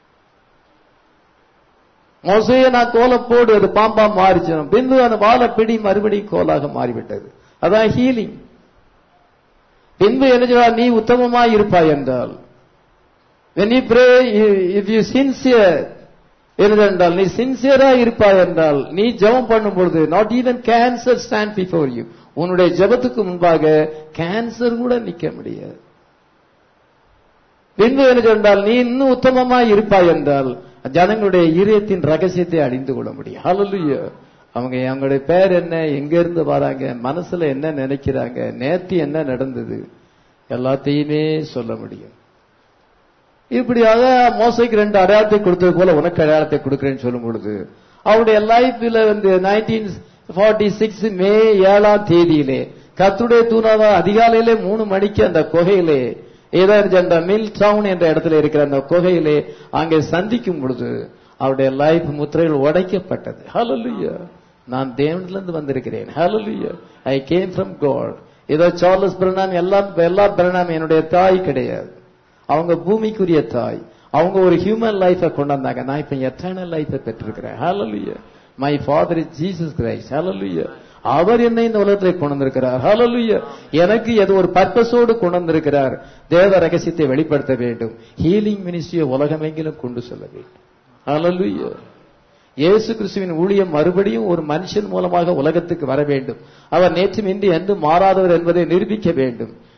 மோசையை நான் கோலை போடு அது பாம்பா மாறிச்சு பின்பு அந்த வாழை பிடி மறுபடியும் கோலாக மாறிவிட்டது அதான் ஹீலிங் பின்பு என்ன சொல்றா நீ உத்தமமா இருப்பாய் என்றால் when you pray if you sincere என்றால் நீ சின்சியரா இருப்பாய் என்றால் நீ ஜெபம் பண்ணும் பொழுது not even cancer stand before you உன்னுடைய ஜெபத்துக்கு முன்பாக கேன்சர் கூட நிக்க முடியாது பின்பு என்ன சொன்னால் நீ இன்னும் உத்தமமா இருப்பாய் என்றால் ஜனங்களுடைய இதயத்தின் ரகசியத்தை அறிந்து கொள்ள முடியும் ஹalleluya அவங்க அவங்களுடைய பேர் என்ன எங்க இருந்து வராங்க மனசுல என்ன நினைக்கிறாங்க நேத்து என்ன நடந்தது எல்லாத்தையுமே சொல்ல முடியும் இப்படியாக மோசைக்கு ரெண்டு அடையாளத்தை கொடுத்தது போல உனக்கு அடையாளத்தை கொடுக்கிறேன்னு சொல்லும் பொழுது அவருடைய லைஃப்ல வந்து நைன்டீன் ஃபார்ட்டி சிக்ஸ் மே ஏழாம் தேதியிலே கத்துடைய தூணாவா அதிகாலையிலே மூணு மணிக்கு அந்த குகையிலே ஏதோ அந்த மில் டவுன் என்ற இடத்துல இருக்கிற அந்த குகையிலே அங்கே சந்திக்கும் பொழுது அவருடைய லைஃப் முத்திரைகள் உடைக்கப்பட்டது ஹalleluya நான் தேவனிலிருந்து வந்திருக்கிறேன் hallelujah I came from God ஏதோ சார்லஸ் பிரணாம் எல்லாம் எல்லா பிரணாம் என்னுடைய தாய் கிடையாது அவங்க பூமிக்குரிய தாய் அவங்க ஒரு ஹியூமன் லைஃபை கொண்டாந்தாங்க நான் இப்ப எட்டர்னல் லைஃபை பெற்றிருக்கிறேன் hallelujah my father is Jesus Christ hallelujah அவர் என்னை இந்த உலகத்தை கொண்டு வந்திருக்கிறார் ஹalleluya எனக்கு ஏதோ ஒரு பர்பஸோடு கொண்டு வந்திருக்கிறார் தேவ ரகசியத்தை வெளிப்படுத்த வேண்டும் ஹீலிங் மினிஸ்ட்ரியை உலகமெங்கிலும் கொண்டு செல்ல வேண்டும் ஹalleluya இயேசு கிறிஸ்துவின் ஊழியம் மறுபடியும் ஒரு மனுஷன் மூலமாக உலகத்துக்கு வர வேண்டும் அவர் நேற்றும் இன்றி என்று மாறாதவர் என்பதை நிரூபிக்க வேண்டும்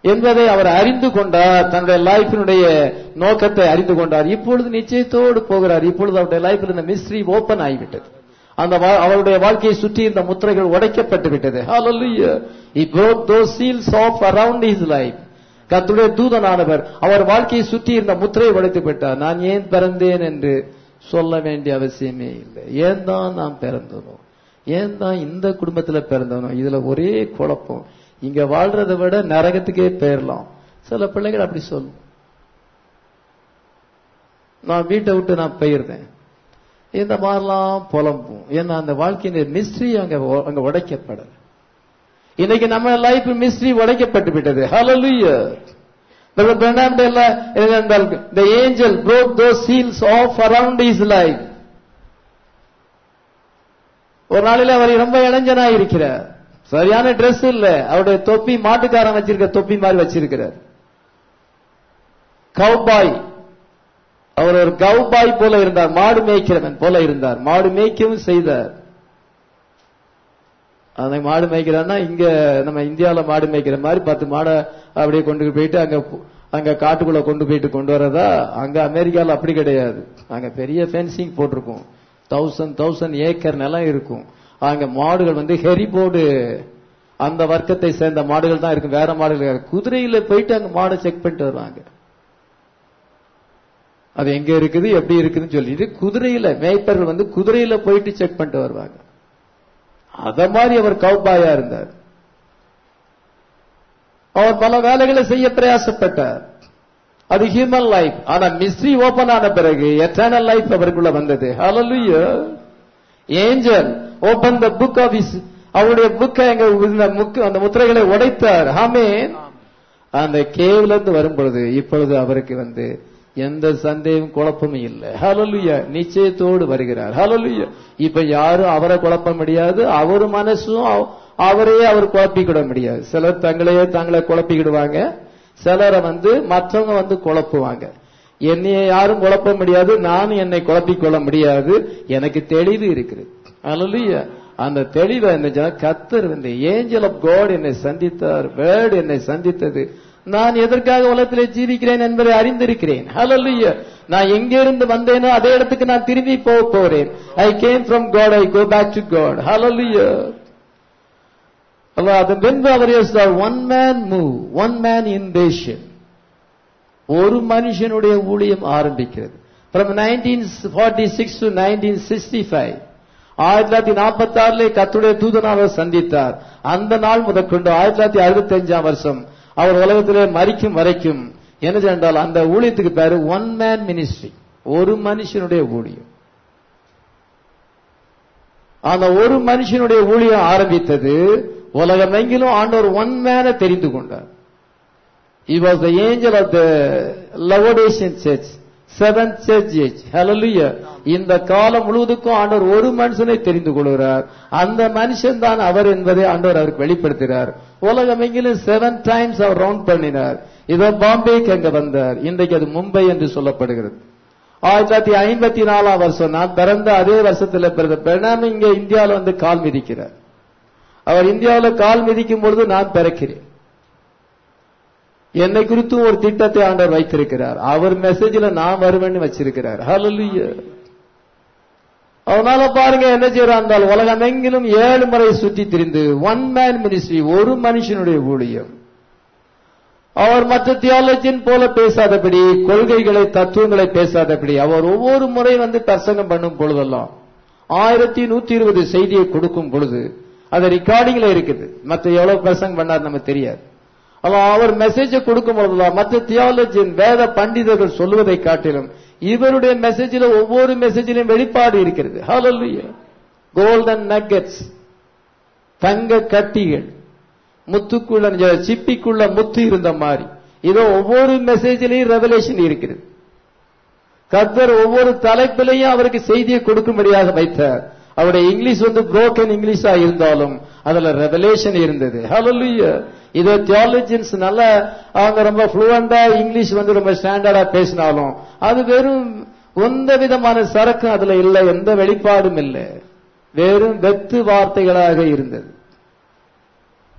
என்பதை அவர் அறிந்து கொண்டார் தன்னுடைய லைஃபினுடைய நோக்கத்தை அறிந்து கொண்டார் இப்பொழுது நிச்சயத்தோடு போகிறார் இப்பொழுது அவருடைய லைஃபில் இந்த மிஸ்ட்ரி ஓபன் ஆகிவிட்டது அந்த வா- அவருடைய வாழ்க்கையை சுற்றி இருந்த முத்திரைகள் உடைக்கப்பட்டு விட்டது Hallelujah. He broke those seals off around his life. கர்த்தருடைய தூதனானவர் அவர் வாழ்க்கையை சுற்றி இருந்த முத்திரையை உடைத்து விட்டார் நான் ஏன் பிறந்தேன் என்று சொல்ல வேண்டிய அவசியமே இல்லை ஏன் தான் நாம் பிறந்தனோ ஏன் தான் இந்த குடும்பத்துல பிறந்தனோ இதுல ஒரே குழப்பம் இங்க வாழ்றதை விட நரகத்துக்கே போயிடலாம் சில பிள்ளைகள் அப்படி சொல்லும் நான் வீட்டை விட்டு நான் போயிருந்தேன் இந்த மாதிரிலாம் புலம்பும் ஏன்னா அந்த வாழ்க்கையின் மிஸ்ட்ரி அங்க ஒ- அங்க உடைக்கப்படல இன்னைக்கு நம்ம லைஃப் மிஸ்ட்ரி உடைக்கப்பட்டு விட்டது ஹalleluya Brother Branham டெல்ல என்னென்றால் the angel broke those seals off around his life ஒரு நாளில் அவர் ரொம்ப இளைஞனா இருக்கிறார் சரியான Dress இல்ல அவருடைய தொப்பி மாட்டுக்காரன் வச்சிருக்க தொப்பி மாதிரி வச்சிருக்கிறார் கவுபாய் அவர் ஒரு கவுபாய் போல இருந்தார் மாடு மேய்க்கிறவன் போல இருந்தார் மாடு மேய்க்கவும் செய்தார் அந்த மாடு மேய்க்கிறான்னா இங்க நம்ம இந்தியாவுல மாடு மேய்க்கிற மாதிரி பத்து மாடை அப்படியே கொண்டு போயிட்டு அங்க பு- அங்க காட்டுக்குள்ள கொண்டு போயிட்டு கொண்டு வரதா அங்க அமெரிக்கால அப்படி கிடையாது அங்க பெரிய ஃபென்சிங் போட்டிருக்கும் தௌசண்ட் தௌசண்ட் ஏக்கர் நிலம் இருக்கும் அங்க மாடுகள் வந்து ஹெரிபோர்டு அந்த வர்க்கத்தை சேர்ந்த மாடுகள் தான் இருக்கும் வேற மாடுகள் கிடையாது. குதிரையில போயிட்டு அங்க மாடை செக் பண்ணிட்டு வருவாங்க அது எங்க இருக்குது எப்படி இருக்குதுன்னு சொல்லிட்டு குதிரையில மேய்ப்பர்கள் வந்து குதிரையில போயிட்டு செக் பண்ணிட்டு வருவாங்க அத மாதிரி அவர் கௌபாயா இருந்தார் அவர் பல வேலைகளை செய்ய பிரயாசப்பட்டார் அது ஹியூமன் லைஃப் ஆனா மிஸ்ட்ரி ஓபன் ஆன பிறகு எட்டர்னல் லைஃப் அவருக்குள்ள வந்தது hallelujah angel open the book of his அவருடைய புக்கை எங்க இந்த முக்கு அந்த முத்திரைகளை உடைத்தார் ஆமென் அந்த கேவ்ல இருந்து வரும்பொழுது இப்பொழுது அவருக்கு வந்து எந்த சந்தேகம் குழப்பமும் இல்லை ஹalleluya நிச்சயத்தோடு வருகிறார் ஹalleluya இப்ப யாரும் அவரை குழப்ப முடியாது அவர் மனசும் அவ- அவரையே அவர் குழப்பிக்கிட முடியாது சிலர் தங்களையே தங்களை குழப்பிக்கிடுவாங்க சிலரை வந்து மற்றவங்க வந்து குழப்புவாங்க என்னைய யாரும் குழப்ப முடியாது நானும் என்னை குழப்பிக் கொள்ள முடியாது எனக்கு தெளிவு இருக்குது ஹalleluya அந்த தெளிவை என்ன சொன்னா, கர்த்தர் வந்து ஏஞ்சல் ஆஃப் காட் என்னை சந்தித்தார் வேர்டு என்னை சந்தித்தது நான் எதற்காக உலகத்திலே ஜீவிக்கிறேன் என்பதை அறிந்திருக்கிறேன் ஹalleluya நான் எங்க இருந்து வந்தேனோ அதே இடத்துக்கு நான் திரும்பி போக போறேன் I came from God I go back to God hallelujah Allah அதன் பின்பு அவர் one man move one man invasion ஒரு மனுஷனுடைய ஊழியம் ஆரம்பிக்கிறது from 1946 to 1965 ஆயிரத்தி தொள்ளாயிரத்தி நாற்பத்தி ஆறுல கத்துடைய தூதனாக சந்தித்தார் அந்த நாள் முதற்கொண்டு ஆயிரத்தி தொள்ளாயிரத்தி அறுபத்தி அஞ்சாம் வருஷம் அவர் உலகத்திலே மறிக்கும் வரைக்கும் என்ன சென்றால் அந்த ஊழியத்துக்கு பேரு ஒன் மேன் மினிஸ்ட்ரி ஒரு மனுஷனுடைய ஊழியம் அந்த ஒரு மனுஷனுடைய ஊழியம் ஆரம்பித்தது உலகமெங்கிலும் ஆண்டவர் ஒன் மேனை தெரிந்து கொண்டார் He was the angel of the Laodicean church, seventh church age. Hallelujah. இந்த காலம் முழுவதுக்கும் ஆண்டவர் ஒரு மனுஷனை தெரிந்து கொள்கிறார் அந்த மனுஷன் தான் அவர் என்பதை ஆண்டவர் அவருக்கு வெளிப்படுத்துகிறார் உலகமெங்கிலும் செவன் டைம்ஸ் அவர் ரவுண்ட் பண்ணினார் இதோ பாம்பேக்கு அங்க வந்தார் இன்றைக்கு அது மும்பை என்று சொல்லப்படுகிறது ஆயிரத்தி தொள்ளாயிரத்தி ஐம்பத்தி நாலாம் வருஷம் நான் பிறந்த அதே வருஷத்துல பிறந்த பிரணாமி இங்க இந்தியாவில் வந்து கால் மிதிக்கிறார் அவர் இந்தியாவில் கால் மிதிக்கும் பொழுது நான் பிறக்கிறேன் என்னை குறித்தும் ஒரு திட்டத்தை ஆண்டவர் வைத்திருக்கிறார் அவர் மெசேஜ்ல நான் வருவேன்னு வச்சிருக்கிறார் ஹalleluya அதனால பாருங்க என்ன செய்யறார் என்றால் உலகம் எங்கிலும் ஏழு முறை சுற்றி திரிந்து ஒன் மேன் மினிஸ்ட்ரி ஒரு மனுஷனுடைய ஊழியம் அவர் மற்ற தியாலஜின் போல பேசாதபடி கொள்கைகளை தத்துவங்களை பேசாதபடி அவர் ஒவ்வொரு முறை வந்து பிரசங்கம் பண்ணும் பொழுதெல்லாம் ஆயிரத்தி நூத்தி இருபது செய்தியை கொடுக்கும் பொழுது அது ரெக்கார்டிங்ல இருக்குது மற்ற எவ்வளவு பிரசங்கம் பண்ணார் நமக்கு தெரியாது ஆனால் அவர் மெசேஜை கொடுக்கும் பொழுதெல்லாம் மற்ற தியாலஜின் வேத பண்டிதர்கள் சொல்லுவதை காட்டிலும் இவருடைய மெசேஜில் ஒவ்வொரு மெசேஜிலும் வெளிப்பாடு இருக்கிறது ஹalleluya கோல்டன் நக்கெட்ஸ் தங்க கட்டிகள் முத்துக்குள்ள சிப்பிக்குள்ள முத்து இருந்த மாதிரி இதோ ஒவ்வொரு மெசேஜிலையும் ரெவலேஷன் இருக்கிறது கர்த்தர் ஒவ்வொரு தலைப்பிலையும் அவருக்கு செய்தியை கொடுக்கும்படியாக வைத்தார் அவருடைய இங்கிலீஷ் வந்து புரோக்கன் இங்கிலீஷா இருந்தாலும் அதுல ரெவலேஷன் இருந்தது ஹalleluya இதோ தியாலஜின்ஸ் நல்ல அவங்க ரொம்ப ஃப்ளூவண்டா இங்கிலீஷ் வந்து ரொம்ப ஸ்டாண்டர்டா பேசினாலும் அது வெறும் எந்த விதமான சரக்கு அதுல இல்லை எந்த வெளிப்பாடும் இல்லை வெறும் வெத்து வார்த்தைகளாக இருந்தது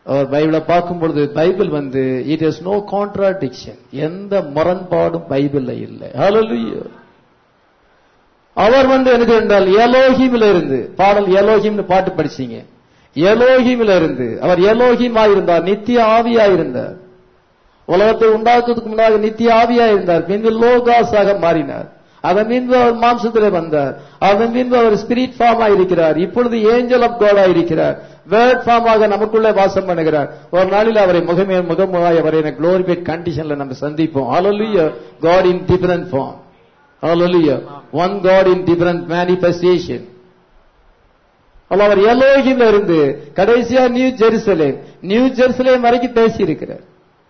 அவர் பைபிளை பார்க்கும் பொழுது பைபிள் வந்து இட் இஸ் நோ கான்ட்ராடிக்ஷன் எந்த முரண்பாடும் பைபிள்ல இல்லை ஹalleluya அவர் வந்து எனக்கு என்றால் எலோஹிமில் இருந்து பாடல் எலோஹிம்னு பாட்டு படிச்சீங்க எலோஹிமில் இருந்து அவர் எலோஹிமா இருந்தார் நித்திய ஆவியா இருந்தார் உலகத்தை உண்டாக்குறதுக்கு முன்னாக நித்திய ஆவியா இருந்தார் பின்பு லோகாஸாக மாறினார் அதன் பின்பு அவர் மாம்சத்திலே வந்தார் அதன் பின்பு அவர் ஸ்பிரிட் ஃபார்மா இருக்கிறார் இப்பொழுது ஏஞ்சல் ஆஃப் காடா இருக்கிறார் வேர்ட் ஃபார்மாக நமக்குள்ளே வாசம் பண்ணுகிறார் ஒரு நாளில் அவரை முகமே முகமுகாய் அவரை குளோரிஃபைட் கண்டிஷன்ல நம்ம சந்திப்போம் ஹalleluya God in different form hallelujah one God in different manifestation அல்ல அவர் எலோகிம்ல இருந்து கடைசியா நியூ ஜெருசலேம் நியூ ஜெருசலேம் வரைக்கும் பேசி இருக்கிறார்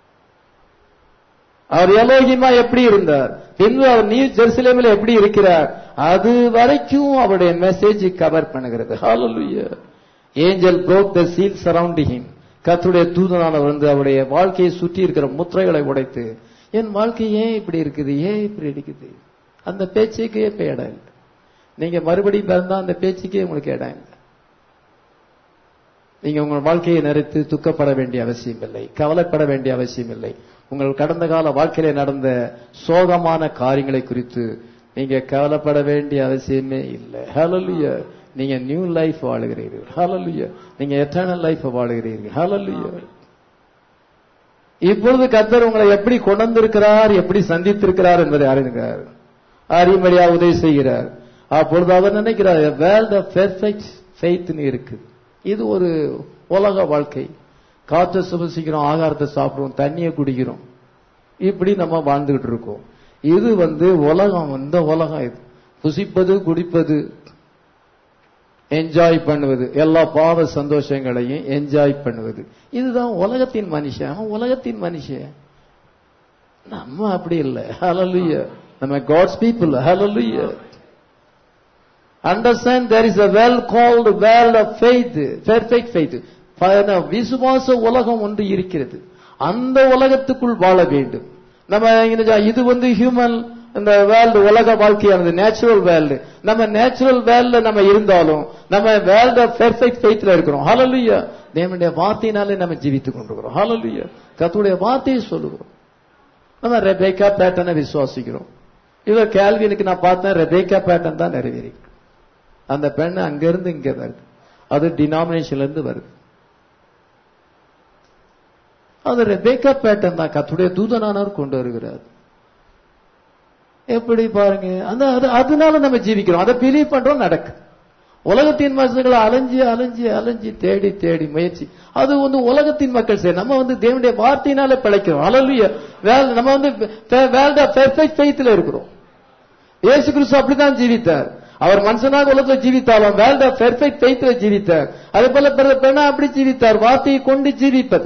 அவர் எலோகிமா எப்படி இருந்தார் பின்பு அவர் நியூ ஜெருசலேமில் எப்படி இருக்கிறார் அது வரைக்கும் அவருடைய மெசேஜ் கவர் பண்ணுகிறது hallelujah angel broke the seal surrounding him கர்த்தருடைய தூதனானவர் வந்து அவருடைய வாழ்க்கையை சுற்றி இருக்கிற முத்திரைகளை உடைத்து என் வாழ்க்கை ஏன் இப்படி இருக்குது ஏன் இப்படி இருக்குது அந்த பேச்சுக்கே இப்ப இடம் இல்லை நீங்க மறுபடியும் பிறந்தா அந்த பேச்சுக்கே உங்களுக்கு இடம் இல்லை நீங்க உங்கள் வாழ்க்கையை நிறுத்து துக்கப்பட வேண்டிய அவசியம் இல்லை கவலைப்பட வேண்டிய அவசியம் இல்லை உங்கள் கடந்த கால வாழ்க்கையில நடந்த சோகமான காரியங்களை குறித்து நீங்க கவலைப்பட வேண்டிய அவசியமே இல்லை ஹalleluya நீங்க நியூ லைஃப் வாழுகிறீர்கள் ஹalleluya நீங்க எட்டர்னல் லைஃப் வாழுகிறீர்கள் ஹalleluya இப்பொழுது கர்த்தர் உங்களை எப்படி கொண்டு வந்திருக்கிறார் எப்படி சந்தித்திருக்கிறார் என்பதை அறிகிறார் அறிமடியா உதவி செய்கிறார் அப்பொழுது அவர் நினைக்கிறார் வேர்ல்ட் ஆஃப் பெர்ஃபெக்ட் ஃபெய்த்னு இருக்குது இது ஒரு உலக வாழ்க்கை காற்றை சுமசிக்கிறோம் ஆகாரத்தை சாப்பிடுறோம் தண்ணியை குடிக்கிறோம் இப்படி நம்ம வாழ்ந்துகிட்டு இருக்கோம் இது வந்து உலகம் இந்த உலகம் இது புசிப்பது குடிப்பது என்ஜாய் பண்ணுவது எல்லா பாவ சந்தோஷங்களையும் என்ஜாய் பண்ணுவது இதுதான் உலகத்தின் மனுஷன் அவன் உலகத்தின் மனுஷன் நம்ம அப்படி இல்லை ஹalleluya நம்ம God's people hallelujah understand there is a well called world of faith perfect faith ப- விசுவாச உலகம் ஒன்று இருக்கிறது அந்த உலகத்துக்குள் வாழ வேண்டும் நம்ம இங்க இது வந்து ஹியூமன் இந்த வேர்ல்டு உலக வாழ்க்கையானது நேச்சுரல் வேர்ல்டு நம்ம நேச்சுரல் வேர்ல்ட்ல நம்ம இருந்தாலும் நம்ம வேர்ல்ட் ஆஃப் பெர்ஃபெக்ட் ஃபெய்த்ல இருக்கிறோம் ஹalleluya தேவனுடைய வார்த்தையினாலே நம்ம ஜீவித்துக் கொண்டிருக்கிறோம் ஹalleluya கர்த்தருடைய வார்த்தையை சொல்லுகிறோம் நம்ம ரெபேக்கா பேட்டனை விசுவாசிக்கிறோம் இதோ கேள்வினுக்கு நான் பார்த்தேன் ரெபேக்கா பேட்டன் தான் நிறைவேறி அந்த பெண் அங்கிருந்து இங்க வருது அது டினாமினேஷன்ல இருந்து வருது அது ரெபேக்கா பேட்டன் தான் கத்துடைய தூதனானவர் கொண்டு வருகிறார் எப்படி பாருங்க அந்த அது- அதனால நம்ம ஜீவிக்கிறோம் அதை பிலீவ் பண்றோம் நடக்கு உலகத்தின் மனுஷங்களை அலைஞ்சு அலைஞ்சு அலைஞ்சு தேடி தேடி முயற்சி அது வந்து உலகத்தின் மக்கள் செய்ய நம்ம வந்து தேவனுடைய வார்த்தையினால பிழைக்கிறோம் அலலுய நம்ம வந்து வேல்ட் பெர்ஃபெக்ட் ஃபெய்த்ல இருக்கிறோம் இயேசு கிறிஸ்து அப்படித்தான் ஜீவித்தார் அவர் மனுஷனாக உலகத்துல ஜீவித்தாலும் வேல்ட் ஆஃப் பெர்ஃபெக்ட் ஃபெய்த்ல ஜீவித்தார் அதே போல பிற- பெண்ணா அப்படி ஜீவித்தார் வார்த்தையை கொண்டு ஜீவிப்பது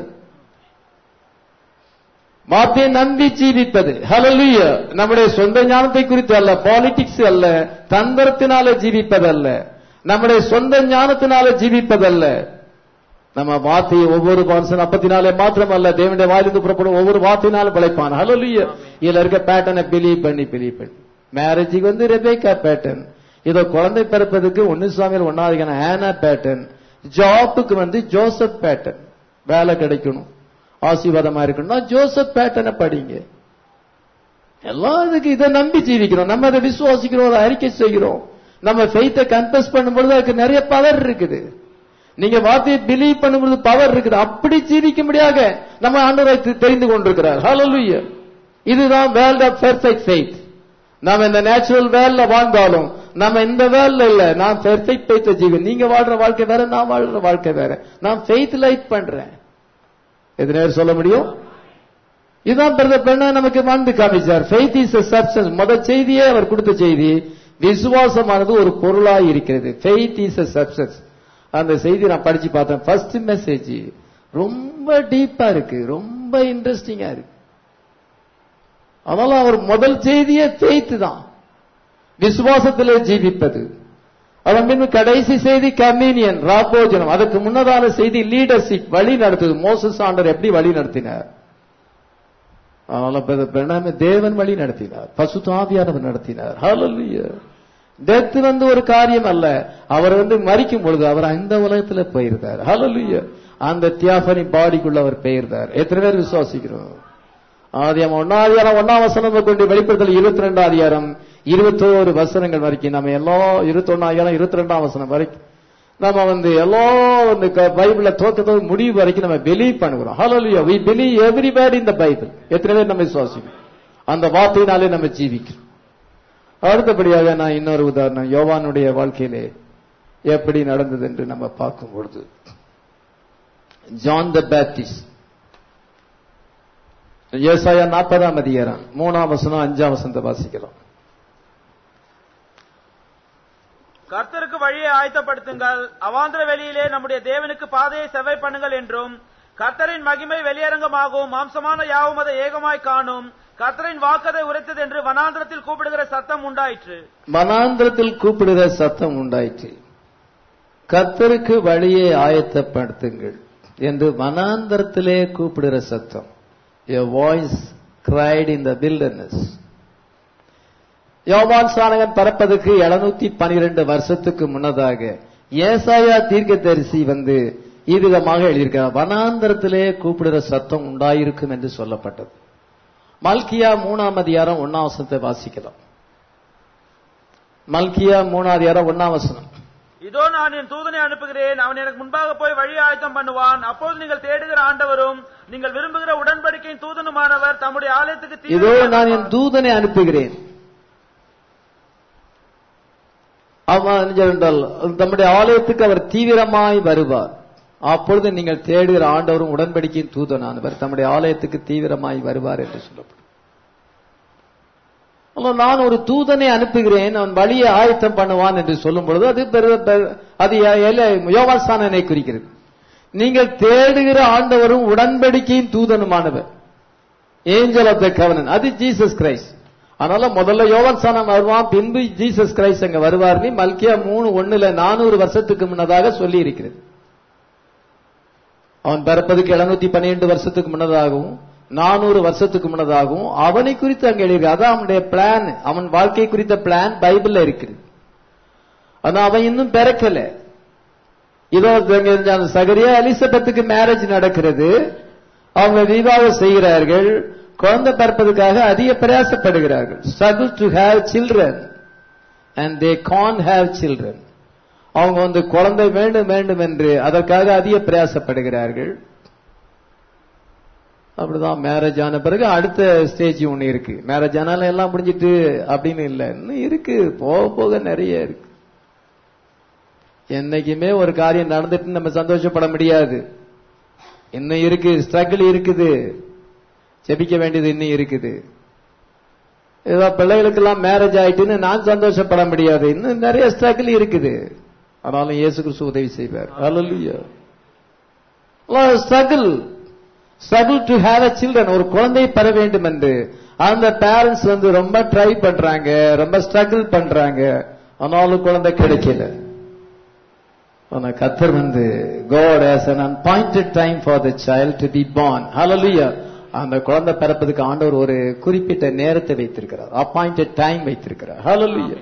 வார்த்தையை நம்பி ஜீவிப்பது ஹalleluya நம்முடைய சொந்த ஞானத்தை குறித்து அல்ல பாலிடிக்ஸ் அல்ல தந்திரத்தினால ஜீவிப்பதல்ல நம்முடைய சொந்த ஞானத்தினால ஜீவிப்பதல்ல நம்ம வார்த்தையை ஒவ்வொரு மனுஷன் அப்பத்தினாலே மாத்திரமல்ல தேவனுடைய வாயிலிருந்து புறப்படும் ஒவ்வொரு வார்த்தையினாலும் பிழைப்பான் ஹalleluya இதுல இருக்க பேட்டர்னை பிலீவ் பண்ணி பிலீவ் பண்ணி மேரேஜுக்கு வந்து ரெபேக்கா பேட்டர்ன் இதோ குழந்தை பிறப்பதுக்கு ஒன்னு சுவாமியில் ஒன்னாவது ஆனா பேட்டர்ன் ஜாப்புக்கு வந்து ஜோசப் பேட்டர்ன் வேலை கிடைக்கணும் ஆசீர்வாதமா இருக்கணும்னா ஜோசப் பேட்டர்னை படிங்க எல்லாம் இதுக்கு இதை நம்பி ஜீவிக்கிறோம் நம்ம அதை விசுவாசிக்கிறோம் அதை அறிக்கை செய்கிறோம் நம்ம ஃபெய்த்தை கன்ஃபஸ் பண்ணும்பொழுது அதுக்கு நிறைய பவர் இருக்குது நீங்க வார்த்தையை பிலீவ் பண்ணும்பொழுது பவர் இருக்குது அப்படி ஜீவிக்கும்படியாக நம்ம ஆண்டவரை தெ- தெரிந்து கொண்டிருக்கிறார் ஹalleluya இதுதான் வேர்ல்ட் ஆஃப் பெர்ஃபெக்ட் ஃபெய்த் நாம இந்த நேச்சுரல் வேல்ல வாழ்ந்தாலும் நம்ம இந்த வேல்ல இல்ல நான் பெர்ஃபெக்ட் ஃபெய்த் ஜீவி நீங்க வாழ்ற வாழ்க்கை வேற நான் வாழ்ற வாழ்க்கை வேற நான் ஃபெய்த் லைட் பண்றேன் எது நேரம் சொல்ல முடியும் இதுதான் பிரதர் பெண்ணா நமக்கு வாழ்ந்து காமிச்சார் ஃபெய்த் இஸ் சப்ஸ்டன்ஸ் முத செய்தியே அவர் கொடுத்த செய்தி விசுவாசமானது ஒரு பொருளாய் இருக்கிறது ஃபெய்த் இஸ் a சப்ஸ்டன்ஸ் அந்த செய்தி நான் படிச்சு பார்த்தேன் ஃபர்ஸ்ட் மெசேஜ் ரொம்ப டீப்பா இருக்கு ரொம்ப இன்ட்ரெஸ்டிங்கா இருக்கு அதனால அவர் முதல் செய்தியே ஃபெய்த் தான் விசுவாசத்திலே ஜீவிப்பது அதன் பின்பு கடைசி செய்தி கம்யூனியன் ராபோஜனம் அதுக்கு முன்னதான செய்தி லீடர்ஷிப் வழி நடத்துது மோசஸ் ஆண்டர் எப்படி வழி நடத்தினார் அதனால பிரதர் பிரணாம தேவன் வழி நடத்தினார் பசுதாவியானவர் நடத்தினார் ஹalleluya டெத் வந்து ஒரு காரியம் அல்ல அவர் வந்து மறிக்கும் பொழுது அவர் அந்த உலகத்துல போயிருந்தார் ஹalleluya அந்த தியாபனி பாடிக்குள்ள அவர் பெயர்ந்தார் எத்தனை பேர் விசுவாசிக்கிறோம் ஆதியம் ஒன்னாம் அதிகாரம் ஒன்னாம் வசனம் கொண்டு வெளிப்படுத்தல் இருபத்தி ரெண்டாம் அதிகாரம் இருபத்தோரு வசனங்கள் வரைக்கும் நம்ம எல்லா இருபத்தி ஒன்னாம் அதிகாரம் இருபத்தி ரெண்டாம் வசனம் வரைக்கும் நம்ம வந்து எல்லா இந்த க- பைபிள்ல தோக்கத்தோடு முடிவு வரைக்கும் நம்ம பிலீவ் பண்ணுகிறோம் ஹalleluya we believe everybody in the bible எத்தனை பேர் நம்ம விசுவாசிக்கிறோம் அந்த வார்த்தையினாலே நம்ம ஜீவிக்கிறோம் அடுத்தபடியாக நான் இன்னொரு உதாரணம் யோவானுடைய வாழ்க்கையிலே எப்படி நடந்தது என்று நம்ம பார்க்கும் பொழுது ஜான் த பேப்டிஸ்ட் ஏசாயா நாற்பதாம் அதிகாரம் மூணாம் வசனம் அஞ்சாம் வசனத்தை வாசிக்கலாம் கர்த்தருக்கு வழியை ஆயத்தப்படுத்துங்கள் அவாந்திர வெளியிலே நம்முடைய தேவனுக்கு பாதையை செவ்வை பண்ணுங்கள் என்றும் கர்த்தரின் மகிமை வெளியரங்கமாகும் மாம்சமான யாவும் அதை ஏகமாய் காணும் கர்த்தரின் வாக்கதை உரைத்தது என்று வனாந்திரத்தில் கூப்பிடுகிற சத்தம் உண்டாயிற்று மனாந்திரத்தில் கூப்பிடுகிற சத்தம் உண்டாயிற்று கர்த்தருக்கு வழியை ஆயத்தப்படுத்துங்கள் என்று வனாந்திரத்திலே கூப்பிடுகிற சத்தம் a voice cried in the wilderness யோவான் சாணகன் பறப்பதற்கு 712 பனிரெண்டு வருஷத்துக்கு முன்னதாக ஏசாயா தீர்க்கதரிசி வந்து இவ்விதமாக எழுதியிருக்கிறார் வனாந்தரத்திலே கூப்பிடுகிற சத்தம் உண்டாயிருக்கும் என்று சொல்லப்பட்டது மல்கியா மூணாம் அதிகாரம் ஒன்னாம் வசனத்தை வாசிக்கலாம் மல்கியா மூணாம் அதிகாரம் ஒன்னாம் வசனம் இதோ நான் என் தூதனை அனுப்புகிறேன் அவன் எனக்கு முன்பாக போய் வழி ஆயத்தம் பண்ணுவான் அப்போது நீங்கள் தேடுகிற ஆண்டவரும் நீங்கள் விரும்புகிற உடன்படிக்கையின் தூதனுமானவர் தம்முடைய ஆலயத்துக்கு இதோ தீவிரமாய் நான் என் வருவார். தூதனை அனுப்புகிறேன் அவன் என்றால் தம்முடைய ஆலயத்துக்கு அவர் தீவிரமாய் வருவார் அப்பொழுது நீங்கள் தேடுகிற ஆண்டவரும் உடன்படிக்கையின் தூதனானவர் தம்முடைய ஆலயத்துக்கு தீவிரமாய் வருவார் என்று சொல்லப்படும் அல்ல, நான் ஒரு தூதனை அனுப்புகிறேன் அவன் வழியை ஆயத்தம் பண்ணுவான் என்று சொல்லும் பொழுது அது பெரு- பெரு- அது யோவாசானனை குறிக்கிறது நீங்கள் தேடுகிற ஆண்டவரும் உடன்படிக்கையின் தூதனுமானவர் ஏஞ்சல் ஆஃப் த கவனன் அது ஜீசஸ் கிரைஸ்ட் அதனால முதல்ல யோவான் சானம் வருவான் பின்பு ஜீசஸ் கிரைஸ்ட் அங்க வருவார்னு மல்கியா மூணு ஒண்ணுல நானூறு வருஷத்துக்கு முன்னதாக சொல்லி இருக்கிறது அவன் பிறப்பதுக்கு எழுநூத்தி பன்னிரண்டு வருஷத்துக்கு முன்னதாகவும் நானூறு வருஷத்துக்கு முன்னதாகவும் அவனை குறித்து அங்க எழுதியிருக்கு அதான் அவனுடைய பிளான் அவன் வாழ்க்கை குறித்த பிளான் பைபிள்ல இருக்குது ஆனா அவன் இன்னும் பிறக்கல இதோ இங்க இந்த சகரியா எலிசபெத்துக்கு மேரேஜ் நடக்கிறது அவங்க விவாகம் செய்கிறார்கள் குழந்தை பிறப்பதற்காக அதிக பிரயாசப்படுகிறார்கள் struggle to have children and they can have children அவங்க வந்து குழந்தை வேண்டும் வேண்டும் என்று அதற்காக அதிக பிரயாசப்படுகிறார்கள் அப்படிதான் மேரேஜ் ஆன பிறகு அடுத்த ஸ்டேஜ் ஒண்ணு இருக்கு மேரேஜ் ஆனாலும் எல்லாம் முடிஞ்சிட்டு அப்படின்னு இல்லை இன்னும் இருக்கு போக போக நிறைய இருக்கு என்னைக்குமே ஒரு காரியம் நடந்துட்டு நம்ம சந்தோஷப்பட முடியாது இன்னும் இருக்கு ஸ்ட்ரகிள் இருக்குது ஜெபிக்க வேண்டியது இன்னும் இருக்குது ஏதோ பிள்ளைகளுக்கெல்லாம் மேரேஜ் ஆயிட்டுன்னு நான் சந்தோஷப்பட முடியாது இன்னும் நிறைய ஸ்ட்ரகிள் இருக்குது ஆனாலும் இயேசு கிறிஸ்து உதவி செய்வார் hallelujah struggle struggle to have a children ஒரு குழந்தை பெற வேண்டும் என்று அந்த பேரண்ட்ஸ் வந்து ரொம்ப ட்ரை பண்றாங்க ரொம்ப ஸ்ட்ரகிள் பண்றாங்க ஆனாலும் குழந்தை கிடைக்கல ஆனா கத்தர் வந்து God has an appointed time for the child to be born hallelujah அந்த குழந்தை பிறப்பதுக்கு ஆண்டவர் ஒரு குறிப்பிட்ட நேரத்தை வைத்திருக்கிறார் appointed டைம் வைத்திருக்கிறார் hallelujah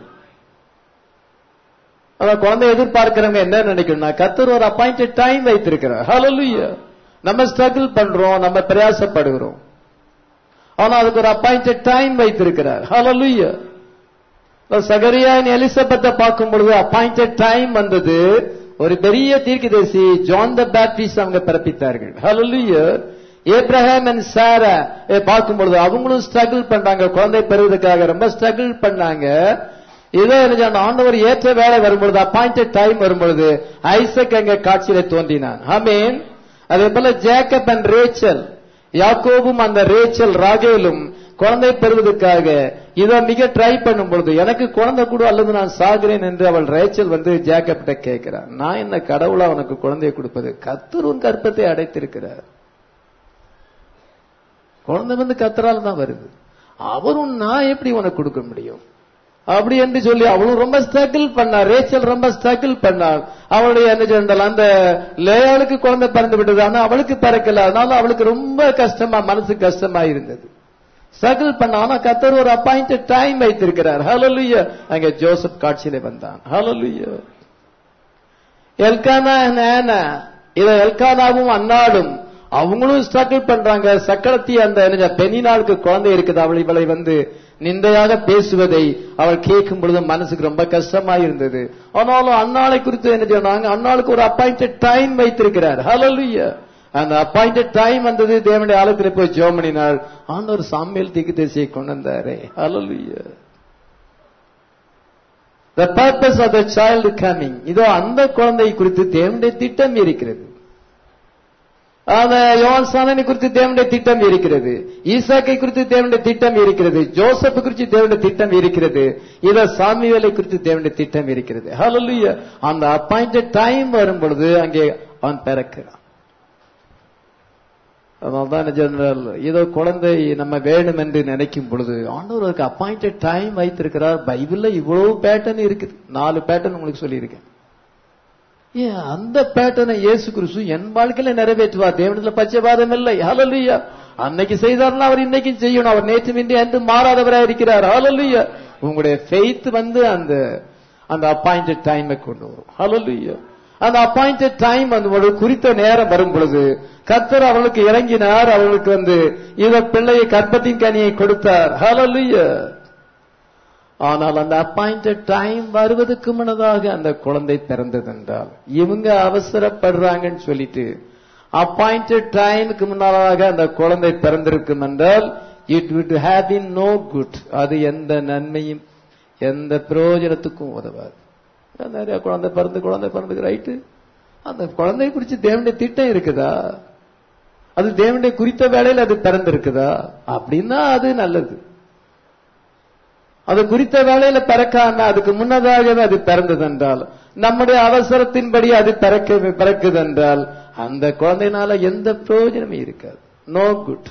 அதான் குழந்தை எதிர்பார்க்கிறவங்க என்ன நினைக்கணும்னா கத்தர் ஒரு அப்பாயிண்டட் டைம் வைத்திருக்கிறார் hallelujah நம்ம ஸ்ட்ரகிள் பண்றோம் நம்ம பிரயாசப்படுகிறோம் ஆனா அதுக்கு ஒரு அப்பாயிண்டட் டைம் வைத்திருக்கிறார் hallelujah சகரியான் எலிசபெத்தை பார்க்கும் பொழுது அப்பாயிண்டட் டைம் வந்தது ஒரு பெரிய தீர்க்கதரிசி ஜான் த பேப்டிஸ்ட் அவங்க பிறப்பித்தார்கள் hallelujah ஏப்ரஹாம் அண்ட் சாரா பார்க்கும் பொழுது அவங்களும் ஸ்ட்ரகிள் பண்றாங்க குழந்தை பெறுவதற்காக ரொம்ப ஸ்ட்ரகிள் பண்ணாங்க இதோ எனக்கு அந்த ஆண்டவர் ஏற்ற வேலை வரும்பொழுது அப்பாயிண்டட் டைம் வரும்பொழுது ஐசக் அங்க காட்சியில தோன்றினான் ஆமீன் அதே போல ஜேக்கப் அண்ட் ரேச்சல் யாக்கோபும் அந்த ரேச்சல் ராகேலும் குழந்தை பெறுவதற்காக இதோ மிக ட்ரை பண்ணும் பொழுது எனக்கு குழந்தை கூட அல்லது நான் சாகிறேன் என்று அவள் ரேச்சல் வந்து ஜேக்கப்ட கேட்கிறான் நான் என்ன கடவுளா உனக்கு குழந்தையை கொடுப்பது கத்தர் உன் கற்பத்தை அடைத்திருக்கிறார் குழந்தை வந்து கத்தரால் தான் வருது அவரும் நான் எப்படி உனக்கு கொடுக்க முடியும் அப்படி என்று சொல்லி அவளும் ரொம்ப ஸ்ட்ரகிள் பண்ணார் ரேச்சல் ரொம்ப ஸ்ட்ரகிள் பண்ணாள் அவளுடைய என்ன சொன்னால் அந்த லேயாளுக்கு குழந்தை பிறந்து விட்டது ஆனா அவளுக்கு பிறக்கல அதனால அவளுக்கு ரொம்ப கஷ்டமா மனசு கஷ்டமா இருந்தது ஸ்ட்ரகிள் பண்ண ஆனா கத்தர் ஒரு அப்பாயிண்டட் டைம் வைத்திருக்கிறார் ஹalleluya அங்க ஜோசப் காட்சியில வந்தான் ஹalleluya எல்கானா and Anna இத எல்கானாவும் அன்னாடும் அவங்களும் ஸ்ட்ரகிள் பண்றாங்க சக்கரத்தி அந்த என்ன, பெண்ணினாளுக்கு குழந்தை இருக்குது அவள் இவளை வந்து நிந்தையாக பேசுவதை அவள் கேட்கும் பொழுது மனசுக்கு ரொம்ப கஷ்டமா இருந்தது ஆனாலும் அன்னாளை குறித்து என்ன சொன்னாங்க அன்னாளுக்கு ஒரு அப்பாயிண்டட் டைம் வைத்திருக்கிறார் ஹalleluya அந்த அப்பாயிண்டட் டைம் வந்தது தேவனுடைய ஆலயத்துல போய் ஜோமனினாள் ஆண்டவர் சாமியல் திக்கு தேசியை கொண்டு வந்தாரே ஹalleluya The purpose of the child coming இதோ அந்த குழந்தை குறித்து தேவனுடைய திட்டம் இருக்கிறது அந்த யோவான் சானனை குறித்து தேவனுடைய திட்டம் இருக்கிறது ஈசாக்கை குறித்து தேவனுடைய திட்டம் இருக்கிறது ஜோசப் குறித்து தேவனுடைய திட்டம் இருக்கிறது இத சாமிவேலை குறித்து தேவனுடைய திட்டம் இருக்கிறது ஹalleluya அந்த அப்பாயிண்டட் டைம் வரும் பொழுது அங்கே அவன் பிறக்கிறான் அதனால்தான் ஜெனரல் ஏதோ குழந்தை நம்ம வேணும் என்று நினைக்கும் பொழுது ஆண்டவருக்கு அப்பாயிண்டட் டைம் வைத்திருக்கிறார் பைபிள்ல இவ்வளவு பேட்டர்ன் இருக்குது நாலு பேட்டர்ன் உங்களுக்கு சொல்லியிருக்கேன் ஏன் அந்த பேட்டர்னை இயேசு கிறிஸ்து என் வாழ்க்கையில நிறைவேற்றுவார் தேவனத்துல பச்சைவாதம் இல்லை ஹalleluya அன்னைக்கு செய்தார்னா அவர் இன்னைக்கும் செய்யணும் அவர் நேற்று இன்றி என்று மாறாதவராக இருக்கிறார் ஹalleluya உங்களுடைய ஃபெய்த் வந்து அந்த அந்த அப்பாயிண்டட் டைமை கொண்டு வரும் ஹalleluya அந்த அப்பாயிண்டட் டைம் அந்த ஒரு குறித்த நேரம் வரும் பொழுது கர்த்தர் அவளுக்கு இறங்கினார் அவளுக்கு வந்து இத பிள்ளையை கற்பத்தின் கனியை கொடுத்தார் ஹalleluya ஆனால் அந்த அப்பாயிண்டட் டைம் வருவதற்கு முன்னதாக அந்த குழந்தை பிறந்தது என்றால் இவங்க அவசரப்படுறாங்கன்னு சொல்லிட்டு அப்பாயிண்டட் டைமுக்கு முன்னதாக அந்த குழந்தை பிறந்திருக்கும் என்றால் இட் விட் ஹேவ் been நோ குட் அது எந்த நன்மையும் எந்த பிரயோஜனத்துக்கும் உதவாது நிறைய குழந்தை பிறந்து குழந்தை பிறந்துக்கு ரைட்டு அந்த குழந்தை குறிச்சு தேவனுடைய திட்டம் இருக்குதா அது தேவனுடைய குறித்த வேலையில் அது பிறந்திருக்குதா அப்படின்னா அது நல்லது அது குறித்த வேலையில பிறக்காம அதுக்கு முன்னதாகவே அது பிறந்தது என்றால் நம்முடைய அவசரத்தின்படி அது பிறக்க பிறக்குது என்றால் அந்த குழந்தைனால எந்த பிரயோஜனமும் இருக்காது நோ குட்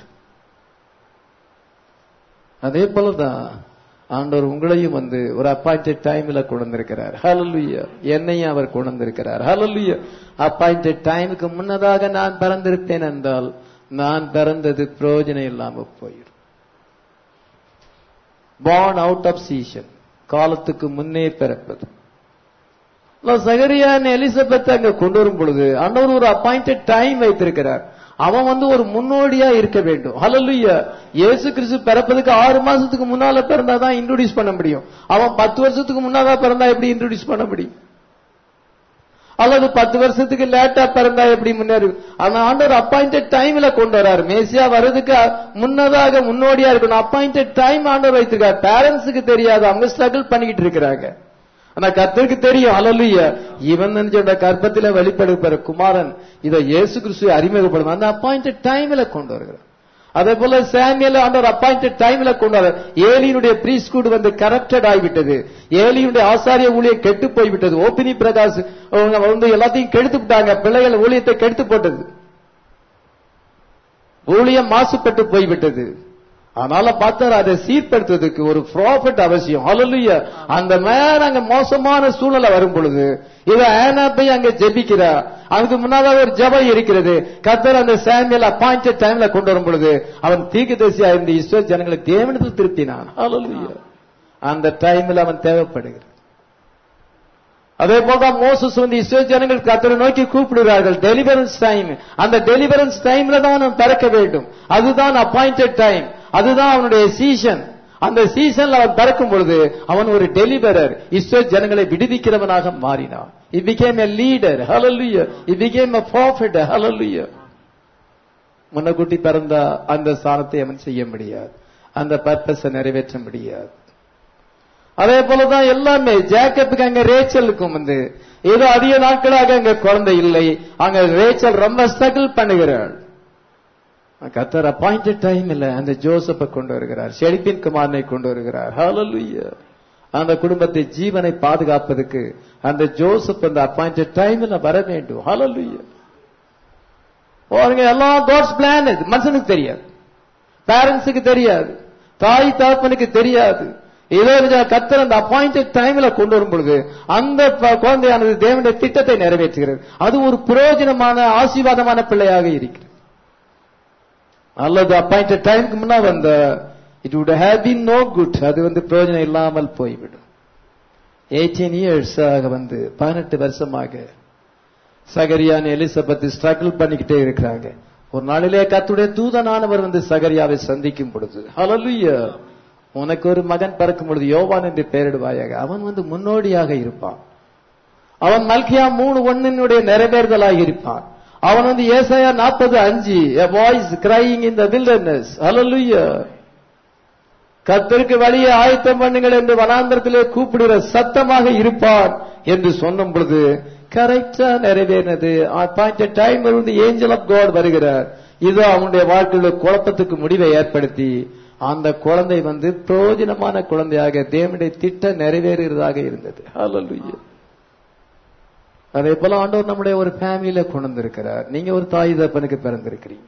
அதே போலதான் ஆண்டவர் உங்களையும் வந்து ஒரு அப்பாயிண்டட் டைம்ல கொண்டு வந்திருக்கிறார் ஹalleluya என்னையும் அவர் கொண்டு வந்திருக்கிறார் ஹalleluya அப்பாயிண்டட் டைமுக்கு முன்னதாக நான் பிறந்திருப்பேன் என்றால் நான் பிறந்தது பிரயோஜனம் இல்லாம போயிடும் born அவுட் ஆஃப் சீசன் காலத்துக்கு முன்னே பிறப்பது சகரியான் எலிசபெத் அங்க கொண்டு வரும் பொழுது ஆண்டவர் ஒரு அப்பாயிண்டட் டைம் வைத்திருக்கிறார் அவன் வந்து ஒரு முன்னோடியா இருக்க வேண்டும் ஹalleluya இயேசு கிறிஸ்து பிறப்பதுக்கு ஆறு மாசத்துக்கு முன்னால பிறந்தாதான் இன்ட்ரோடியூஸ் பண்ண முடியும் அவன் பத்து வருஷத்துக்கு முன்னாதான் பிறந்தா எப்படி இன்ட்ரோடியூஸ் பண்ண முடியும் அல்லது பத்து வருஷத்துக்கு லேட்டா பிறந்தா எப்படி முன்னேறி ஆனா ஆண்டவர் அப்பாயிண்டட் டைம்ல கொண்டு வராரு மேசியா வர்றதுக்கு முன்னதாக முன்னோடியா இருக்கணும் அப்பாயிண்டட் டைம் ஆண்டவர் வைத்திருக்காரு பேரண்ட்ஸுக்கு தெரியாது அவங்க ஸ்ட்ரகிள் பண்ணிக்கிட்டு இருக்கிறாங்க ஆனா கர்த்தருக்கு தெரியும் அலலுய இவன் நினைச்சோட கர்ப்பத்தில வெளிப்படுப்பாரு குமாரன் இதை இயேசு கிறிஸ்துவை அறிமுகப்படும் அந்த அப்பாயிண்டட் டைம்ல கொண்டு வருகிறார் அதே போல சாமியல் ஆண்டவர் அப்பாயிண்டட் டைம்ல கொண்டு வர ஏலியினுடைய பிரீஸ்கூட் வந்து கரப்டட் ஆகிவிட்டது ஏலியினுடைய ஆசாரிய ஊழியம் கெட்டு போய்விட்டது ஓபினி பிரகாஷ் அவங்க வந்து எல்லாத்தையும் கெடுத்து விட்டாங்க பிள்ளைகள் ஊழியத்தை கெடுத்து போட்டது ஊழியம் மாசுபட்டு போய்விட்டது அதனால பார்த்தாரு அதை சீர்படுத்துவதற்கு ஒரு ப்ராஃபிட் அவசியம் ஹalleluya அந்த மேல அங்க மோசமான சூழ்நிலை வரும் பொழுது இவ ஆனா போய் அங்க ஜெபிக்கிறா அதுக்கு முன்னால ஒரு ஜெபம் இருக்கிறது கத்தர் அந்த சாமியல் அப்பாயிண்டட் டைம்ல கொண்டு வரும் பொழுது அவன் தீர்க்கதரிசியா இருந்த இஸ்ரேல் ஜனங்களை தேவனத்தில் திருத்தினான் ஹalleluya அந்த டைம்ல அவன் தேவைப்படுகிறான் அதே போல மோசஸ் வந்து இஸ்ரேல் ஜனங்கள் கத்தரை நோக்கி கூப்பிடுகிறார்கள் டெலிவரன்ஸ் டைம் அந்த டெலிவரன்ஸ் டைம்ல தான் அவன் பிறக்க வேண்டும் அதுதான் அப்பாயிண்டட் டைம் அதுதான் அவனுடைய சீசன் அந்த சீசன்ல அவன் பிறக்கும் பொழுது அவன் ஒரு டெலிவரர் இஸ்ரேல் ஜனங்களை விடுவிக்கிறவனாக மாறினான் it became a leader hallelujah it became a prophet hallelujah முன்னக்கூட்டி பிறந்தா அந்த ஸ்தானத்தை அவன் செய்ய முடியாது அந்த பர்பஸை நிறைவேற்ற முடியாது அதே போலதான் எல்லாமே ஜேக்கப்புக்கு அங்க ரேச்சலுக்கும் வந்து ஏதோ அதிக நாட்களாக அங்க குழந்தை இல்லை அங்க ரேச்சல் ரொம்ப ஸ்ட்ரகிள் பண்ணுகிறாள் கத்தர் அப்பாயிண்டட் டைம் இல்ல அந்த ஜோசப்பை கொண்டு வருகிறார் செழிப்பின் குமாரனை கொண்டு வருகிறார் ஹalleluya அந்த குடும்பத்தை ஜீவனை பாதுகாப்பதற்கு அந்த ஜோசப் அந்த அப்பாயிண்டட் டைம்ல வர வேண்டும் ஹalleluya பாருங்க எல்லாம் காட்ஸ் பிளான் இது மனுஷனுக்கு தெரியாது பேரண்ட்ஸுக்கு தெரியாது தாய் தகப்பனுக்கு தெரியாது ஏதோ கத்தர் அந்த அப்பாயிண்டட் டைம்ல கொண்டு வரும் பொழுது அந்த ப- குழந்தையானது தேவனுடைய திட்டத்தை நிறைவேற்றுகிறது அது ஒரு பிரயோஜனமான ஆசீர்வாதமான பிள்ளையாக இருக்கிறது அல்லது அப்பாயிண்டட் டைமுக்கு முன்னா வந்த it would have been no good அது வந்து பிரயோஜனம் இல்லாமல் போய்விடும் எயிட்டீன் இயர்ஸ் ஆக வந்து பதினெட்டு வருஷமாக சகரியான் எலிசபெத் ஸ்ட்ரகிள் பண்ணிக்கிட்டே இருக்கிறாங்க ஒரு நாளிலே கத்துடைய தூதனானவர் வந்து சகரியாவை சந்திக்கும் பொழுது ஹalleluya உனக்கு ஒரு மகன் பிறக்கும் பொழுது யோவான் என்று பெயரிடுவாயாக அவன் வந்து முன்னோடியாக இருப்பான் அவன் மல்கியா மூணு ஒன்னினுடைய நிறைவேறுதலாக இருப்பான் அவன் வந்து ஏசாயா நாற்பது அஞ்சு a voice crying in the wilderness hallelujah கர்த்தருக்கு வழியை ஆயத்தம் பண்ணுங்கள் என்று வனாந்தரத்திலே கூப்பிடுகிற சத்தமாக இருப்பான் என்று சொன்ன பொழுது கரெக்டா நிறைவேறினது அப்பாயிண்டட் டைம் இருந்து ஏஞ்சல் ஆஃப் காட் வருகிறார் இது அவனுடைய வாழ்க்கையில குழப்பத்துக்கு முடிவை ஏற்படுத்தி அந்த குழந்தை வந்து பிரயோஜனமான குழந்தையாக தேவனுடைய திட்டம் நிறைவேறுகிறதாக இருந்தது ஹalleluya அதே போல ஆண்டவர் நம்முடைய ஒரு ஃபேமிலியில கொண்டு வந்திருக்கிறார் நீங்க ஒரு தாய் தப்பனுக்கு பிறந்திருக்கிறீங்க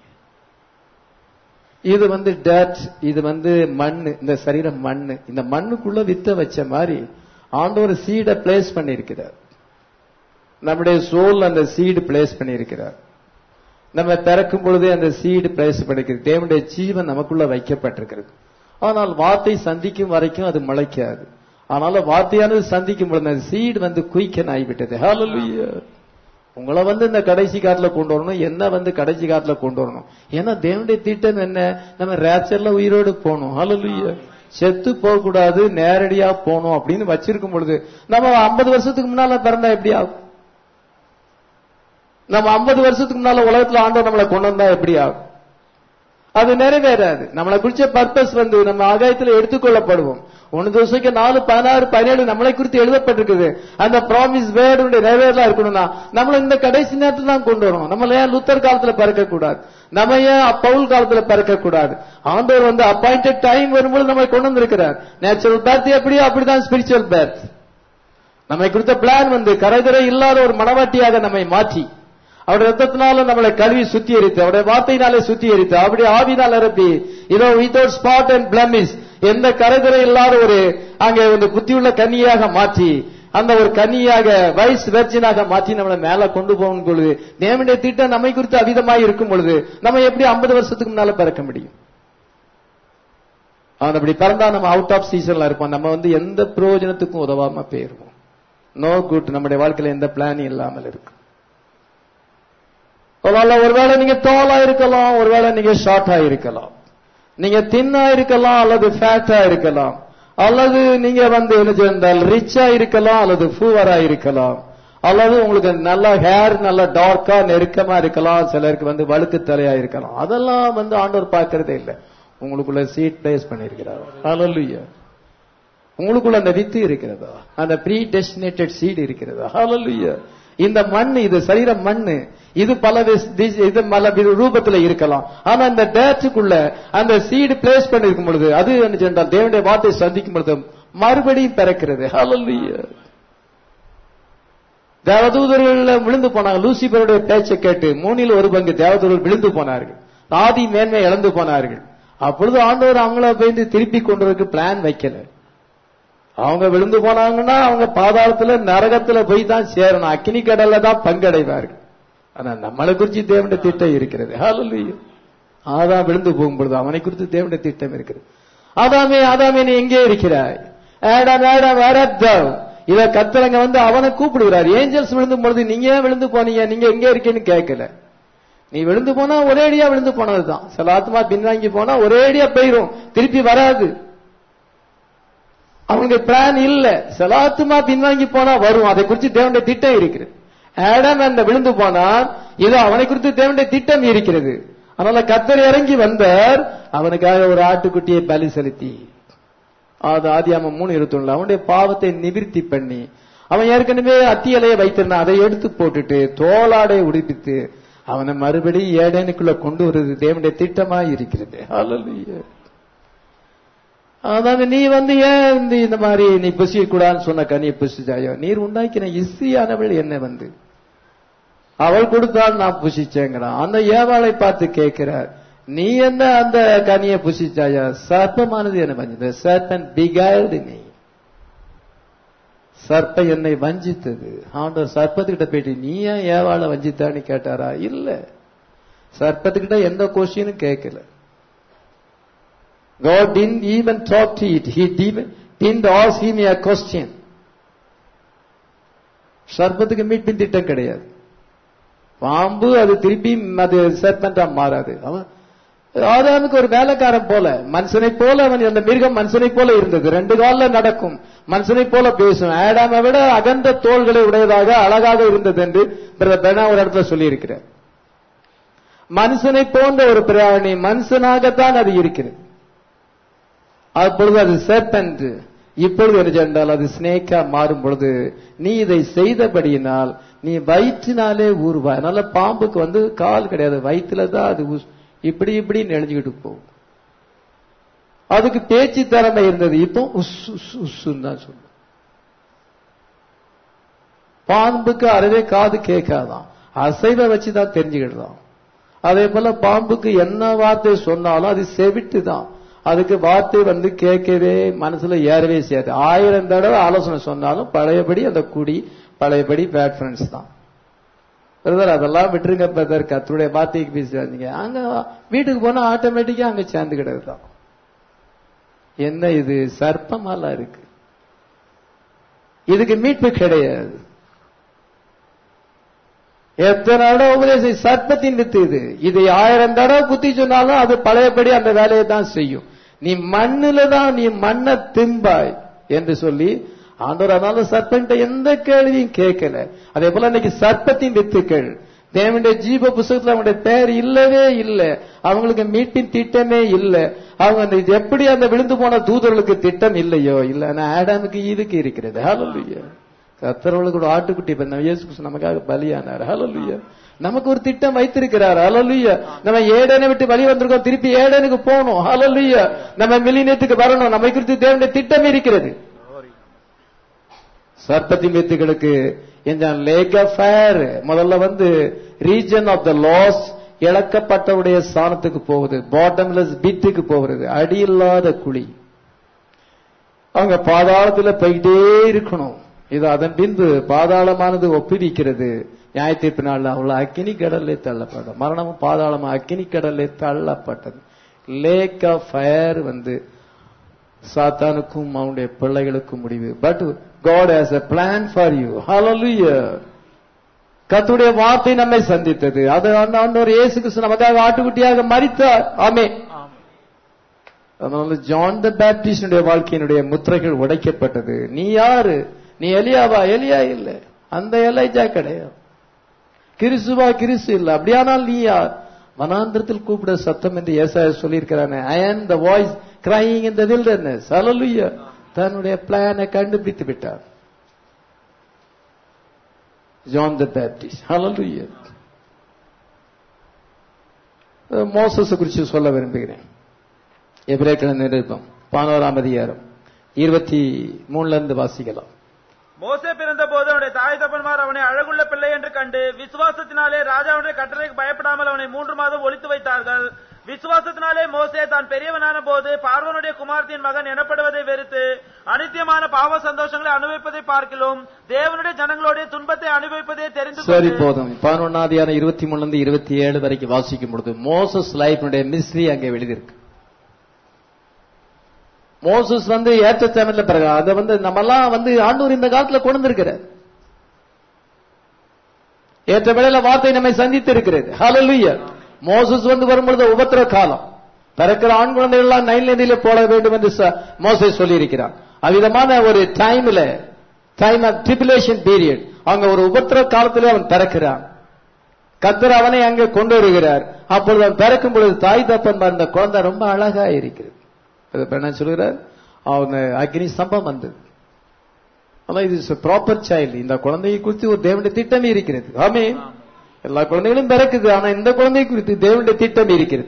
இது வந்து டேட் இது வந்து மண்ணு இந்த சரீரம் மண்ணு இந்த மண்ணுக்குள்ள வித்த வச்ச மாதிரி ஆண்டவர் சீடை பிளேஸ் பண்ணியிருக்கிறார் நம்முடைய சோல் அந்த சீடு பிளேஸ் பண்ணியிருக்கிறார் நம்ம பிறக்கும் பொழுதே அந்த சீடு பிளேஸ் பண்ணிருக்கிறது தேவனுடைய ஜீவன் நமக்குள்ள வைக்கப்பட்டிருக்கிறது ஆனால் வார்த்தை சந்திக்கும் வரைக்கும் அது முளைக்காது ஆனால வார்த்தையானது சந்திக்கும் பொழுது அந்த சீடு வந்து குயிக்கன் ஆகிவிட்டது ஹalleluya உங்களை வந்து இந்த கடைசி காலத்துல கொண்டு வரணும் என்ன வந்து கடைசி காலத்துல கொண்டு வரணும் ஏன்னா தேவனுடைய திட்டம் என்ன நம்ம ரேச்சர்ல உயிரோடு போகணும் ஹalleluya செத்து போக கூடாது நேரடியா போகணும் அப்படின்னு வச்சிருக்கும் பொழுது நம்ம ஐம்பது வருஷத்துக்கு முன்னால பிறந்தா எப்படி ஆகும் நம்ம ஐம்பது வருஷத்துக்கு முன்னால உலகத்துல ஆண்டவர் நம்மளை கொண்டு வந்தா எப்படி ஆகும் அது நிறைவேறாது நம்மளை குறிச்ச பர்பஸ் வந்து நம்ம ஆகாயத்துல எடுத்துக்கொள்ளப்படுவோம் ஒன்னு தோசைக்கு நாலு பதினாறு பதினேழு நம்மளை குறித்து எழுதப்பட்டிருக்குது அந்த ப்ராமிஸ் வேர்டுடைய நிறைவேறலாம் இருக்கணும்னா நம்மள இந்த கடைசி நேரத்துல தான் கொண்டு வரணும் நம்மள ஏன் லுத்தர் காலத்துல பிறக்க கூடாது நம்ம ஏன் பவுல் காலத்துல பிறக்க கூடாது ஆண்டவர் வந்து அப்பாயிண்டட் டைம் வரும்போது நம்மளை கொண்டு வந்திருக்கிறார் நேச்சுரல் பேர்த் எப்படியோ அப்படிதான் ஸ்பிரிச்சுவல் பேர்த் நம்மை குறித்த பிளான் வந்து கரைதுரை இல்லாத ஒரு மனவாட்டியாக நம்மை மாற்றி அவருடைய ரத்தத்தினால நம்மளை கழுவி சுத்திகரித்து அவருடைய வார்த்தையினாலே சுத்திகரித்து அவருடைய ஆவினால் நிரப்பி இதோ வித்தவுட் ஸ்பாட் அண்ட் பிளமிஸ் எந்த கரைதுரை இல்லாத ஒரு அங்கே ஒரு புத்தியுள்ள கன்னியாக மாற்றி அந்த ஒரு கன்னியாக வைஸ் வெர்ஜினாக மாற்றி நம்மளை மேல கொண்டு போகும் பொழுது தேவனுடைய திட்டம் நம்மை குறித்து அவிதமாய் இருக்கும் பொழுது நம்ம எப்படி ஐம்பது வருஷத்துக்கு முன்னால பிறக்க முடியும் அவன் அப்படி பிறந்தா நம்ம அவுட் ஆஃப் சீசன்ல இருப்போம் நம்ம வந்து எந்த பிரயோஜனத்துக்கும் உதவாம போயிருவோம் நோ குட் நம்முடைய வாழ்க்கையில எந்த பிளானும் இல்லாமல் இருக்கும் ஒருவேளை ஒருவேளை நீங்க தோலா இருக்கலாம் ஒருவேளை நீங்க ஷார்ட்டா இருக்கலாம் நீங்க தின்னா இருக்கலாம் அல்லது ஃபேட்டா இருக்கலாம் அல்லது நீங்க வந்து என்ன சொன்னால் ரிச்சா இருக்கலாம் அல்லது ஃபூவரா இருக்கலாம் அல்லது உங்களுக்கு நல்ல ஹேர் நல்ல டார்க்கா நெருக்கமா இருக்கலாம் சிலருக்கு வந்து வழுக்கு தலையா இருக்கலாம் அதெல்லாம் வந்து ஆண்டவர் பார்க்கறதே இல்லை உங்களுக்குள்ள சீட் பிளேஸ் பண்ணிருக்கிறார் ஹalleluya உங்களுக்குள்ள அந்த வித்து இருக்கிறதா அந்த ப்ரீ டெஸ்டினேட்டட் சீடு இருக்கிறதா ஹalleluya இந்த மண் இது சரீர மண்ணு இது பல விஸ்- திஸ்- இது பல வி- ரூபத்துல இருக்கலாம் ஆனா இந்த டேட்டுக்குள்ள அந்த சீடு பிளேஸ் பண்ணிருக்கும் பொழுது அது என்ன சொன்னால் தேவனுடைய வார்த்தை சந்திக்கும் பொழுது மறுபடியும் பிறக்கிறது ஹalleluya தேவதூதர்கள் விழுந்து போனாங்க லூசிபருடைய பேச்சை கேட்டு மூணில் ஒரு பங்கு தேவதூதர்கள் விழுந்து போனார்கள் ஆதி மேன்மை இழந்து போனார்கள் அப்பொழுது ஆண்டவர் அவங்கள போய் திருப்பி கொண்டு வரதுக்கு பிளான் வைக்கல அவங்க விழுந்து போனாங்கன்னா அவங்க பாதாளத்துல நரகத்துல போய் தான் சேரணும் அக்கினி கடல்ல தான் பங்கடைவார்கள் ஆனா நம்மளை குறிச்சு தேவனுடைய திட்டம் இருக்கிறது ஹalleluya ஆதாம் விழுந்து போகும்பொழுது அவனை குறித்து தேவனுடைய திட்டம் இருக்கிறது ஆதாமே ஆதாமே நீ எங்கே இருக்கிறாய் ஆடாம் ஆடாம் வரத்தவ் இத கத்தரங்க வந்து அவனை கூப்பிடுகிறார் ஏஞ்சல்ஸ் விழுந்து பொழுது நீங்க ஏன் விழுந்து போனீங்க நீங்க எங்க இருக்கீன்னு கேட்கல நீ விழுந்து போனா ஒரேடியா விழுந்து போனதுதான் சில ஆத்மா பின்வாங்கி போனா ஒரேடியா போயிரும் திருப்பி வராது அவனுக்கு பிளான் இல்ல சில ஆத்மா பின்வாங்கி போனா வரும் அதை குறித்து தேவனுடைய திட்டம் இருக்கிறது ஆடம் அந்த விழுந்து போனான் இது அவனை குறித்து தேவனுடைய திட்டம் இருக்கிறது அதனால கத்தர் இறங்கி வந்தார் அவனுக்காக ஒரு ஆட்டுக்குட்டியை பலி செலுத்தி அது ஆதியாம மூணு இருபத்தொன்னுல அவனுடைய பாவத்தை நிவிர்த்தி பண்ணி அவன் ஏற்கனவே அத்தியலையை வைத்திருந்தான் அதை எடுத்து போட்டுட்டு தோளாடை உடுப்பித்து அவனை மறுபடியும் ஏடேனுக்குள்ள கொண்டு வருவது தேவனுடைய திட்டமா இருக்கிறது ஹalleluya அதாவது நீ வந்து ஏன் இந்த இந்த மாதிரி நீ புசிக்க கூடாதுன்னு சொன்ன கனியை புசிச்சாயோ நீர் உண்டாக்கின இஸ்தியானவள் என்ன வந்து அவள் கொடுத்தால் நான் புசிச்சேங்கிறான் அந்த ஏவாளை பார்த்து கேட்கிறார் நீ என்ன அந்த கனியை புசிச்சாயா சர்ப்பமானது என்ன வஞ்சது சர்ப்பன் பிகால்டு நீ சர்ப்ப என்னை வஞ்சித்தது ஆண்டவர் சர்ப்பத்துக்கிட்ட போயிட்டு நீ ஏன் ஏவாளை வஞ்சித்தான்னு கேட்டாரா இல்ல சர்ப்பத்துக்கிட்ட எந்த கொஸ்டினும் கேட்கல God didn't even talk to it. He didn't didn't ask him a question. சர்ப்பத்துக்கு மீட்பின் திட்டம் கிடையாது பாம்பு அது திருப்பி அது சர்பெண்டா மாறாது அவன் ஆதாமுக்கு ஒரு வேலைக்காரன் போல மனுஷனை போல அவன் அந்த மிருகம் மனுஷனை போல இருந்தது ரெண்டு கால்ல நடக்கும் மனுஷனை போல பேசும் ஆடாமை விட அகன்ற தோள்களை உடையதாக அழகாக இருந்தது என்று பிரதர் பெனா ஒரு இடத்துல சொல்லியிருக்கிறார் மனுஷனை போன்ற ஒரு பிராணி மனுஷனாகத்தான் அது இருக்கிறது அப்பொழுது அது serpent இப்பொழுது என்ன சென்றால் அது ஸ்னேக்கா மாறும் பொழுது நீ இதை செய்தபடியினால் நீ வயிற்றினாலே ஊறுவாய் அதனால பாம்புக்கு வந்து கால் கிடையாது வயிற்றுல தான் அது உஸ்- இப்படி இப்படி நெளிஞ்சுக்கிட்டு போகும் அதுக்கு பேச்சு திறமை இருந்தது இப்போ உஸ் உஸ் உஸ்ன்னு தான் சொல்லும் பாம்புக்கு அறவே காது கேட்காதான் அசைவை வச்சுதான் தெரிஞ்சுக்கிட்டுதான் அதே போல பாம்புக்கு என்ன வார்த்தை சொன்னாலும் அது செவிட்டு தான் அதுக்கு வார்த்தை வந்து கேட்கவே மனசுல ஏறவே செய்யாது ஆயிரம் தடவை ஆலோசனை சொன்னாலும் பழையபடி அந்த குடி பழையபடி பேட் ஃப்ரெண்ட்ஸ் தான் பிரதர் அதெல்லாம் விட்டுருங்க பிரதர் கத்தருடைய வார்த்தைக்கு பேசுறாங்க அங்க வீட்டுக்கு போனா ஆட்டோமேட்டிக்கா அங்க சேர்ந்துக்கிட்டது தான் என்ன இது சர்ப்பமாலாம் இருக்கு இதுக்கு மீட்பு கிடையாது எத்தனை தடவை உபதேசம் சர்ப்பத்தின் வித்து இது இதை ஆயிரம் தடவை குத்தி சொன்னாலும் அது பழையபடி அந்த வேலையை தான் செய்யும் நீ மண்ணுல தான் நீ மண்ணை திம்பாய் என்று சொல்லி ஆண்டவர் அதனால சர்ப்பன்ட்ட எந்த கேள்வியும் கேட்கல அதே போல இன்னைக்கு சர்ப்பத்தின் வித்துக்கள் தேவனுடைய ஜீவ புஸ்தகத்துல அவங்களுடைய பெயர் இல்லவே இல்லை அவங்களுக்கு மீட்பின் திட்டமே இல்லை அவங்க அந்த இது எப்படி அந்த விழுந்து போன தூதர்களுக்கு திட்டம் இல்லையோ இல்ல ஆனா ஆடாமுக்கு இதுக்கு இருக்கிறது ஹalleluya கத்தரவளுக்கு ஒரு ஆட்டுக்குட்டி பண்ண இயேசு கிறிஸ்து நமக்காக பலியானார் ஹalleluya நமக்கு ஒரு திட்டம் வைத்திருக்கிறார் ஹalleluya நம்ம ஏடனை விட்டு வழி வந்திருக்கோம் திருப்பி ஏடனுக்கு போகணும் ஹalleluya நம்ம மில்லினியத்துக்கு வரணும் நம்மை குறித்து தேவனுடைய திட்டம் இருக்கிறது சர்ப்பத்தின் வித்துகளுக்கு இந்த லேக் ஆஃப் ஃபயர் முதல்ல வந்து ரீஜன் ஆஃப் த லாஸ் இழக்கப்பட்டவுடைய ஸ்தானத்துக்கு போகுது பாட்டம்லெஸ் பிட்டுக்கு போகிறது அடியில்லாத குழி அவங்க பாதாளத்துல போயிட்டே இருக்கணும் இது அதன் பின்பு பாதாளமானது ஒப்புவிக்கிறது நியாயத்தீர்ப்பு நாள் அவ்வளவு அக்கினி கடல்லே தள்ளப்படும் மரணமும் பாதாளமும் அக்கினி கடல்லே தள்ளப்பட்டது லேக் ஆஃப் ஃபயர் வந்து சாத்தானுக்கும் அவனுடைய பிள்ளைகளுக்கும் முடிவு but God has a plan for you hallelujah கர்த்தருடைய வார்த்தை நம்மை சந்தித்தது அது ஆண்டவர் இயேசு கிறிஸ்து நமக்காக ஆட்டுக்குட்டியாக மரித்தார் ஆமே அதனால ஜான் த பேப்டிஸ்டுடைய வாழ்க்கையினுடைய முத்திரைகள் உடைக்கப்பட்டது நீ யாரு நீ எலியாவா எலியா இல்ல அந்த எலைஜா கிடையாது கிறிஸ்துவா கிறிஸ்து இல்ல அப்படியானால் நீ யார் வனாந்திரத்தில் கூப்பிட சத்தம் என்று ஏசாய சொல்லியிருக்கிறானே I am the voice crying in the wilderness hallelujah தன்னுடைய பிளானை கண்டுபிடித்து விட்டார் John the Baptist hallelujah Moses குறித்து சொல்ல விரும்புகிறேன் எபிரேக்கிழமை நிருபம் பதினோராம் அதிகாரம் இருபத்தி மூணுல இருந்து வாசிக்கலாம் மோசே பிறந்த போது அவனுடைய தாய் தப்பன்மார் அவனை அழகுள்ள பிள்ளை என்று கண்டு விசுவாசத்தினாலே ராஜாவுடைய கட்டளைக்கு பயப்படாமல் அவனை மூன்று மாதம் ஒழித்து வைத்தார்கள் விசுவாசத்தினாலே மோசே தான் பெரியவனான போது பார்வனுடைய குமார்த்தியின் மகன் எனப்படுவதை வெறுத்து அனித்தியமான பாவ சந்தோஷங்களை அனுபவிப்பதை பார்க்கிலும் தேவனுடைய ஜனங்களுடைய துன்பத்தை அனுபவிப்பதே தெரிந்து சரி கொண்டு போதும் பதினொன்னாதியான இருபத்தி மூணுல இருந்து இருபத்தி ஏழு வரைக்கும் வாசிக்கும் பொழுது மோசஸ் லைஃப்னுடைய மிஸ்ட்ரி அங்கே எழுதியிருக்கு மோசஸ் வந்து ஏற்ற தமிழ்ல பிறகு அதை வந்து நம்மெல்லாம் வந்து ஆண்டவர் இந்த காலத்துல கொண்டு வந்திருக்கிறார் ஏற்ற வேளையில வார்த்தை நம்மை சந்தித்து இருக்கிறது ஹalleluya மோசஸ் வந்து வரும்பொழுது உபத்திர காலம் பிறக்கிற ஆண் குழந்தைகள் எல்லாம் நைல் நதியில போட வேண்டும் என்று ச- மோசஸ் சொல்லி இருக்கிறார் அவ்விதமான ஒரு டைம்ல டைம் ஆஃப் ட்ரிபிலேஷன் பீரியட் அங்க ஒரு உபத்திர காலத்திலே அவன் பிறக்கிறான் கத்தர் அவனை அங்கே கொண்டு வருகிறார் அப்பொழுது அவன் பிறக்கும் பொழுது தாய் தப்பன் இந்த குழந்தை ரொம்ப அழகா இருக்கிறது அது இப்ப என்ன சொல்கிறார் அவன் அக்னி ஸ்தம்பம் வந்தது அதான் இது ப்ராப்பர் சைல்டு இந்த குழந்தையை குறித்து ஒரு தேவனுடைய திட்டம் இருக்கிறது ஆமே எல்லா குழந்தைகளும் பிறக்குது ஆனா இந்த குழந்தை குறித்து தேவனுடைய திட்டம் இருக்கிறது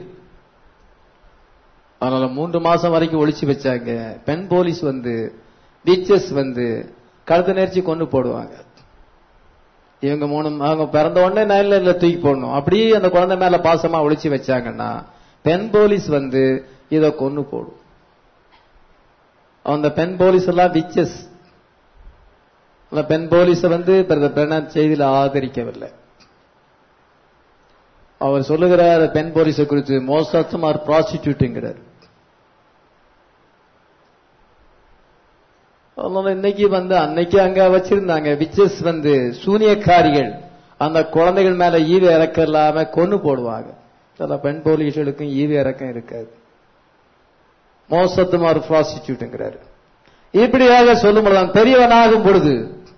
அதனால மூன்று மாசம் வரைக்கும் ஒளிச்சு வச்சாங்க பெண் போலீஸ் வந்து டீச்சர்ஸ் வந்து கழுத்து நெரிச்சு கொண்டு போடுவாங்க இவங்க மூணு அவங்க பிறந்த உடனே நைல்ல தூக்கி போடணும் அப்படியே அந்த குழந்தை மேல பாசமா ஒளிச்சு வச்சாங்கன்னா பெண் போலீஸ் வந்து இத கொன்னு போடும் அந்த பெண் போலீஸ் எல்லாம் விச்சஸ் அந்த பெண் போலீஸ வந்து பிரதர் பிரணாத் செய்தியில் ஆதரிக்கவில்லை அவர் சொல்லுகிறார் பெண் போலீஸை குறித்து மோஸ்ட் ஆர் ப்ராஸ்டிடியூட்டுங்கிறார் அதனால இன்னைக்கு வந்து அன்னைக்கு அங்க வச்சிருந்தாங்க விச்சஸ் வந்து சூனியக்காரிகள் அந்த குழந்தைகள் மேல ஈவு இறக்கம் இல்லாம கொன்னு போடுவாங்க சில பெண் போலீஸ்களுக்கும் ஈவு இறக்கம் இருக்காது மோசத்தும் ஒரு ப்ராஸ்டிடியூட்ங்கிறாரு இப்படியாக சொல்லும் பொழுது அவன் பெரியவனாகும் பொழுது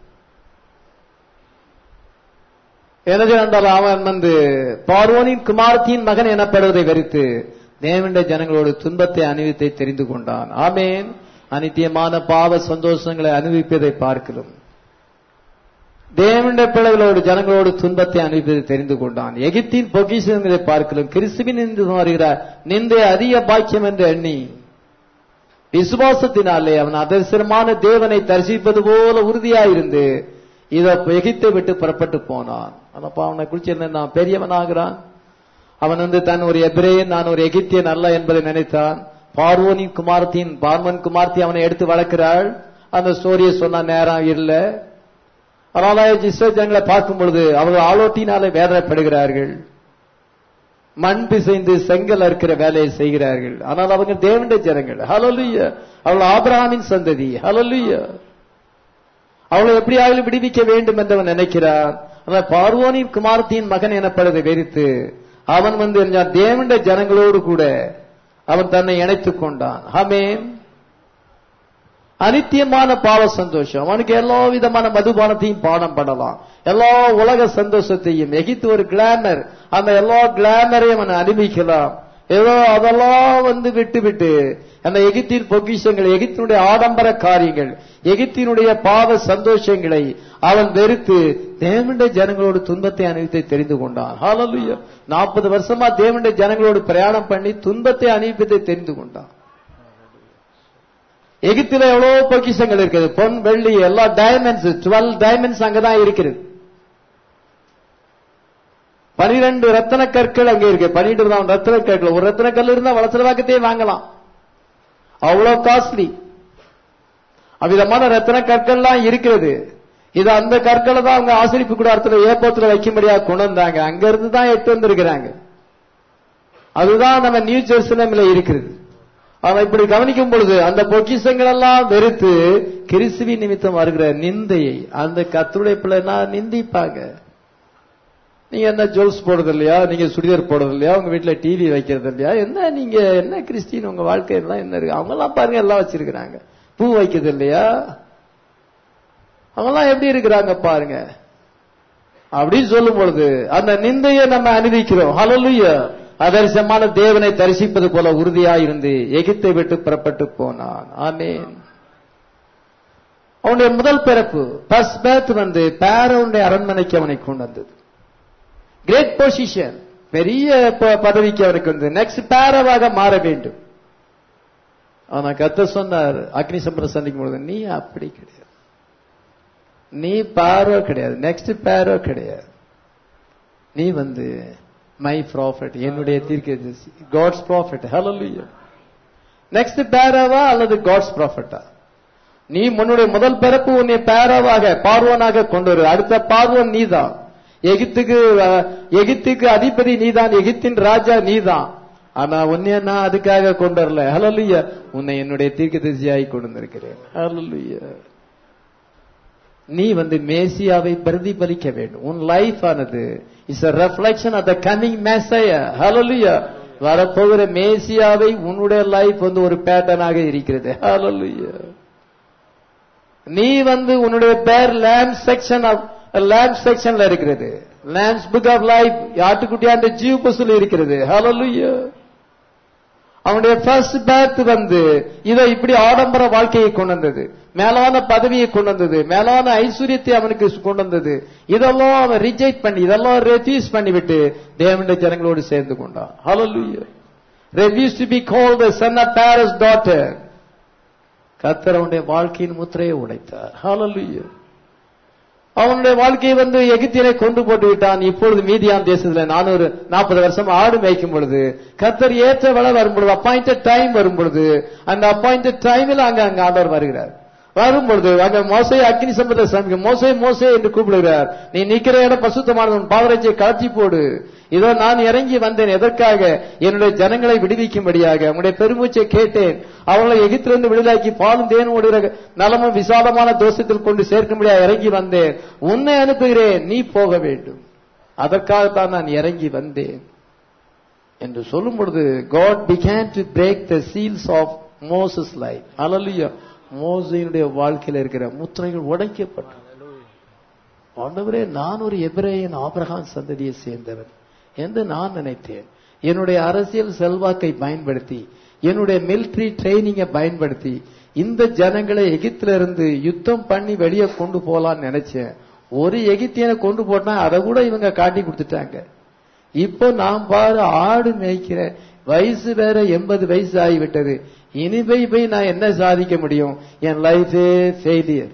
எனது என்றால் அவன் வந்து பார்வோனின் குமாரத்தின் மகன் எனப்படுவதை வெறுத்து தேவண்ட ஜனங்களோடு துன்பத்தை அணிவித்தை தெரிந்து கொண்டான் ஆமேன் அனித்தியமான பாவ சந்தோஷங்களை அனுபவிப்பதை பார்க்கிறோம் தேவண்ட பிள்ளைகளோடு ஜனங்களோடு துன்பத்தை அனுபவிப்பதை தெரிந்து கொண்டான் எகிப்தின் பொக்கிஷங்களை பார்க்கிறோம் கிறிஸ்துவின் நின்று வருகிற நிந்தை அதிக பாக்கியம் என்று எண்ணி விசுவாசத்தினாலே அவன் அதர்சனமான தேவனை தரிசிப்பது போல உறுதியாயிருந்து இதை எகிப்தை விட்டு புறப்பட்டு போனான் அப்ப அவனை குறிச்சு என்ன நான் பெரியவனாகிறான் அவன் வந்து தன் ஒரு எபிரேயன் நான் ஒரு எகிப்தியன் அல்ல என்பதை நினைத்தான் பார்வோனின் குமாரத்தின் பார்வன் குமார்த்தி அவனை எடுத்து வளர்க்கிறாள் அந்த ஸ்டோரியை சொன்ன நேரம் இல்ல அதனால இஸ்ரேல் ஜனங்களை பார்க்கும் பொழுது அவர்கள் ஆலோட்டினாலே வேதனைப்படுகிறார்கள் மண் பிசைந்து செங்கல் அறுக்கிற வேலையை செய்கிறார்கள் ஆனால் அவங்க தேவண்ட ஜனங்கள் ஹலலுய அவள் ஆபிரகாமின் சந்ததி ஹலலுய அவளை எப்படியாவது விடுவிக்க வேண்டும் என்று அவன் நினைக்கிறான் ஆனால் பார்வோனின் குமாரத்தின் மகன் எனப்படுவதை வெறித்து அவன் வந்து இருந்தான் தேவண்ட ஜனங்களோடு கூட அவன் தன்னை இணைத்துக் கொண்டான் ஹமேன் அனித்தியமான பாவ சந்தோஷம் அவனுக்கு எல்லா விதமான மதுபானத்தையும் பானம் பண்ணலாம் எல்லா உலக சந்தோஷத்தையும் எகித்து ஒரு கிளாமர் அந்த எல்லா கிளாமரையும் அவன் அனுபவிக்கலாம் ஏதோ அதெல்லாம் வந்து விட்டு விட்டு அந்த எகிப்தின் பொக்கிஷங்கள் எகிப்தினுடைய ஆடம்பர காரியங்கள் எகிப்தினுடைய பாவ சந்தோஷங்களை அவன் வெறுத்து தேவனுடைய ஜனங்களோடு துன்பத்தை அனுபவித்தை தெரிந்து கொண்டான் ஹalleluya நாற்பது வருஷமா தேவனுடைய ஜனங்களோடு பிரயாணம் பண்ணி துன்பத்தை அனுபவித்தை தெரிந்து கொண்டான் எகிப்தில எவ்வளவு பொக்கிஷங்கள் இருக்குது பொன் வெள்ளி எல்லா டைமண்ட்ஸ் டுவெல் டைமண்ட்ஸ் அங்கதான் இருக்கிறது பனிரெண்டு ரத்தன கற்கள் அங்க இருக்கு பன்னிரெண்டு தான் ரத்தன கற்கள் ஒரு ரத்தன கல் இருந்தா வளசல வாக்கத்தையே வாங்கலாம் அவ்வளவு காஸ்ட்லி அவ்விதமான ரத்தன கற்கள்லாம் இருக்கிறது இது அந்த கற்களை தான் அவங்க ஆசிரிப்பு கூடாரத்துல ஏப்பத்துல வைக்கும்படியா கொண்டு வந்தாங்க அங்க இருந்து தான் எட்டு வந்திருக்கிறாங்க அதுதான் நம்ம நியூ ஜெருசலம்ல இருக்கிறது அவன் இப்படி கவனிக்கும் பொழுது அந்த பொக்கிஷங்கள் எல்லாம் வெறுத்து கிறிஸ்துவி நிமித்தம் வருகிற நிந்தையை அந்த கத்துடைய பிள்ளைனா நிந்திப்பாங்க நீங்க என்ன ஜுவல்ஸ் போடுறது இல்லையா நீங்க சுடிதார் போடுறது இல்லையா உங்க வீட்டுல டிவி வைக்கிறது இல்லையா என்ன நீங்க என்ன கிறிஸ்டின் உங்க வாழ்க்கை எல்லாம் என்ன இருக்கு அவங்க எல்லாம் பாருங்க எல்லாம் வச்சிருக்கிறாங்க பூ வைக்கிறது இல்லையா அவங்க எல்லாம் எப்படி இருக்கிறாங்க பாருங்க அப்படின்னு சொல்லும் பொழுது அந்த நிந்தையை நம்ம அனுபவிக்கிறோம் ஹலலுயா அதர்சமான தேவனை தரிசிப்பது போல உறுதியாயிருந்து எகிப்தை விட்டு புறப்பட்டு போனான் ஆமேன் அவனுடைய முதல் பிறப்பு பஸ் பேத் வந்து பேரவுடைய அரண்மனைக்கு அவனை கொண்டு வந்தது கிரேட் பொசிஷன் பெரிய ப- பதவிக்கு அவனுக்கு வந்து நெக்ஸ்ட் பேரவாக மாற வேண்டும் ஆனா கத்த சொன்னார் அக்னி சம்பரம் சந்திக்கும் பொழுது நீ அப்படி கிடையாது நீ பாரோ கிடையாது நெக்ஸ்ட் பேரோ கிடையாது நீ வந்து மை ப்ராஃபிட் என்னுடைய தீர்க்க காட்ஸ் ப்ராஃபிட் ஹalleluya நெக்ஸ்ட் பேராவா அல்லது காட்ஸ் ப்ராஃபிட்டா நீ உன்னுடைய முதல் பிறப்பு உன்னை பேராவாக பார்வனாக கொண்டு வரு அடுத்த பார்வன் நீதான் எகிப்துக்கு அஹ், எகிப்துக்கு அதிபதி நீதான் எகிப்தின் ராஜா நீதான் ஆனா உன்னை நான் அதுக்காக கொண்டு வரல ஹalleluya உன்னை என்னுடைய தீர்க்கதரிசியாய் கொண்டு வந்திருக்கிறேன் ஹalleluya நீ வந்து மேசியாவை பிரதிபலிக்க வேண்டும் உன் லைஃப் ஆனது is a reflection of the coming messiah hallelujah வரப்போகிற மேசியாவை உன்னுடைய லைஃப் வந்து ஒரு பேட்டர்னாக இருக்கிறது hallelujah நீ வந்து உன்னுடைய பேர் லேம்ப் செக்ஷன் ஆஃப் லேம்ப் செக்ஷன்ல இருக்கிறது லேம்ஸ் புக் ஆஃப் லைஃப் ஆட்டுக்குட்டியாண்ட ஜீவ பசுல இருக்கிறது hallelujah அவனுடைய ஃபர்ஸ்ட் பேர்த் வந்து இதை இப்படி ஆடம்பர வாழ்க்கையை கொண்டு வந்தது மேலான பதவியை கொண்டு வந்தது மேலான ஐஸ்வர்யத்தை அவனுக்கு கொண்டு வந்தது இதெல்லாம் அவன் ரிஜெக்ட் பண்ணி இதெல்லாம் ரெஃப்யூஸ் பண்ணிவிட்டு தேவனுடைய ஜனங்களோடு சேர்ந்து கொண்டான் ஹalleluya refused to be called the son of Pharaoh's daughter கர்த்தர் அவனுடைய வாழ்க்கையின் முத்திரையை உடைத்தார் ஹalleluya அவனுடைய வாழ்க்கையை வந்து எகிப்திலே கொண்டு போட்டு விட்டான் இப்பொழுது மீதியான் தேசத்துல நானூறு நாற்பது வருஷம் ஆடு மேய்க்கும் பொழுது கர்த்தர் ஏற்ற வேலை வரும் பொழுது அப்பாயிண்டட் டைம் வரும் பொழுது அந்த அப்பாயிண்டட் டைமில் அங்க அங்க ஆண்டவர் வருகிறார் வரும் பொழுது அங்க மோசை அக்னி சம்பந்த சமைக்க மோசே மோசே என்று கூப்பிடுகிறார் நீ நிக்கிற இடம் பசுத்தமானவன் பாவரட்சியை கலத்தி போடு இதோ நான் இறங்கி வந்தேன் எதற்காக என்னுடைய ஜனங்களை விடுவிக்கும்படியாக உங்களுடைய பெருமூச்சை கேட்டேன் அவர்களை எகிப்திலிருந்து விடுதலாக்கி பாலும் தேனும் ஓடுகிற நலமும் விசாலமான தோஷத்தில் கொண்டு சேர்க்கும்படியாக இறங்கி வந்தேன் உன்னை அனுப்புகிறேன் நீ போக வேண்டும் அதற்காகத்தான் நான் இறங்கி வந்தேன் என்று சொல்லும் பொழுது God began to break the seals of Moses life hallelujah மோசையினுடைய வாழ்க்கையில இருக்கிற முத்திரைகள் உடைக்கப்பட்டது ஆண்டவரே நான் ஒரு எபிரேயன் ஆபிரகாம் சந்ததியை சேர்ந்தவன் என்று நான் நினைத்தேன் என்னுடைய அரசியல் செல்வாக்கை பயன்படுத்தி என்னுடைய மிலிட்டரி ட்ரைனிங்கை பயன்படுத்தி இந்த ஜனங்களை எகிப்தில இருந்து யுத்தம் பண்ணி வெளியே கொண்டு போலாம்னு நினைச்சேன் ஒரு எகிப்தியனை கொண்டு போட்டா அதை கூட இவங்க காட்டி கொடுத்துட்டாங்க இப்போ நான் பாரு ஆடு மேய்க்கிறேன் வயசு வேற எண்பது வயசு ஆகிவிட்டது இனி போய் போய் நான் என்ன சாதிக்க முடியும் என் லைஃபே ஃபெயிலியர்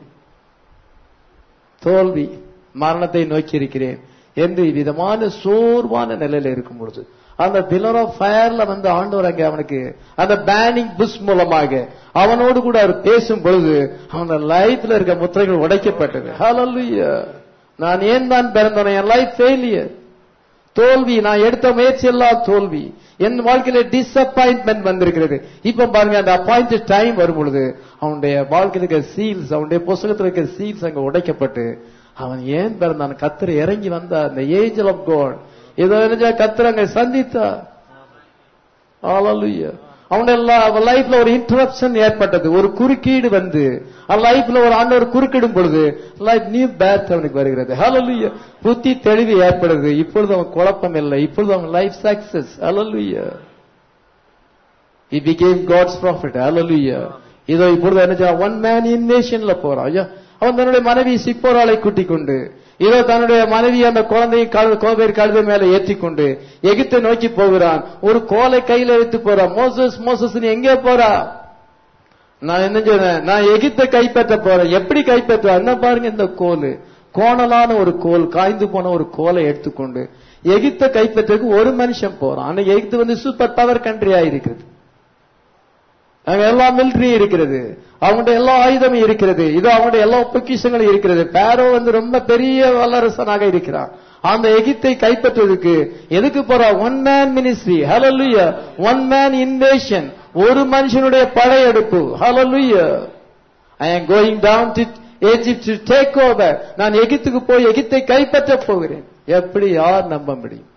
தோல்வி மரணத்தை நோக்கி இருக்கிறேன் என்று விதமான சோர்வான நிலையில இருக்கும் பொழுது அந்த பில்லர் ஆஃப் ஃபயர்ல வந்து ஆண்டவர் அங்கே அவனுக்கு அந்த பேனிங் புஷ் மூலமாக அவனோடு கூட அவர் பேசும் பொழுது அவன் லைஃப்ல இருக்க முத்திரைகள் உடைக்கப்பட்டது ஹalleluya நான் ஏன் தான் பிறந்தவன் என் லைஃப் ஃபெயிலியர் தோல்வி நான் எடுத்த முயற்சி எல்லாம் தோல்வி என் வாழ்க்கையில டிசப்பாயின்மெண்ட் வந்திருக்கிறது இப்ப பாருங்க அந்த அப்பாயிண்ட் டைம் வரும் பொழுது அவனுடைய வாழ்க்கையில் இருக்க சீல்ஸ் அவனுடைய புஸ்தகத்தில் இருக்க சீல்ஸ் அங்க உடைக்கப்பட்டு அவன் ஏன் பிறந்தான் கத்திர இறங்கி வந்தார் அந்த ஏஞ்சல் ஆஃப் காட் ஏதோ நினைச்சா கத்திர அங்க சந்தித்தார் Hallelujah. அவனுடைய லைஃப்ல ஒரு இன்டரப்ஷன் ஏற்பட்டது ஒரு குறுக்கீடு வந்து அவன் லைஃப்ல ஒரு ஆண்டவர் குறுக்கிடும் பொழுது லைஃப் நியூ பேத் அவனுக்கு வருகிறது ஹalleluya புத்தி தெளிவு ஏற்படுது இப்பொழுது அவன் குழப்பம் இல்லை இப்பொழுது அவன் life success hallelujah he became god's prophet hallelujah இதோ இப்பொழுது என்ன ஒன் மேன் இன்வேஷன்ல போறான் ஐயா அவன் தன்னுடைய மனைவி சிப்போராலை கூட்டிக் கொண்டு இதோ தன்னுடைய மனைவி அந்த குழந்தையை கழு- கோவேர் கழுதை மேல ஏற்றிக்கொண்டு எகிப்தை நோக்கி போகிறான் ஒரு கோலை கையில எடுத்து போறான் மோசஸ் மோசஸ் நீ எங்கே போறா நான் என்ன சொன்னேன் நான் எகிப்தை கைப்பற்ற போறேன் எப்படி கைப்பற்ற என்ன பாருங்க இந்த கோல் கோணலான ஒரு கோல் காய்ந்து போன ஒரு கோலை எடுத்துக்கொண்டு எகிப்தை கைப்பற்றதுக்கு ஒரு மனுஷன் போறான் ஆனா எகிப்து வந்து சூப்பர் பவர் கண்ட்ரியா இருக்கிறது அங்க எல்லா மிலிட்டரி இருக்கிறது அவங்களுடைய எல்லா ஆயுதமும் இருக்கிறது இது அவங்களுடைய எல்லா பொக்கிஷங்களும் இருக்கிறது பேரோ வந்து ரொம்ப பெரிய வல்லரசனாக இருக்கிறான் அந்த எகிப்தை கைப்பற்றுவதற்கு எதுக்கு போறா one man ministry hallelujah one man invasion ஒரு மனுஷனுடைய படையெடுப்பு hallelujah I am going down to Egypt to take over நான் எகிப்துக்கு போய் எகிப்தை கைப்பற்ற போகிறேன் எப்படி யார் நம்ப முடியும்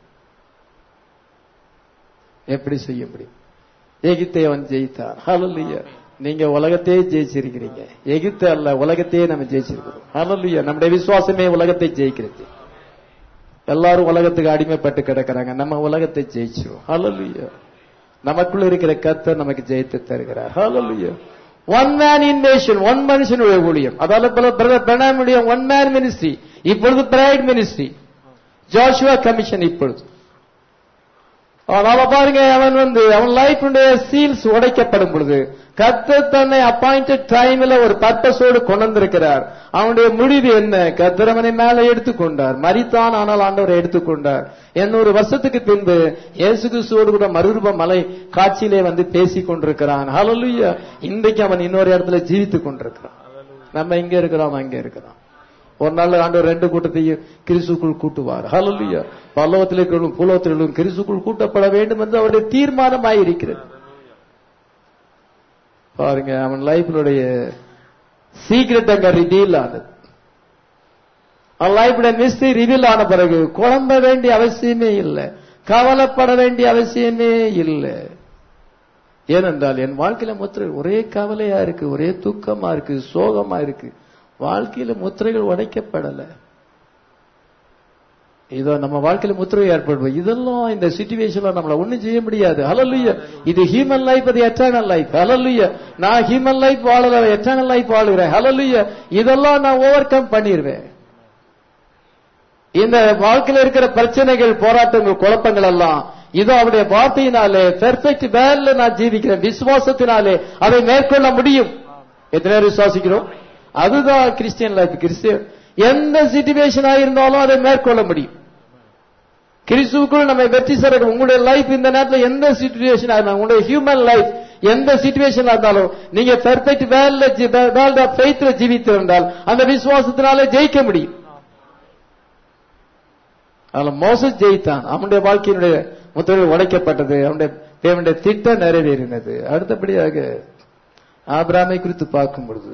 எப்படி செய்ய முடியும் எகிப்தை அவன் ஜெயித்தான் ஹalleluya நீங்க உலகத்தையே ஜெயிச்சிருக்கிறீங்க எகிப்து அல்ல உலகத்தையே நம்ம ஜெயிச்சிருக்கிறோம் ஹalleluya நம்முடைய விசுவாசமே உலகத்தை ஜெயிக்கிறது எல்லாரும் உலகத்துக்கு அடிமைப்பட்டு கிடக்குறாங்க நம்ம உலகத்தை ஜெயிச்சிரும் ஹalleluya நமக்குள்ள இருக்கிற கர்த்தர் நமக்கு ஜெயித்து தருகிறார் ஹalleluya ஒன் மேன் இன்வேஷன் ஒன் மனுஷனுடைய ஊழியம் அதாவது பிரதர் பிரணாமுடைய ஒன் மேன் மினிஸ்ட்ரி இப்பொழுது பிரைட் மினிஸ்ட்ரி ஜாஷுவா கமிஷன் இப்பொழுது அதனால பாருங்க அவன் வந்து அவன் லைஃபுடைய சீல்ஸ் உடைக்கப்படும் பொழுது கர்த்தர் தன்னை அப்பாயிண்டட் டைம்ல ஒரு பர்பஸோடு கொண்டு வந்திருக்கிறார் அவனுடைய முடிவு என்ன கர்த்தர் அவனை மேல எடுத்துக்கொண்டார் மரித்தான் ஆனால் ஆண்டவரை எடுத்துக்கொண்டார் எண்ணூறு வருஷத்துக்கு பின்பு இயேசு கிறிஸ்துவோடு கூட மறுரூப மலை காட்சியிலே வந்து பேசிக் கொண்டிருக்கிறான் ஹalleluya இன்றைக்கு அவன் இன்னொரு இடத்துல ஜீவித்துக் கொண்டிருக்கிறான் நம்ம இங்க இருக்கிறோம் அவன் அங்க இருக்கிறான் ஒரு நாள் ஆண்டவர் ரெண்டு கூட்டத்தையும் கிறிஸ்துக்குள் கூட்டுவார் ஹalleluya பல்லவத்தில் இருக்கிறவர்களும் பூலோகத்தில் இருக்கிறவர்களும் கிறிஸ்துக்குள் கூட்டப்பட வேண்டும் என்று அவருடைய தீர்மானமாய் இருக்கிறது பாருங்க அவன் லைஃபினுடைய சீக்கிரட் அங்க ரிவீல் ஆனது அவன் லைஃபுடைய மிஸ்டி ரிவீல் ஆன பிறகு குழம்ப வேண்டிய அவசியமே இல்லை கவலைப்பட வேண்டிய அவசியமே இல்லை ஏனென்றால் என் வாழ்க்கையில முத்திரை ஒரே கவலையா இருக்கு ஒரே துக்கமா இருக்கு சோகமா இருக்கு வாழ்க்கையில முத்திரைகள் உடைக்கப்படல இதோ நம்ம வாழ்க்கையில முத்திரை ஏற்படும் இதெல்லாம் இந்த சிச்சுவேஷன்ல நம்மள ஒண்ணும் செய்ய முடியாது ஹalleluya இது ஹியூமன் லைஃப் அது எட்டர்னல் லைஃப் ஹalleluya நான் ஹியூமன் லைஃப் வாழல எட்டர்னல் லைஃப் வாழுகிறேன் ஹalleluya இதெல்லாம் நான் ஓவர் கம் பண்ணிடுவேன் இந்த வாழ்க்கையில இருக்கிற பிரச்சனைகள் போராட்டங்கள் குழப்பங்கள் எல்லாம் இதோ அவருடைய வார்த்தையினாலே பெர்ஃபெக்ட் வேல்ல நான் ஜீவிக்கிறேன் விசுவாசத்தினாலே அதை மேற்கொள்ள முடியும் எத்தனை பேர் விசுவாசிக்கிறோம் அதுதான் கிறிஸ்டியன் லைஃப் கிறிஸ்டியன் எந்த சிச்சுவேஷனா இருந்தாலும் அதை மேற்கொள்ள முடியும் கிறிஸ்துவுக்குள் நம்ம வெற்றி பெற உங்களுடைய லைஃப் இந்த நேரத்தில் எந்த சிச்சுவேஷனா இருந்தாலும் உங்களுடைய ஹியூமன் லைஃப் எந்த சிச்சுவேஷனா இருந்தாலும் நீங்க பெர்ஃபெக்ட் வேல்ல வேல்ட் ஆஃப் ஃபெய்த்ல ஜீவித்து இருந்தால் அந்த விசுவாசத்தினால ஜெயிக்க முடியும் அதுல மோசஸ் ஜெயித்தான் அவனுடைய வாழ்க்கையினுடைய முத்திரை உடைக்கப்பட்டது அவனுடைய தேவனுடைய திட்டம் நிறைவேறினது அடுத்தபடியாக ஆபிராமை குறித்து பார்க்கும் பொழுது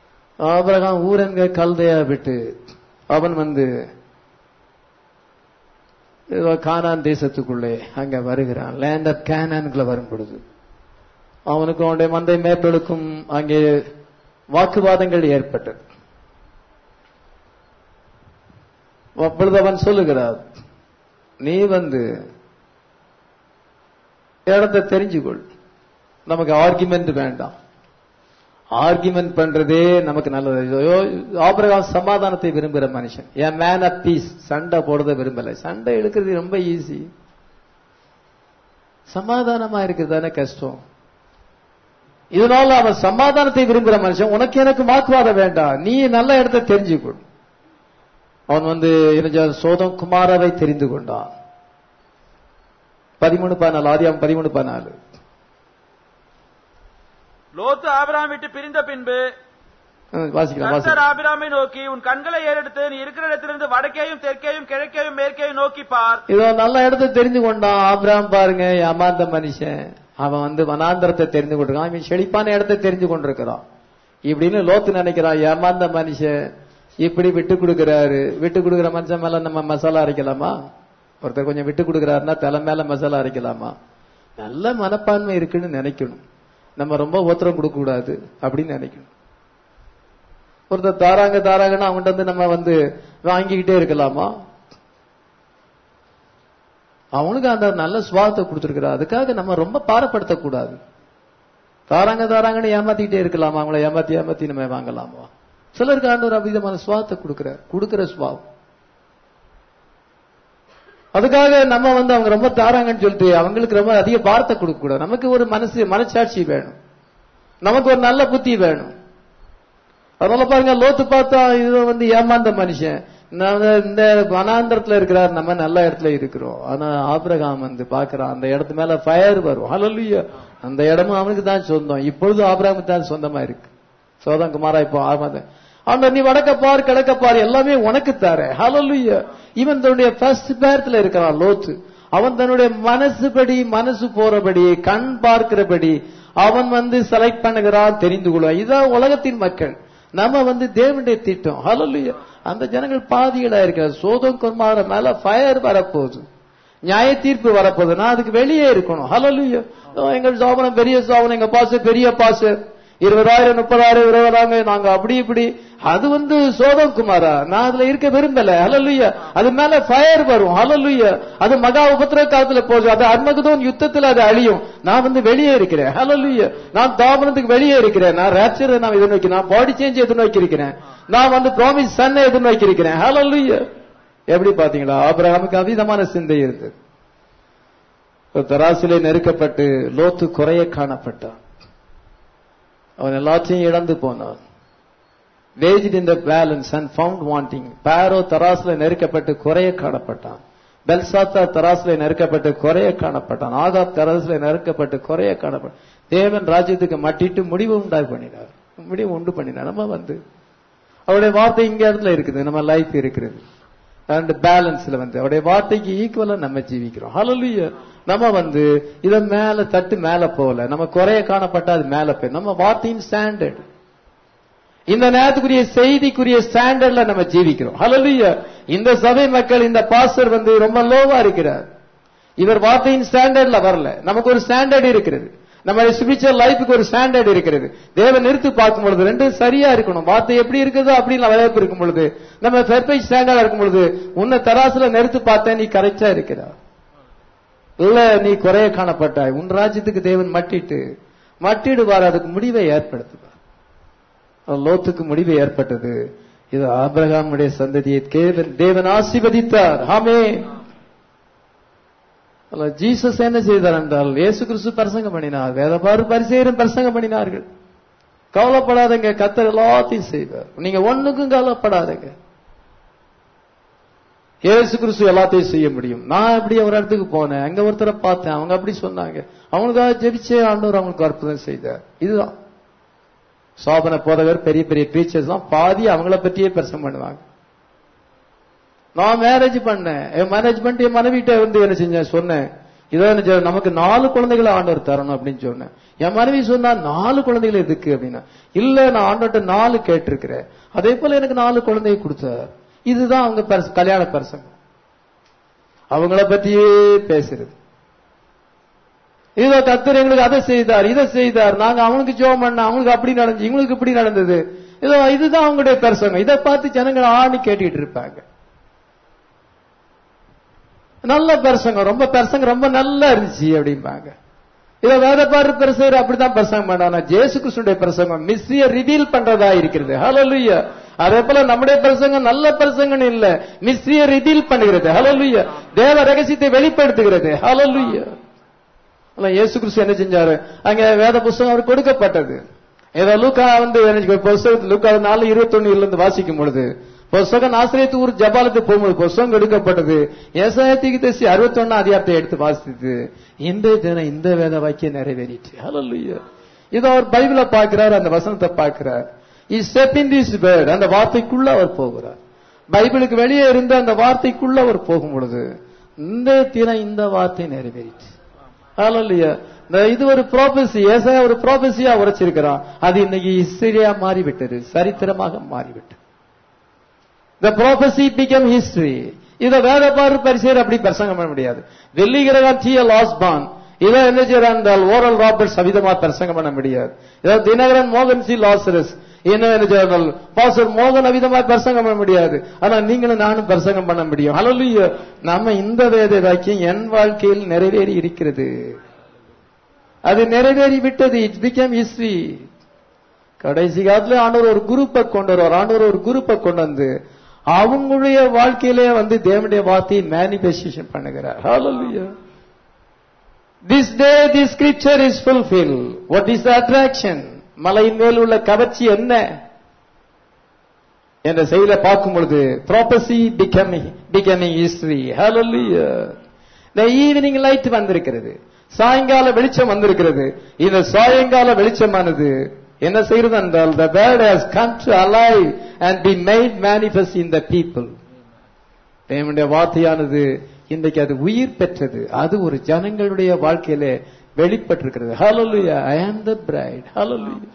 ஆபிரகாம் ஊரங்க கல்தையா விட்டு அவன் வந்து ஏதோ கானான் தேசத்துக்குள்ளே அங்க வருகிறான் லேண்ட் ஆஃப் கேனான்குள்ள வரும் பொழுது அவனுக்கும் அவனுடைய மந்தை மேற்பலுக்கும் அங்கே வாக்குவாதங்கள் ஏற்பட்டது அப்பொழுது அவன் சொல்லுகிறார் நீ வந்து இடத்தை தெரிஞ்சுக்கொள் நமக்கு ஆர்குமெண்ட் வேண்டாம் ஆர்குமெண்ட் பண்றதே நமக்கு நல்லது ஐயோ, ஆபிரகாம் சமாதானத்தை விரும்புகிற மனுஷன் என் மேன் ஆஃப் பீஸ் சண்டை போடுறத விரும்பல சண்டை எடுக்கிறது ரொம்ப ஈஸி சமாதானமா இருக்கிறது தானே கஷ்டம் இதனால அவன் சமாதானத்தை விரும்புகிற மனுஷன் உனக்கு எனக்கு வாக்குவாதம் வேண்டாம் நீ நல்ல இடத்தை தெரிஞ்சுக்கொள் அவன் வந்து என்ன சோதம் குமாரவை தெரிந்து கொண்டான் பதிமூணு பதினாலு ஆதியாம் பதிமூணு பதினாலு லோத்து ஆபிராம் விட்டு பிரிந்த பின்பு ம், வாசிக்கலாம் கர்த்தர் வாசிக்கலாம் ஆபிராமை நோக்கி உன் கண்களை ஏறெடுத்து நீ இருக்கிற இடத்திலிருந்து வடக்கேயும் தெற்கேயும் கிழக்கேயும் மேற்கேயும் நோக்கி பார் இதோ நல்ல இடத்தை தெரிந்து கொண்டான் ஆபிரகாம் பாருங்க ஏமாந்த மனுஷன் அவன் வந்து வனாந்தரத்தை தெரிந்து கொண்டிருக்கான் அவன் செழிப்பான இடத்தை தெரிந்து கொண்டிருக்கிறான் இப்படின்னு லோத்து நினைக்கிறான் ஏமாந்த மனுஷன் இப்படி விட்டு கொடுக்கிறாரு விட்டு கொடுக்கிற மனுஷன் மேல நம்ம மசாலா அரைக்கலாமா ஒருத்தர் கொஞ்சம் விட்டு கொடுக்கிறாருன்னா தலை மேல மசாலா அரைக்கலாமா நல்ல மனப்பான்மை இருக்குன்னு நினைக்கணும் நம்ம ரொம்ப ஓத்திரம் கொடுக்க கூடாது அப்படின்னு நினைக்கணும் ஒருத்தர் தாராங்க தாராங்கன்னா அவன்கிட்ட வந்து நம்ம வந்து வாங்கிக்கிட்டே இருக்கலாமா அவனுக்கு அந்த நல்ல சுவாதத்தை கொடுத்துருக்கிறா அதுக்காக நம்ம ரொம்ப பாரப்படுத்தக்கூடாது தாராங்க தாராங்கன்னு ஏமாத்திக்கிட்டே இருக்கலாமா அவங்கள ஏமாத்தி ஏமாத்தி நம்ம வாங்கலாமா சிலருக்கு ஆண்டவர் அபிதமான சுவாதத்தை கொடுக்கிறார் கொடுக்கிற சுவாவம் அதுக்காக நம்ம வந்து அவங்க ரொம்ப தாராங்கன்னு சொல்லிட்டு அவங்களுக்கு ரொம்ப அதிக பாரத்தை கொடுக்க கூடாது நமக்கு ஒரு மனசு மனசாட்சி வேணும் நமக்கு ஒரு நல்ல புத்தி வேணும் அதனால பாருங்க லோத்து பார்த்தா இது வந்து ஏமாந்த மனுஷன் நான் இந்த வனாந்திரத்துல இருக்கிறார் நம்ம நல்ல இடத்துல இருக்கிறோம் ஆனா ஆபிரகாம் வந்து பாக்குறான் அந்த இடத்து மேல ஃபயர் வரும் ஹalleluya அந்த இடமும் அவனுக்கு தான் சொந்தம் இப்பொழுது ஆபிரகாமுக்கு தான் சொந்தமா இருக்கு சோதம் குமாரா இப்போ ஆமாத ஆனா நீ வடக்க பார் கிழக்க பார் எல்லாமே உனக்கு தார ஹalleluya இவன் தன்னுடைய ஃபர்ஸ்ட் பேரத்துல இருக்கிறான் லோத்து அவன் தன்னுடைய மனசுபடி மனசு போறபடி கண் பார்க்கிறபடி அவன் வந்து செலக்ட் பண்ணுகிறான் தெரிந்து கொள்வான் இதான் உலகத்தின் மக்கள் நம்ம வந்து தேவனுடைய திட்டம் ஹalleluya அந்த ஜனங்கள் பாதிகளா இருக்கிற சோதம் குமார மேல ஃபயர் வரப்போகுது நியாய தீர்ப்பு வரப்போகுது நான் அதுக்கு வெளியே இருக்கணும் ஹalleluya ஓ, எங்கள் சாபனம் பெரிய சாபனம் எங்க பாச பெரிய பாச இருபதாயிரம் முப்பதாயிரம் இருபதாயிரம் நாங்க அப்படி இப்படி அது வந்து சோதம் குமாரா நான் அதுல இருக்க விரும்பல ஹalleluya அது மேல ஃபயர் வரும் ஹalleluya அது மகா உபத்திர காலத்துல போகுது அது அர்மகதோன் யுத்தத்துல அது அழியும் நான் வந்து வெளியே இருக்கிறேன் ஹalleluya நான் தாபனத்துக்கு வெளியே இருக்கிறேன் நான் ரேப்சர் நான் எதிர்நோக்கி நான் பாடி சேஞ்ச் எதிர்நோக்கி இருக்கிறேன் நான் வந்து ப்ராமிஸ் சன்னை எதிர்நோக்கி இருக்கிறேன் ஹalleluya எப்படி பாத்தீங்களா ஆபிரகாமுக்கு அதீதமான சிந்தை இருந்தது ஒரு தராசிலே நெருக்கப்பட்டு லோத்து குறைய காணப்பட்டான் அவன் எல்லாத்தையும் இழந்து போனான் weighed in the balance and found wanting Pharaoh தராசுல நெருக்கப்பட்டு குறைய காணப்பட்டான் பெல்சாத்தா தராசுல நெருக்கப்பட்டு குறைய காணப்பட்டான் ஆகாப் தராசுல நெருக்கப்பட்டு குறைய காணப்பட்டான் தேவன் ராஜ்யத்துக்கு மட்டிட்டு முடிவு உண்டாய் பண்ணினார் முடிவு உண்டு பண்ணினார் நம்ம வந்து அவருடைய வார்த்தை இங்க இடத்துல இருக்குது நம்ம லைஃப் இருக்கிறது அண்ட் பேலன்ஸ்ல வந்து அவருடைய வார்த்தைக்கு ஈக்குவலா நம்ம ஜீவிக்கிறோம் ஹalleluya நம்ம வந்து இத மேல தட்டு மேல போகல நம்ம குறைய காணப்பட்டா அது மேல போய் நம்ம வார்த்தையின் ஸ்டாண்டர்ட் இந்த நேரத்துக்குரிய செய்திக்குரிய ஸ்டாண்டர்ட்ல நம்ம ஜீவிக்கிறோம் ஹalleluya இந்த சபை மக்கள் இந்த பாஸ்டர் வந்து ரொம்ப லோவா இருக்கிறார் இவர் வார்த்தையின் ஸ்டாண்டர்ட்ல வரல நமக்கு ஒரு ஸ்டாண்டர்ட் இருக்கிறது நம்ம ஸ்பிரிச்சுவல் லைஃபுக்கு ஒரு ஸ்டாண்டர்ட் இருக்கிறது தேவன் நிறுத்து பார்க்கும் பொழுது ரெண்டும் சரியா இருக்கணும் வார்த்தை எப்படி இருக்குதோ அப்படி வரவேற்பு இருக்கும் பொழுது நம்ம பெர்ஃபெக்ட் ஸ்டாண்டர்டா இருக்கும் பொழுது உன்னை தராசுல நிறுத்து பார்த்தேன் நீ கரெக்டா இருக்கிறா இல்ல நீ குறைய காணப்பட்டாய் உன் ராஜ்யத்துக்கு தேவன் மட்டிட்டு மட்டிடுவார் அதுக்கு முடிவை ஏற்படுத்துவார் லோத்துக்கு முடிவு ஏற்பட்டது இது ஆபிரகாமுடைய சந்ததியை தேவன் தேவன் ஆசீர்வதித்தார் ஆமே ஜீசஸ் என்ன செய்தார் என்றால் இயேசு கிறிஸ்து பிரசங்கம் பண்ணினார் வேதபாரு பரிசெயரும் பிரசங்கம் பண்ணினார்கள் கவலைப்படாதங்க கத்தர் எல்லாத்தையும் செய்வார் நீங்க ஒண்ணுக்கும் கவலைப்படாதங்க இயேசு கிறிஸ்து எல்லாத்தையும் செய்ய முடியும் நான் அப்படி ஒரு இடத்துக்கு போனேன் அங்க ஒருத்தரை பார்த்தேன் அவங்க அப்படி சொன்னாங்க அவங்களுக்காக ஜெபிச்சே ஆண்டவர் அவங்களுக்கு அற்புதம் செய்தார் இதுதான் சோபன போதகர் பெரிய பெரிய பிரீச்சர்ஸ் எல்லாம் பாதி அவங்கள பற்றியே பிரசங்கம் பண்ணுவாங்க நான் மேரேஜ் பண்ணேன் என் மேரேஜ் பண்ணிட்டு என் மனைவிட்ட வந்து என்ன செஞ்சேன் சொன்னேன் இதோ என்ன செய்ய- நமக்கு நாலு குழந்தைகளை ஆண்டவர் தரணும் அப்படின்னு சொன்னேன் என் மனைவி சொன்னா நாலு குழந்தைகள் எதுக்கு அப்படின்னா இல்ல நான் ஆண்டவர்ட்ட நாலு கேட்டிருக்கிறேன் அதே போல எனக்கு நாலு குழந்தையை கொடுத்தார் இதுதான் அவங்க பரிசு- கல்யாண பிரசங்கம் அவங்கள பத்தியே பேசுறது இதோ கத்தர் எங்களுக்கு அதை செய்தார் இதை செய்தார் நாங்க அவனுக்கு ஜோம் பண்ண அவங்களுக்கு அப்படி நடந்துச்சு இவங்களுக்கு இப்படி நடந்தது இதோ இதுதான் அவங்களுடைய பிரசங்கம் இதை பார்த்து ஜனங்கள் ஆணி கேட்டுக்கிட்டு இருப்பாங்க நல்ல பிரசங்கம் ரொம்ப பிரசங்கம் ரொம்ப நல்லா இருந்துச்சு அப்படிம்பாங்க இத வேத பாரு பிரசங்கர் அப்படிதான் பிரசங்கம் பண்ணானா ஜேசு கிருஷ்ணனுடைய பிரசங்கம் மிஸ்ரிய ரிவீல் பண்றதா இருக்கிறது ஹalleluya அதே போல நம்முடைய பிரசங்கம் நல்ல பிரசங்கம் இல்ல மிஸ்ரிய ரிவீல் பண்ணுகிறது ஹalleluya தேவ ரகசியத்தை வெளிப்படுத்துகிறது ஹalleluya ஆனா இயேசு கிறிஸ்து என்ன செஞ்சாரு அங்க வேத புஸ்தகம் அவருக்கு கொடுக்கப்பட்டது ஏதோ லூக்கா வந்து எனக்கு புஸ்தகத்து லூக்கா நாலு இருபத்தொன்னு இருந்து வாசிக்கும் பொழுது புஸ்தகம் ஆசிரியத்து ஊர் ஜபாலத்துக்கு போகும்போது புஸ்தகம் எடுக்கப்பட்டது ஏசாயத்திக்கு தசி அறுபத்தொன்னு அதிகாரத்தை எடுத்து வாசித்து இந்த தினம் இந்த வேத வாக்கியம் நிறைவேறிட்டு ஹalleluya இதோ அவர் பைபிள பார்க்கிறார் அந்த வசனத்தை பார்க்கிறார் is step in this word அந்த வார்த்தைக்குள்ள அவர் போகிறார் பைபிளுக்கு வெளியே இருந்த அந்த வார்த்தைக்குள்ள அவர் போகும் பொழுது இந்த தினம் இந்த வார்த்தை நிறைவேறிட்டு ஹalleluya இந்த இது ஒரு ப்ராபசி ஏசாயா ஒரு ப்ராபசியா உரைச்சிருக்கிறான் அது இன்னைக்கு ஹிஸ்டரியா மாறிவிட்டது சரித்திரமாக மாறிவிட்டது The prophecy became history. இத வேத பாரு பரிசேர் அப்படி பிரசங்கம் பண்ண முடியாது வெள்ளிகிரகம் டி எல் ஆஸ்பான் இதை என்ன செய்யறால் ஓரல் ராபர்ட்ஸ் அவிதமா பிரசங்கம் பண்ண முடியாது இதாவது தினகரன் மோகன் சி லாசரஸ் என்ன என்ன செய்யறால் பாசர் மோகன் அவிதமா பிரசங்கம் பண்ண முடியாது ஆனா நீங்களும் நானும் பிரசங்கம் பண்ண முடியும் ஹalleluya நம்ம இந்த வேத வாக்கியம் என் வாழ்க்கையில் நிறைவேறி இருக்கிறது அது நிறைவேறி விட்டது இட் பிகேம் ஹிஸ்டரி கடைசி காலத்துல ஆண்டவர் ஒரு குரூப்பை கொண்டு வருவார் ஆண்டவர் ஒரு குரூப்பை கொண்டு வந்து அவங்களுடைய வாழ்க்கையிலே வந்து தேவனுடைய வார்த்தையை மேனிபெஸ்டேஷன் பண்ணுகிறார் Hallelujah. This day this scripture is fulfilled. What is the attraction? மலையின் மேல் உள்ள கவர்ச்சி என்ன என்ற செய்தியில பார்க்கும் பொழுது prophecy becoming becoming history hallelujah இந்த ஈவினிங் லைட் வந்திருக்கிறது சாயங்கால வெளிச்சம் வந்திருக்கிறது இந்த சாயங்கால வெளிச்சமானது என்ன செய்கிறது என்றால் the word has come to alive and be made manifest in the people தேவனுடைய வார்த்தையானது இன்றைக்கு அது உயிர் பெற்றது அது ஒரு ஜனங்களுடைய வாழ்க்கையிலே வெளிப்பட்டிருக்கிறது ஹalleluya i am the bride hallelujah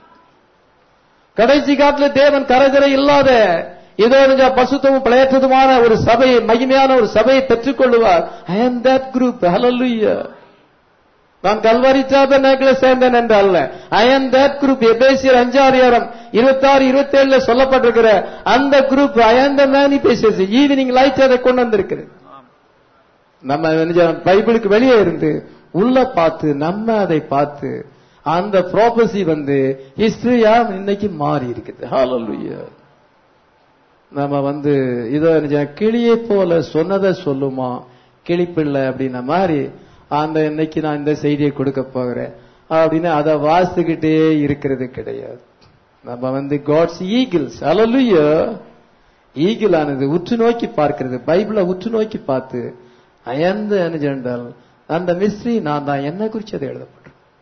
கடைசி காலத்துல தேவன் கரைதரை இல்லாத இதோ கொஞ்சம் பசுத்தமும் பிழையற்றதுமான ஒரு சபையை மகிமையான ஒரு சபையை பெற்றுக் கொள்ளுவார் ஐ am that group hallelujah நான் கல்வாரி சாபனாக்கில் சேர்ந்தேன் என்று அல்ல ஐ am that group எபேசியர் அஞ்சாரியாரம் இருபத்தாறு இருபத்தி ஏழுல சொல்லப்பட்டிருக்கிற அந்த group I am the manifestation evening light அதை கொண்டு வந்திருக்கிறது நம்ம என்ன செய்யணும்? பைபிளுக்கு வெளியே இருந்து உள்ள பார்த்து நம்ம அதை பார்த்து அந்த ப்ராபசி வந்து ஹிஸ்டரியா இன்னைக்கு மாறி இருக்குது ஹalleluya நம்ம வந்து இதோ என்ன செய்யணும்? கிளியை போல சொன்னதை சொல்லுமா கிளிப்பிள்ளை அப்படின்ன மாதிரி அந்த இன்னைக்கு நான் இந்த செய்தியை கொடுக்க போகிறேன் அப்படின்னு அதை வாசிக்கிட்டே இருக்கிறது கிடையாது நம்ம வந்து காட்ஸ் ஈகிள்ஸ் ஹalleluya ஈகிள் ஆனது உற்று நோக்கி பார்க்கிறது பைபிளை உற்று நோக்கி பார்த்து அயர்ந்து என்ன சென்றால் அந்த மிஸ்ட்ரி நான் தான் என்ன குறித்து அது எழுதப்பட்டது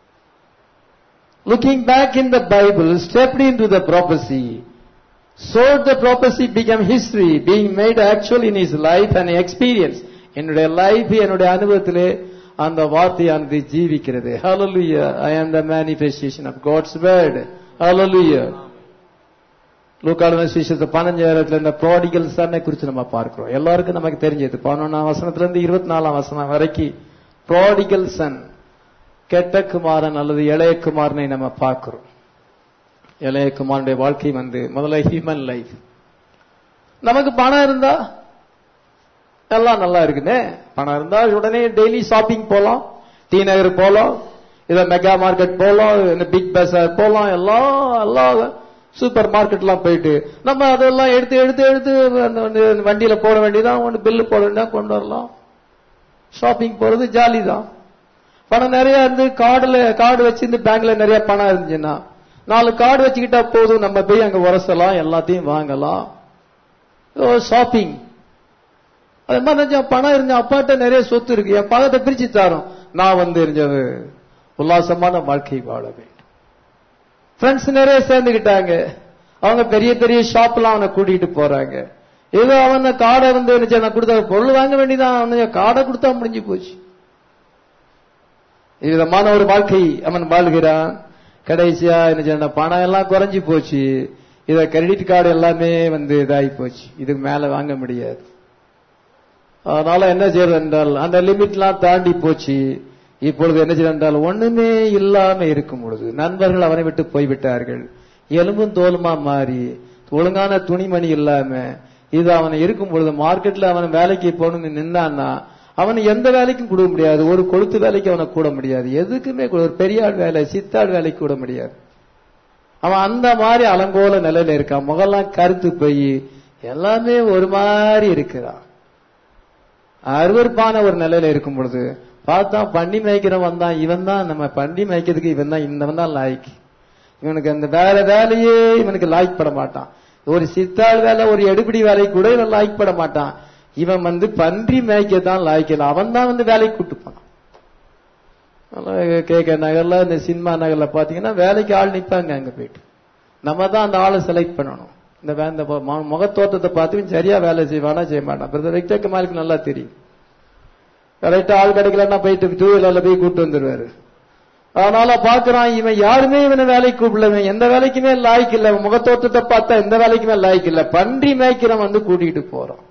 looking back in the Bible stepped into the prophecy so the prophecy became history being made actual in his life and experience என்னுடைய லைஃப் என்னுடைய அனுபவத்திலே அந்த வார்த்தையானது ஜீவிக்கிறது hallelujah i am the manifestation of god's word hallelujah லூக்காளுமே சுவிசேஷத்தை பதினஞ்சாயிரத்துல இந்த prodigal சன்னை குறித்து நம்ம பார்க்கிறோம் எல்லாருக்கும் நமக்கு தெரிஞ்சது பதினொன்னாம் வசனத்துல இருந்து இருபத்தி நாலாம் வசனம் வரைக்கும் ப்ராடிகல் சன் கெட்ட குமாரன் அல்லது இளைய குமாரனை நம்ம பார்க்கிறோம் இளைய குமாரனுடைய வாழ்க்கை வந்து முதல்ல ஹியூமன் லைஃப் நமக்கு பணம் இருந்தா எல்லாம் நல்லா இருக்குன்னு பணம் இருந்தா உடனே டெய்லி ஷாப்பிங் போலாம் டி நகர் போலாம் இத மெகா மார்க்கெட் போலாம் இந்த பிக் பஸார் போலாம் எல்லாம் எல்லாம் சூப்பர் மார்க்கெட்லாம் போயிட்டு நம்ம அதெல்லாம் எடுத்து எடுத்து எடுத்து அந்த வந்து வண்டியில போட வேண்டியதான் ஒன்று பில்லு போட வேண்டியதா கொண்டு வரலாம் ஷாப்பிங் போறது ஜாலி தான் பணம் நிறைய இருந்து கார்டுல கார்டு வச்சிருந்து பேங்க்ல நிறைய பணம் இருந்துச்சுன்னா நாலு கார்டு வச்சுக்கிட்டா போதும் நம்ம போய் அங்க உரசலாம் எல்லாத்தையும் வாங்கலாம் ஷாப்பிங் அது மாதிரி நினைச்சா பணம் இருந்த அப்பாட்ட நிறைய சொத்து இருக்கு என் பணத்தை பிரிச்சு தரும் நான் வந்து இருந்தது உல்லாசமான வாழ்க்கை வாழ வேண்டும் ஃப்ரெண்ட்ஸ் நிறைய சேர்ந்துக்கிட்டாங்க அவங்க பெரிய பெரிய ஷாப்லாம் அவனை கூட்டிட்டு போறாங்க ஏதோ அவன் காடை வந்து என்ன செய்ய, நான் கொடுத்த பொருள் வாங்க வேண்டியதான் அவன் காடை கொடுத்தா முடிஞ்சு போச்சு விதமான ஒரு வாழ்க்கை அவன் வாழ்கிறான் கடைசியா என்ன செய்ய, பணம் எல்லாம் குறைஞ்சு போச்சு இத கிரெடிட் கார்டு எல்லாமே வந்து இதாகி போச்சு இதுக்கு மேல வாங்க முடியாது அதனால என்ன செய்யறது என்றால் அந்த லிமிட்லாம் தாண்டி போச்சு இப்பொழுது என்ன செய்யறது என்றால் ஒண்ணுமே இல்லாம இருக்கும் பொழுது நண்பர்கள் அவனை விட்டு போய்விட்டார்கள் எலும்பும் தோலுமா மாறி ஒழுங்கான துணிமணி இல்லாம இது அவன் இருக்கும் பொழுது மார்க்கெட்ல அவன் வேலைக்கு போகணும்னு நின்னான்னா அவன் எந்த வேலைக்கும் கூட முடியாது ஒரு கொளுத்து வேலைக்கு அவனை கூட முடியாது எதுக்குமே கூட ஒரு பெரியாள் வேலை சித்தாள் வேலைக்கு கூட முடியாது அவன் அந்த மாதிரி அலங்கோல நிலையில இருக்கான் முகெல்லாம் கருத்து போய் எல்லாமே ஒரு மாதிரி இருக்கிறான் அருவருப்பான ஒரு நிலையில இருக்கும் பொழுது பார்த்தா பண்ணி மேய்க்கிறவன் தான் இவன் தான் நம்ம பண்ணி மேய்க்கிறதுக்கு இவன் தான் இவன் தான் லாய்க் இவனுக்கு அந்த வேற வேலையே இவனுக்கு லாய்க் பட மாட்டான் ஒரு சித்தாள் வேலை ஒரு எடுபிடி வேலை கூட இவன் லாய்க் பட மாட்டான் இவன் வந்து பன்றி மேய்க்க தான் லாய்க்கல அவன் தான் வந்து வேலைக்கு கூட்டு போனான் கேட்க நகர்ல இந்த சினிமா நகர்ல பாத்தீங்கன்னா வேலைக்கு ஆள் நிப்பாங்க அங்க போயிட்டு நம்ம தான் அந்த ஆளை செலக்ட் பண்ணணும் இந்த வே- இந்த மு- முகத்தோட்டத்தை பார்த்து இவன் சரியா வேலை செய்வானா செய்ய மாட்டான் பிரதர் விக்டர் கமாலுக்கு நல்லா தெரியும் கரெக்டா ஆள் கிடைக்கலன்னா போயிட்டு டூ வீலர்ல போய் கூட்டு வந்துருவாரு அதனால பாக்குறான் இவன் யாருமே இவனை வேலைக்கு கூப்பிடல இவன் எந்த வேலைக்குமே லாய்க்கு இல்ல இவன் முகத்தோட்டத்தை பார்த்தா எந்த வேலைக்குமே லாய்க்கு இல்ல பன்றி மேய்க்கிறவன் வந்து கூட்டிகிட்டு போறான்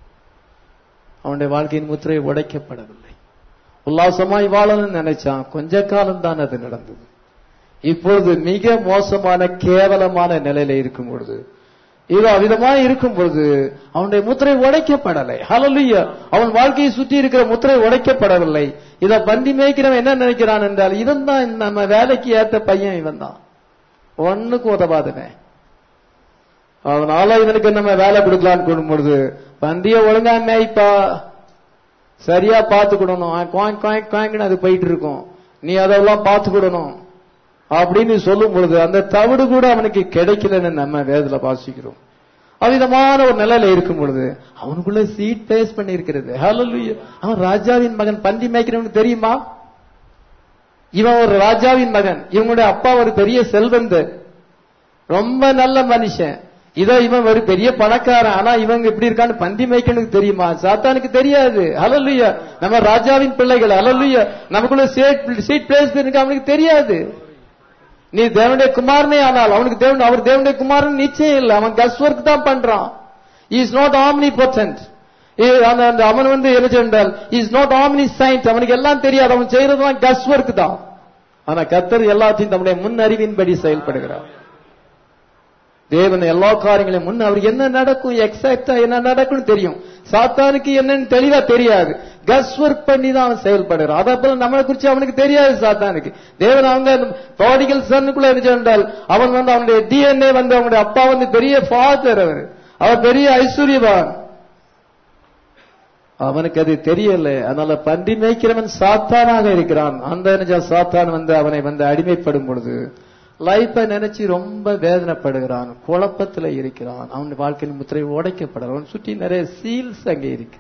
அவனுடைய வாழ்க்கையின் முத்திரை உடைக்கப்படவில்லை உல்லாசமாய் வாழணும்னு நினைச்சான் கொஞ்ச காலம் தான் அது நடந்தது இப்பொழுது மிக மோசமான கேவலமான நிலையில இருக்கும் பொழுது இது அவிதமாய் இருக்கும் பொழுது அவனுடைய முத்திரை உடைக்கப்படலை ஹalleluya அவன் வாழ்க்கையை சுற்றி இருக்கிற முத்திரை உடைக்கப்படவில்லை இத பண்டி மேய்க்கிறவன் என்ன நினைக்கிறான் என்றால் இவன் தான் நம்ம வேலைக்கு ஏத்த பையன் இவன் தான் ஒண்ணுக்கு உதவாதவன் அதனால இவனுக்கு நம்ம வேலை கொடுக்கலான்னு கொடுக்கும் பொழுது பந்திய ஒழுங்கா மேய்ப்பா சரியா பார்த்துக்கிடணும் குவாங் குவாங் குவாங்னு அது போயிட்டு இருக்கும் நீ அதெல்லாம் பார்த்துக்கிடணும் அப்படின்னு சொல்லும் பொழுது அந்த தவிடு கூட அவனுக்கு கிடைக்கலன்னு நம்ம வேதத்துல வாசிக்கிறோம் அவ்விதமான ஒரு நிலையில இருக்கும் பொழுது அவனுக்குள்ள சீட் பேஸ் பண்ணி இருக்கிறது ஹalleluya அவன் ராஜாவின் மகன் பந்தி மேய்க்கிறவனுக்கு தெரியுமா இவன் ஒரு ராஜாவின் மகன் இவனுடைய அப்பா ஒரு பெரிய செல்வந்தர் ரொம்ப நல்ல மனுஷன் இதோ இவன் ஒரு பெரிய பணக்காரன் ஆனா இவங்க எப்படி இருக்கான்னு பந்தி மேய்க்கனுக்கு தெரியுமா சாத்தானுக்கு தெரியாது ஹalleluya நம்ம ராஜாவின் பிள்ளைகள் ஹalleluya நமக்குள்ள சீட் சீட் பிளேஸ் இருக்கு அவனுக்கு தெரியாது நீ தேவனுடைய குமாரனே ஆனால் அவனுக்கு தேவன் அவர் தேவனுடைய குமாரன் நிச்சயம் இல்லை அவன் கஸ் ஒர்க் தான் பண்றான் இஸ் நாட் ஆம்னி பொட்டன்ட் அவன் வந்து என்ன சொன்னால் இஸ் நாட் ஆம்னி சைன்ட் அவனுக்கு எல்லாம் தெரியாது அவன் செய்யறதுலாம் கஸ் ஒர்க் தான் ஆனா கத்தர் எல்லாத்தையும் தம்முடைய முன் அறிவின்படி செயல்படுகிறார் தேவன் எல்லா காரியங்களையும் முன்ன அவருக்கு என்ன நடக்கும் எக்ஸாக்டா என்ன நடக்கும்னு தெரியும் சாத்தானுக்கு என்னன்னு தெளிவா தெரியாது கஸ் ஒர்க் பண்ணி தான் அவன் செயல்படுறான் அதை போல நம்மளை குறிச்சு அவனுக்கு தெரியாது சாத்தானுக்கு தேவன் அவங்க பாடிகள் சன்னுக்குள்ள இருந்தால் அவன் வந்து அவனுடைய டிஎன்ஏ வந்து அவனுடைய அப்பா வந்து பெரிய ஃபாதர் அவர் அவர் பெரிய ஐஸ்வர்யவான் அவனுக்கு அது தெரியல அதனால பன்றி மேய்க்கிறவன் சாத்தானாக இருக்கிறான் அந்த நிஜ சாத்தான் வந்து அவனை வந்து அடிமைப்படும் பொழுது லைஃபை நினைச்சு ரொம்ப வேதனைப்படுகிறான் குழப்பத்துல இருக்கிறான் அவன் வாழ்க்கையின் முத்திரை உடைக்கப்படுறான் அவன் சுற்றி நிறைய சீல்ஸ் அங்கே இருக்கு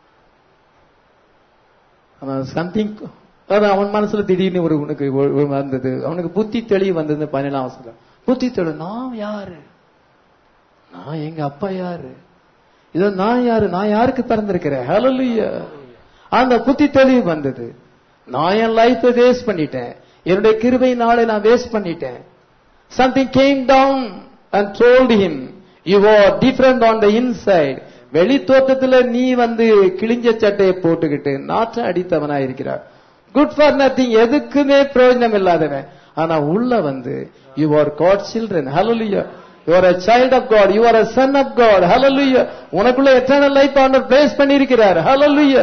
சம்திங் அவன் மனசுல திடீர்னு ஒரு உனக்கு ஒ- ஒ- வந்தது அவனுக்கு புத்தி தெளிவு வந்தது பதினேழாம் வருஷம் புத்தி தெளிவு நான் யாரு நான் எங்க அப்பா யாரு இதோ நான் யாரு நான் யாருக்கு பிறந்திருக்கிறேன் ஹalleluya அந்த புத்தி தெளிவு வந்தது நான் என் லைஃபை வேஸ்ட் பண்ணிட்டேன் என்னுடைய கிருபை நாளை நான் வேஸ்ட் பண்ணிட்டேன் something came down and told him you are different on the inside வெளி தோட்டத்துல நீ வந்து கிழிஞ்ச சட்டையை போட்டுக்கிட்டு நாற்றம் அடித்தவனா இருக்கிறார் குட் ஃபார் நத்திங் எதுக்குமே பிரயோஜனம் இல்லாதவன் ஆனா உள்ள வந்து you are God children hallelujah you are a child of god you are a son of god hallelujah உனக்குள்ள எட்டர்னல் லைஃப் ஆண்டவர் பிளேஸ் பண்ணியிருக்கிறார் hallelujah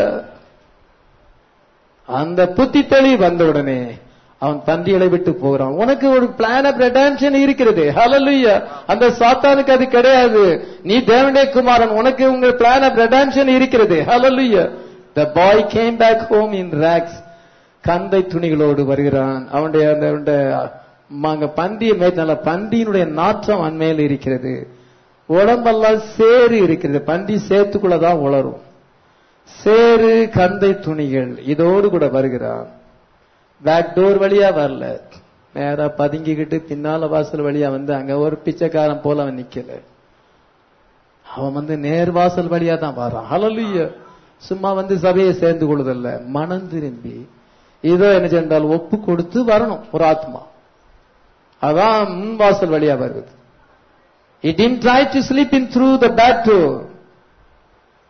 அந்த புத்தி தெளிவு வந்த உடனே அவன் பந்திகளை விட்டு போகிறான் உனக்கு ஒரு பிளான் ஆஃப் ரெடான்ஷன் இருக்கிறது ஹalleluya அந்த சாத்தானுக்கு அது கிடையாது நீ தேவனுடைய குமாரன் உனக்கு உங்க பிளான் ஆஃப் ரெடான்ஷன் இருக்கிறது hallelujah the boy came back home in rags கந்தை துணிகளோடு வருகிறான் அவனுடைய அந்த அவனுடைய அங்க பந்திய மேய்த்தனால பந்தியினுடைய நாற்றம் அண்மையில் இருக்கிறது உடம்பெல்லாம் சேறு இருக்கிறது பந்தி சேத்துக்குள்ளதான் உளரும் சேறு கந்தை துணிகள் இதோடு கூட வருகிறான் பேக் டோர் வழியா வரல நேரா பதுங்கிக்கிட்டு பின்னால வாசல் வழியா வந்து அங்க ஒரு பிச்சைக்காரன் போல அவன் நிக்கல அவன் வந்து நேர் வாசல் வழியா தான் வரான் ஹalleluya சும்மா வந்து சபையை சேர்ந்து கொள்ளுதல்ல மனம் திரும்பி இதோ என்ன சென்றால் ஒப்பு கொடுத்து வரணும் ஒரு ஆத்மா அதான் முன் வாசல் வழியா வருது He didn't try to slip in through the back door.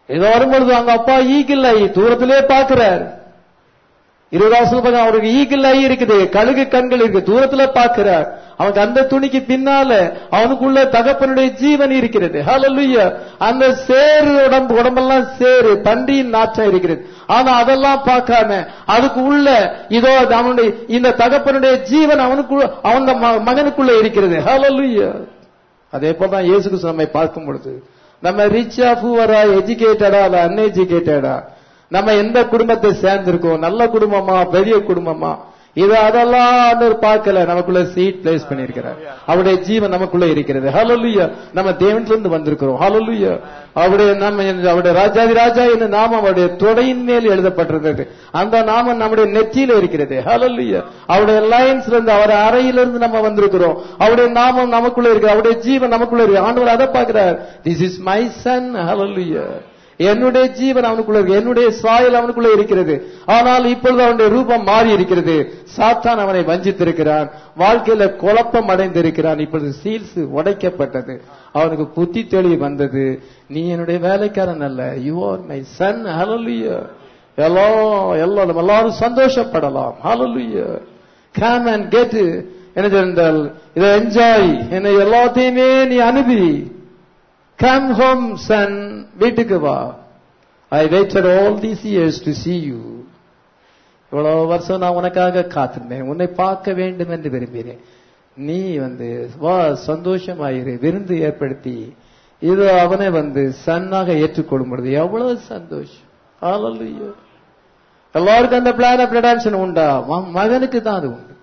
ஏதோ வரும்பொழுது அவங்க அப்பா ஈகிள் ஐ தூரத்திலே பார்க்கிறார் இருபதாம் பக்கம் அவருக்கு ஈகிள் ஐ இருக்குது கழுகு கண்கள் இருக்கு தூரத்துல பார்க்கிறார் அவனுக்கு அந்த துணிக்கு பின்னால அவனுக்குள்ள தகப்பனுடைய ஜீவன் இருக்கிறது ஹalleluya அந்த சேரு உடம்பு உடம்பெல்லாம் சேரு பன்றியின் நாற்றம் இருக்கிறது ஆனா அதெல்லாம் பார்க்காம அதுக்கு உள்ள இதோ அவனுடைய இந்த தகப்பனுடைய ஜீவன் அவனுக்குள்ள அவன் மகனுக்குள்ள இருக்கிறது ஹalleluya அதே போல தான் இயேசு கிறிஸ்து நம்மை பார்க்கும் பொழுது நம்ம ரிச்சா பூவரா எஜுகேட்டடா அல்ல அன்எஜுகேட்டடா நம்ம எந்த குடும்பத்தை சேர்ந்திருக்கோம் நல்ல குடும்பமா பெரிய குடும்பமா இது அதெல்லாம் ஆண்டவர் பார்க்கல நமக்குள்ள சீட் பிளேஸ் பண்ணிருக்கிறார் அவருடைய ஜீவன் நமக்குள்ள இருக்கிறது ஹalleluya நம்ம தேவன்ல இருந்து வந்திருக்கிறோம் ஹalleluya அவருடைய நம்ம அவருடைய ராஜாதி ராஜா என்ற நாமம் அவருடைய தொடையின் மேல் எழுதப்பட்டிருந்தது அந்த நாமம் நம்முடைய நெற்றியில இருக்கிறது ஹalleluya அவருடைய லைன்ஸ்ல இருந்து அவருடைய அறையிலிருந்து நம்ம வந்திருக்கிறோம் அவருடைய நாமம் நமக்குள்ள இருக்கு அவருடைய ஜீவன் நமக்குள்ள இருக்கு ஆண்டவர் அதை பார்க்கிறார் this is my son hallelujah என்னுடைய ஜீவன் அவனுக்குள்ள இருக்கு என்னுடைய சாயல் அவனுக்குள்ள இருக்கிறது ஆனால் இப்பொழுது அவனுடைய ரூபம் மாறி இருக்கிறது சாத்தான் அவனை வஞ்சித்திருக்கிறான் வாழ்க்கையில குழப்பம் அடைந்திருக்கிறான் இப்பொழுது சீல்ஸ் உடைக்கப்பட்டது அவனுக்கு புத்தி தெளிவு வந்தது நீ என்னுடைய வேலைக்காரன் அல்ல you are my son hallelujah எல்லாம் எல்லாம் நம்ம எல்லாரும் சந்தோஷப்படலாம் ஹalleluya கம் அண்ட் கெட் என்ன சொன்னால் இதை என்ஜாய் என்னை எல்லாத்தையுமே நீ அனுபவி கம் ஹோம் சன் வீட்டுக்கு வா I waited all these years to see you இவ்வளவு வருஷம் நான் உனக்காக காத்திருந்தேன் உன்னை பார்க்க வேண்டும் என்று விரும்பினேன் நீ வந்து வா சந்தோஷமாயிரு விருந்து ஏற்படுத்தி இது அவனை வந்து சன்னாக ஏற்றுக்கொள்ளும் பொழுது எவ்வளவு சந்தோஷம் Hallelujah. எல்லாருக்கும் அந்த பிளான் ஆஃப் ரிடான்ஷன் உண்டா ம- மகனுக்கு தான் அது உண்டு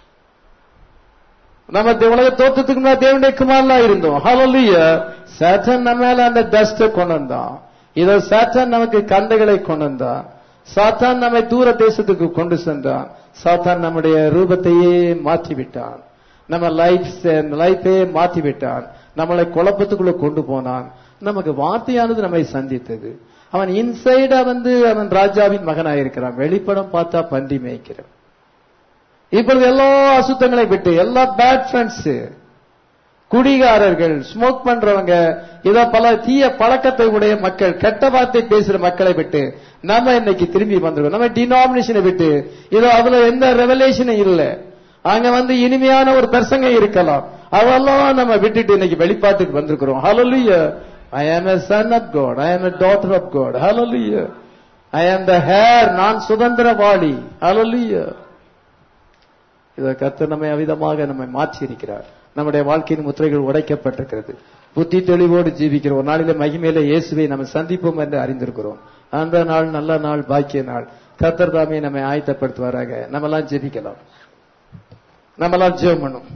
நம்ம தே- உலக தோற்றத்துக்கு முன்னாடி தேவனுடைய குமாரலா இருந்தோம் ஹalleluya சாத்தான் நம்ம மேல அந்த டஸ்ட கொண்டு வந்தான் இதோ சாத்தான் நமக்கு கந்தைகளை கொண்டு வந்தான் சாத்தான் நம்மை தூர தேசத்துக்கு கொண்டு சென்றான் சாத்தான் நம்முடைய ரூபத்தையே மாற்றி விட்டான் நம்ம லைஃப் லைஃபே மாற்றி விட்டான் நம்மளை குழப்பத்துக்குள்ள கொண்டு போனான் நமக்கு வார்த்தையானது நம்மை சந்தித்தது அவன் இன்சைடா வந்து அவன் ராஜாவின் மகனாயிருக்கிறான் வெளிப்படம் பார்த்தா பன்றி மேய்க்கிறான் இப்பொழுது எல்லா அசுத்தங்களை விட்டு எல்லா பேட் ஃப்ரெண்ட்ஸ் குடிகாரர்கள் ஸ்மோக் பண்றவங்க இத பல தீய பழக்கத்தை உடைய மக்கள் கெட்ட வார்த்தை பேசுற மக்களை விட்டு நம்ம இன்னைக்கு திரும்பி வந்திருக்கோம் நம்ம டினாமினேஷனை விட்டு இதோ அதுல எந்த ரெவலேஷனும் இல்ல அங்க வந்து இனிமையான ஒரு பிரசங்கம் இருக்கலாம் அதெல்லாம் நம்ம விட்டுட்டு இன்னைக்கு வெளிப்பாட்டுக்கு வந்திருக்கிறோம் ஹalleluya ஐ am a son of god i am a daughter of god hallelujah i am the hair நான் சுதந்திரவாளி hallelujah இதை கர்த்தர் நம்மை அவிதமாக நம்மை மாற்றி இருக்கிறார் நம்முடைய வாழ்க்கையின் முத்திரைகள் உடைக்கப்பட்டிருக்கிறது புத்தி தெளிவோடு ஜீவிக்கிற ஒரு நாளில மகிமையில இயேசுவை நம்ம சந்திப்போம் என்று அறிந்திருக்கிறோம் அந்த நாள் நல்ல நாள் பாக்கிய நாள் கர்த்தர் தாமே நம்மை ஆயத்தப்படுத்துவாராக நம்மெல்லாம் ஜெபிக்கலாம் நம்மெல்லாம் ஜெபம் பண்ணும்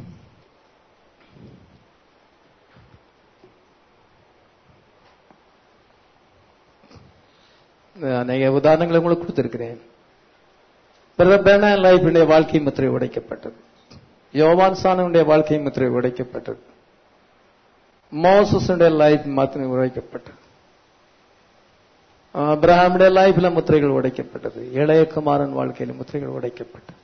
அநேக உதாரணங்களை உங்களுக்கு கொடுத்திருக்கிறேன் பிரபன லைஃபுடைய வாழ்க்கை முத்திரை உடைக்கப்பட்டது யோவான் சானனுடைய வாழ்க்கை முத்திரை உடைக்கப்பட்டது மோசஸுடைய லைஃப் மாத்திரை உடைக்கப்பட்டது அப்ரஹாமுடைய லைஃப்ல முத்திரைகள் உடைக்கப்பட்டது இளையகுமாரன் வாழ்க்கையில முத்திரைகள் உடைக்கப்பட்டது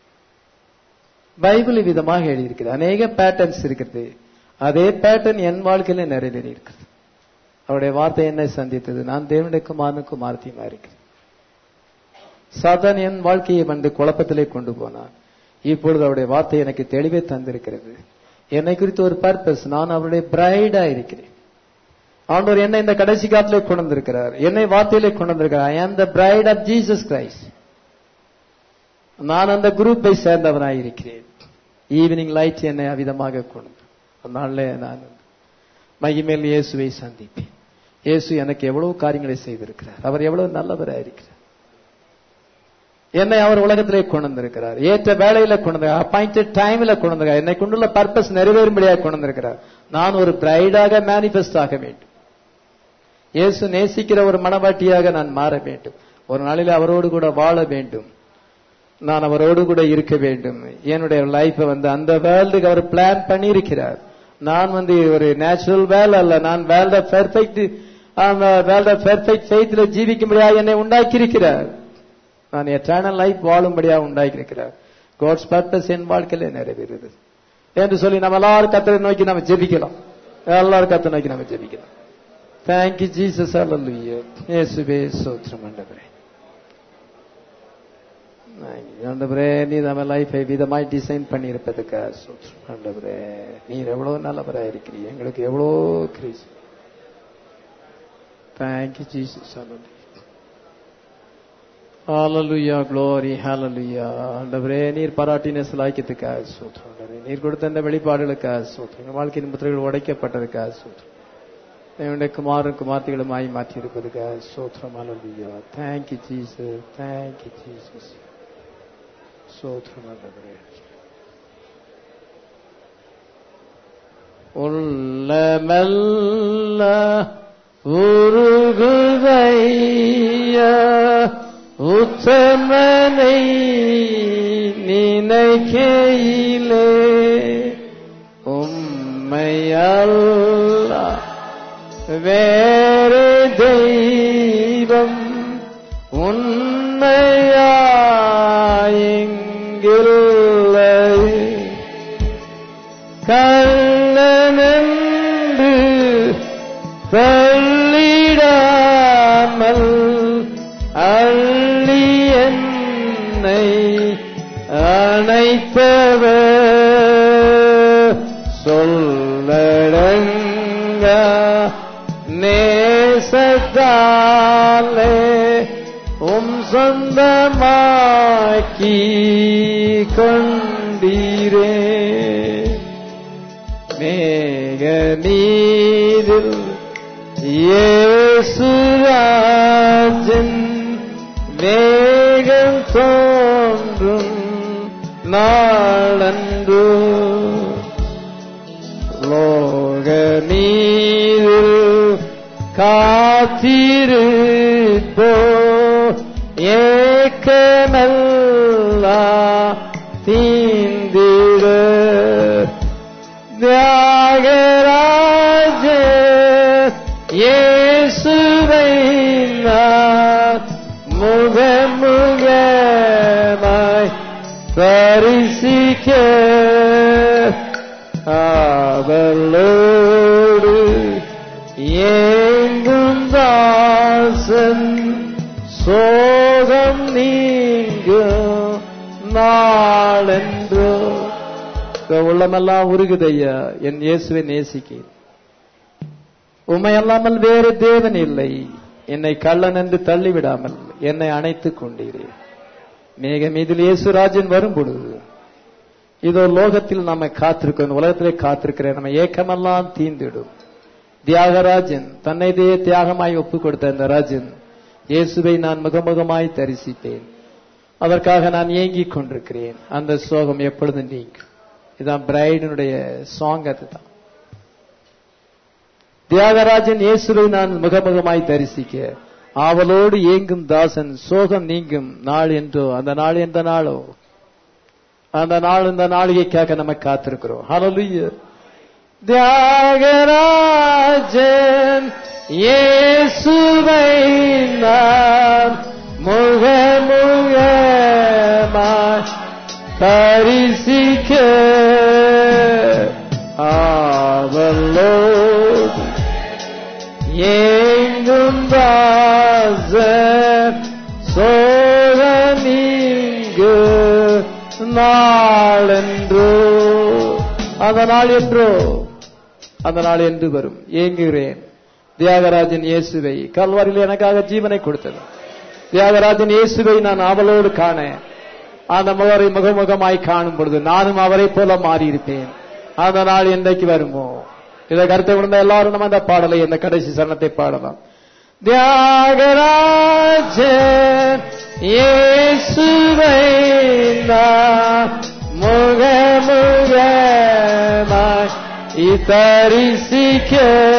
பைபிள் விதமாக எழுதியிருக்கிறது அநேக பேட்டர்ன்ஸ் இருக்கிறது அதே பேட்டர்ன் என் வாழ்க்கையில நிறைவேறி இருக்கிறது அவருடைய வார்த்தை என்னை சந்தித்தது நான் தேவனுடைய குமாரனுக்கு மார்த்தியமா இருக்கிறேன் சாத்தான் என் வாழ்க்கையை வந்து குழப்பத்திலே கொண்டு போனான் இப்பொழுது அவருடைய வார்த்தை எனக்கு தெளிவே தந்திருக்கிறது என்னை குறித்து ஒரு பர்பஸ் நான் அவருடைய பிரைடா இருக்கிறேன் ஆண்டவர் என்னை இந்த கடைசி காலத்திலே கொண்டு வந்திருக்கிறார் என்னை வார்த்தையிலே கொண்டு வந்திருக்கிறார் I am the bride of Jesus Christ நான் அந்த குரூப்பை சேர்ந்தவனாய் இருக்கிறேன் ஈவினிங் லைட் என்னை அவிதமாக கொண்டு அதனால நான் மகிமேல் இயேசுவை சந்திப்பேன் இயேசு எனக்கு எவ்வளவு காரியங்களை செய்திருக்கிறார் அவர் எவ்வளவு நல்லவராக இருக்கிறார் என்னை அவர் உலகத்திலே கொண்டு வந்திருக்கிறார் ஏற்ற வேலையில கொண்டு வந்து அப்பாயிண்டட் டைம்ல கொண்டு வந்திருக்கார் என்னை கொண்டுள்ள பர்பஸ் நிறைவேறும்படியாக கொண்டு வந்திருக்கிறார் நான் ஒரு பிரைடாக மேனிபெஸ்ட் ஆக வேண்டும் இயேசு நேசிக்கிற ஒரு மனவாட்டியாக நான் மாற வேண்டும் ஒரு நாளில் அவரோடு கூட வாழ வேண்டும் நான் அவரோடு கூட இருக்க வேண்டும் என்னுடைய லைஃபை வந்து அந்த வேர்ல்டுக்கு அவர் பிளான் பண்ணியிருக்கிறார் நான் வந்து ஒரு நேச்சுரல் வேல் அல்ல நான் வேல்ட பெர்ஃபெக்ட் அந்த வேல்ட பெர்ஃபெக்ட் ஃபெய்த்ல ஜீவிக்கும்படியாக என்னை உண்டாக்கியிருக்கிறார் நான் எட்டர்னல் லைஃப் வாழும்படியாக உண்டாக்கியிருக்கிறார் காட்ஸ் பர்பஸ் என் வாழ்க்கையில நிறைவேறுது என்று சொல்லி நம்ம எல்லாரும் கத்தரை நோக்கி நம்ம ஜெபிக்கலாம் எல்லாரும் கத்தை நோக்கி நம்ம ஜெபிக்கலாம் தேங்க்யூ ஜீசஸ் அல்லல்லுயா இயேசுவே சோத்திரம் ஆண்டவரே ஆண்டவரே நீ நம்ம லைஃபை விதமாய் டிசைன் பண்ணியிருப்பதுக்காக சோத்திரம் ஆண்டவரே நீர் எவ்வளவு நல்லவரா இருக்கிறீ எங்களுக்கு எவ்வளோ grace thank you Jesus hallelujah hallelujah glory hallelujah ஆண்டவரே நீர் பாராட்டின சிலாக்கியத்துக்காக சோத்திரம் ஆண்டவரே நீர் கொடுத்த அந்த வெளிப்பாடுகளுக்காக சோத்திரம் எங்கள் வாழ்க்கையின் முத்திரைகள் உடைக்கப்பட்டதுக்காக சோத்திரம் என்னுடைய குமாரன் குமார்த்திகளுமாய் மாற்றி இருப்பதுக்காக சோத்திரம் hallelujah thank you jesus thank you jesus சோத்திரம் ஆண்டவரே உள்ளமெல்ல உருகுதையா உத்தமனை நினைக்கையிலே உம்மையல்ல வேறு தெய்வம் உண்மையாயெங்கில்லை கண்ணனென்று தள்ளிடாமல் அள்ளி என்னை அணைத்தவர் சொல்லடங்க நேசத்தாலே உம் சொந்தமாக்கி கொண்டீரே மேக நீரில் இயேசுராஜன் வேகம் தோன்றும் நாளன்று லோக நீரில் காத்திருப்போ ஏக்கமல்லா தீந்திட தியாகராஜ இயேசுவை நான் முகமுகமாய் தரிசிக்க அவளோடு ஏங்கும் தாசன் சோகம் நீங்கும் நாளென்றோ இந்த உள்ளமெல்லாம் உருகுதையா என் இயேசுவை நேசிக்கிறேன் உமை அல்லாமல் வேறு தேவன் இல்லை என்னை கள்ளன் என்று தள்ளிவிடாமல் என்னை அணைத்துக் கொண்டீரே மேக மீதில் இயேசுராஜன் வரும் பொழுது இதோ லோகத்தில் நாம காத்திருக்கோம் உலகத்திலே காத்திருக்கிறேன் நம்ம ஏக்கமெல்லாம் தீந்திடும் தியாகராஜன் தன்னைதே தியாகமாய் ஒப்பு கொடுத்த அந்த ராஜன் இயேசுவை நான் முகமுகமாய் தரிசிப்பேன் அதற்காக நான் ஏங்கிக் கொண்டிருக்கிறேன் அந்த சோகம் எப்பொழுதும் நீங்கும் இதான் பிரைடனுடைய சாங் அதுதான் தியாகராஜன் இயேசுவை நான் முகமுகமாய் தரிசிக்க ஆவலோடு ஏங்கும் தாசன் சோகம் நீங்கும் நாள் என்றோ அந்த நாள் எந்த நாளோ அந்த நாள் இந்த நாளிகைக்காக நம்ம காத்திருக்கிறோம் ஹalleluya தியாகராஜன் இயேசுவை நான் முகமுகமாய் தரிசிக்க ஆவலோடு ஏங்கும் தாசன் சோக நீங்கு நாளென்றோ அந்த நாள் என்றோ அந்த நாள் என்று வரும் ஏங்குகிறேன் தியாகராஜன் இயேசுவை கல்வாரியில் எனக்காக ஜீவனை கொடுத்தது தியாகராஜன் இயேசுவை நான் அவளோடு காண அந்த முகரை முகமுகமாய் காணும் பொழுது நானும் அவரை போல மாறியிருப்பேன் அந்த நாள் என்றைக்கு வருமோ இதை கருத்தை உணர்ந்த எல்லாரும் நம்ம அந்த பாடலை இந்த கடைசி சரணத்தை பாடலாம் தியாகராஜன் இயேசுவை நான் முகமுகமாய் தரிசிக்க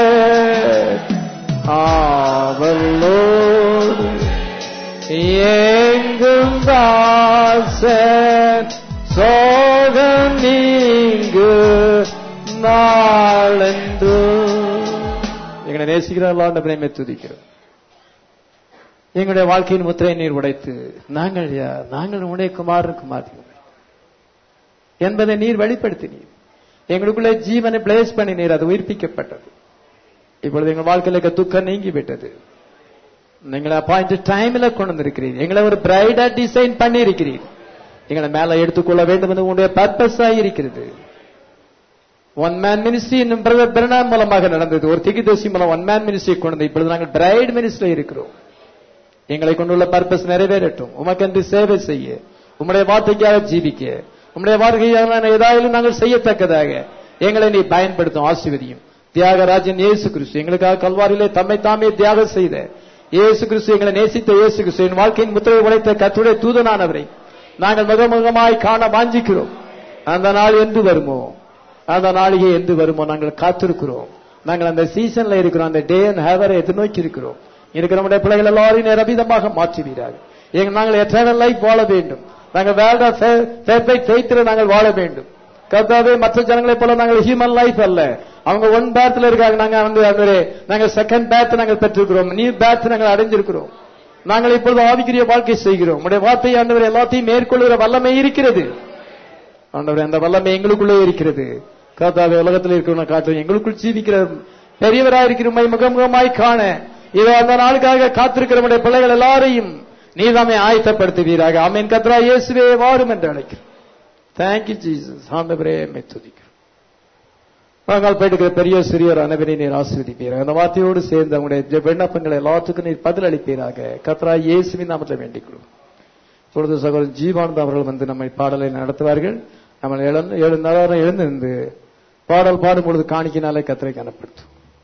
ஆவலோடு எங்கும் தாசன் சோகம் நீங்கு நாளென்று எங்களை நேசிக்கிறார்களாண்ட பிரேமை துதிக்கிறோம் எங்களுடைய வாழ்க்கையின் முத்திரை நீர் உடைத்து நாங்கள் யார் நாங்கள் உடைய குமாரன் குமாரி என்பதை நீர் வெளிப்படுத்தினீர் எங்களுக்குள்ளே ஜீவனை பிளேஸ் பண்ணினீர் அது உயிர்ப்பிக்கப்பட்டது இப்பொழுது எங்கள் வாழ்க்கையில் இருக்க துக்கம் நீங்கி விட்டது எங்களை அப்பாயிண்ட் டைம்ல கொண்டு வந்திருக்கிறீர் எங்களை ஒரு பிரைடா டிசைன் பண்ணி இருக்கிறீர் எங்களை மேல எடுத்துக்கொள்ள வேண்டும் என்று உங்களுடைய பர்பஸா இருக்கிறது ஒன் மேன் மினிஸ்ட்ரி இன்னும் பிரதர் பிரணாம் மூலமாக நடந்தது ஒரு திகிதோசி மூலம் ஒன் மேன் மினிஸ்ட்ரி கொண்டு வந்து இப்பொழுது நாங்கள் பிரைட் மினிஸ்ட்ரி இருக்கிறோம் எங்களை கொண்டுள்ள பர்பஸ் நிறைவேறட்டும் உமக்கென்று சேவை செய்ய உம்முடைய வார்த்தைக்காக ஜீவிக்க உம்முடைய வார்த்தைக்காக ஏதாவது நாங்கள் செய்யத்தக்கதாக எங்களை நீ பயன்படுத்தும் ஆசிர்வதியும் தியாகராஜன் இயேசு கிறிஸ்து எங்களுக்காக கல்வாரியிலே தம்மை தாமே தியாகம் செய்த இயேசு கிறிஸ்து எங்களை நேசித்த இயேசு கிறிஸ்து என் வாழ்க்கையின் முத்திரை உழைத்த கத்துடைய தூதனானவரை நாங்கள் முகமுகமாய் காண வாஞ்சிக்கிறோம் அந்த நாள் என்று வருமோ அந்த நாளிகை என்று வருமோ நாங்கள் காத்திருக்கிறோம் நாங்கள் அந்த சீசன்ல இருக்கிறோம் அந்த டே அண்ட் ஹேவரை எதிர்நோக்கி இருக்கிறோம் இருக்கிற நம்முடைய பிள்ளைகள் எல்லாரையும் நிரபிதமாக மாற்றுவீராக எங்க நாங்கள் எத்தனை லைஃப் வாழ வேண்டும் நாங்கள் வேல்ட நாங்கள் வாழ வேண்டும் கர்த்தாவே மற்ற ஜனங்களைப் போல நாங்கள் ஹியூமன் லைஃப் அல்ல அவங்க ஒன் பேத்ல இருக்காங்க நாங்க வந்து அந்த நாங்க செகண்ட் பேத் நாங்கள் பெற்றிருக்கிறோம் நியூ பேத் நாங்கள் அடைஞ்சிருக்கிறோம் நாங்கள் இப்பொழுது ஆவிக்குரிய வாழ்க்கை செய்கிறோம் உடைய வார்த்தை ஆண்டவர் எல்லாத்தையும் மேற்கொள்கிற வல்லமை இருக்கிறது ஆண்டவர் அந்த வல்லமை எங்களுக்குள்ளே இருக்கிறது கர்த்தாவே உலகத்தில் இருக்கிறவன காட்டும் எங்களுக்குள் ஜீவிக்கிற பெரியவராய் இருக்கிற உம்மை முகமுகமாய் காண இதோ அந்த நாளுக்காக காத்திருக்கிற நம்முடைய பிள்ளைகள் எல்லாரையும் நீதாமே ஆயத்தப்படுத்துவீராக ஆமீன் கத்ரா இயேசுவே வாரும் என்று அழைக்கிறோம் தேங்க்யூ ஜீசஸ் ஆண்டவரே மெய் துதிக்கிறோம் நாங்கள் போயிட்டு பெரிய சிறியோர் அனைவரை நீர் ஆசிர்வதிப்பீராக அந்த வார்த்தையோடு சேர்ந்து அவங்களுடைய விண்ணப்பங்களை எல்லாத்துக்கும் நீர் பதில் அளிப்பீராக கத்ரா இயேசுவின் நாமத்தில் வேண்டிக் கொள்வோம் இப்பொழுது சகோதரன் ஜீவானந்த் அவர்கள் வந்து நம்மை பாடலை நடத்துவார்கள் நம்ம எழுந்து எழுந்தாலும் எழுந்திருந்து பாடல் பாடும் பொழுது காணிக்கினாலே கத்திரை கனப்படுத்தும்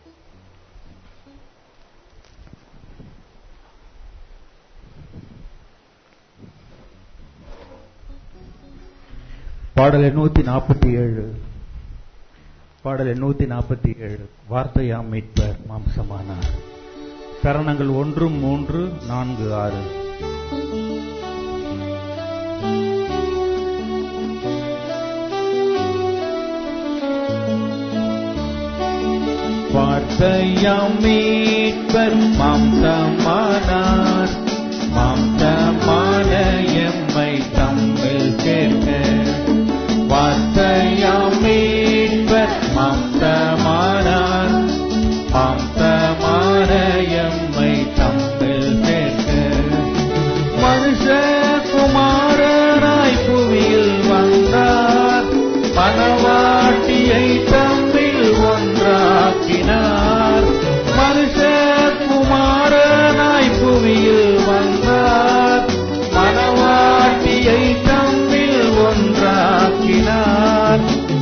பாடல் எண்ணூத்தி நாற்பத்தி ஏழு பாடல் எண்ணூத்தி நாற்பத்தி ஏழு வார்த்தையாம் மீட்பர் மாம்சமானார் சரணங்கள் ஒன்று மூன்று நான்கு ஆறு வார்த்தையாம் மீட்பர் மாம்சமானார் மாம்சமான எம்மை தம்மில் சேர்க்க வார்த்தையாம் மீட்பர் மாம்சமானார் மாம்சமான எம்மை தம்மில் சேர்க்க மனுஷகுமாரனாய் புவியில் வந்தார் மனவாட்டியை தம்மில் ஒன்றாக்கினார் மனுஷகுமாரனாய் புவியில் வந்தார் மனவாட்டியை தம்மில் ஒன்றாக்கினார்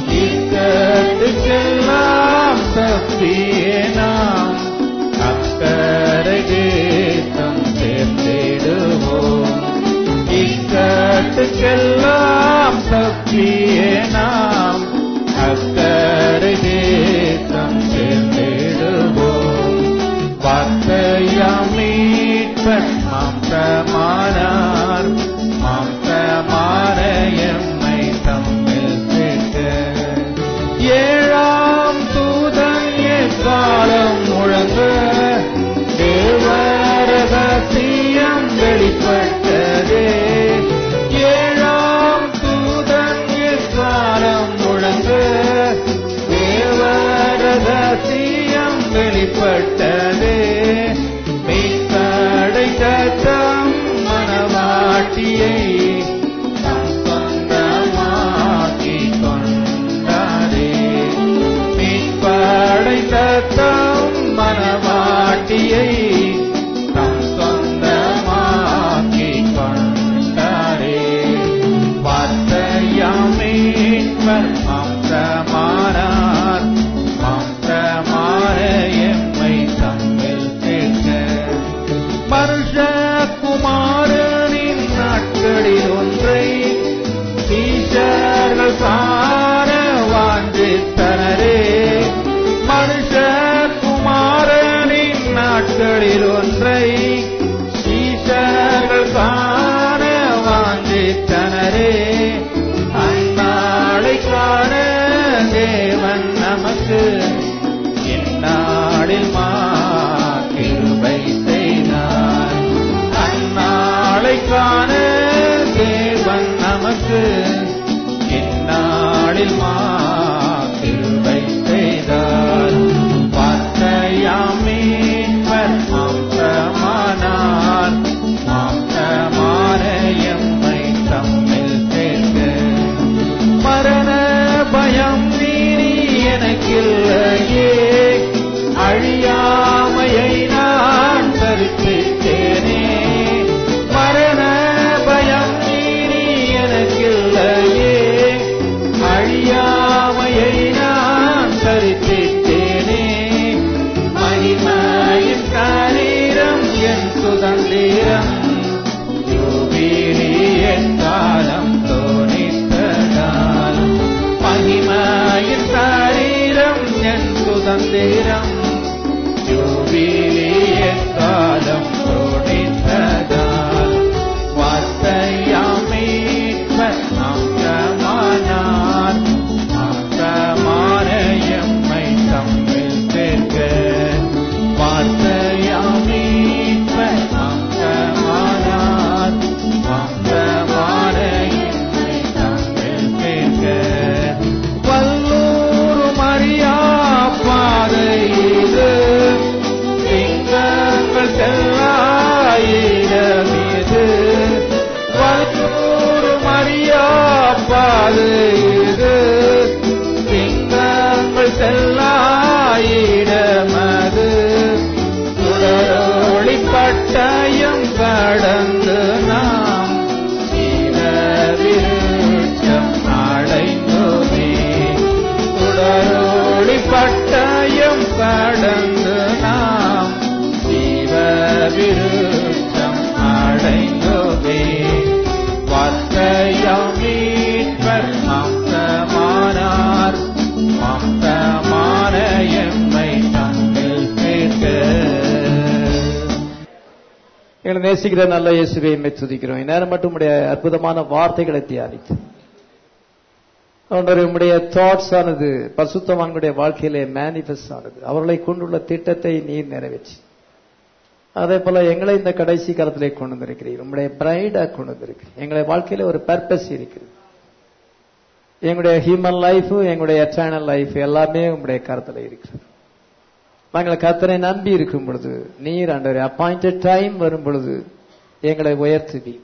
இக்கட்டுக்கெல்லாம் தப்பியே நாம் அக்கறை தேசம் சேர்ந்திடுவோம் இக்கட்டுக்கெல்லாம் தப்பியே நாம் அக்கறை தேசம் சேர்ந்திடுவோம் வார்த்தையாம் மீட்பர் மாம்சமானார் மாம்சமான எம்மை தம்மில் சேர்க்க ஏழாம் தூதன் எக்காலம் முழங்க தேவரகசியம் வெளிப்பட்டதே ஏழாம் தூதன் எக்காலம் முழங்க தேவரகசியம் வெளிப்பட்டதே மீட்படை தம் மனவாட்டியை தம் சொந்தமாக்கி கொண்டாரே மீட்படை தம் மனவாட்டியை தம் சொந்தமாக்கி கொண்டாரே வார்த்தையாம் மீட்பர் மாம்சமானார் மாம்சமான எம்மை தம்மில் சேர்க்க மனுஷகுமாரனின் நாட்களில் ஒன்றை ஈஷர்கள் காண வாஞ்சித்தனரே மனுஷகுமாரனின் நாட்களில் ஒன்றை ஈஷர்கள் காண வாஞ்சித்தனரே அந்நாளை காண தேவன் நமக்கு இந்நாளில் மாக்கிருபை செய்தார் அந்நாளை காண தேவன் நமக்கு இந்நாளில் மாக்கிருபை செய்தார் வார்த்தையா பாட்டையும் கடந்து நாம் ஜீவ விருத்தம் அடைந்தோமே வார்த்தையாம் மீட்பர் மாம்சமானார் மாம்சமான எம்மை தங்கள் கேட்க எங்களை நேசிக்கிற நல்ல இயேசுவை எம்மை துதிக்கிறோம் இந்நேரம் மட்டும் உடைய அற்புதமான வார்த்தைகளை தியானித்து அவருடைய உம்முடைய தாட்ஸ் ஆனது பசுத்தவான்களுடைய வாழ்க்கையிலே மேனிஃபெஸ்ட் ஆனது அவர்களை கொண்டுள்ள திட்டத்தை நீர் நிறைவேற்றி அதே போல எங்களை இந்த கடைசி காலத்திலே கொண்டு வந்திருக்கிறீர் உங்களுடைய பிரைடா கொண்டு வந்திருக்கிறீர் எங்களுடைய வாழ்க்கையில ஒரு பர்பஸ் இருக்குது எங்களுடைய ஹியூமன் லைஃப் எங்களுடைய எட்டர்னல் லைஃப் எல்லாமே உங்களுடைய கருத்துல இருக்கிறது நாங்கள் கர்த்தரை நம்பி இருக்கும் பொழுது நீர் ஆண்டவரே அப்பாயிண்டட் டைம் வரும் பொழுது எங்களை உயர்த்துவீர்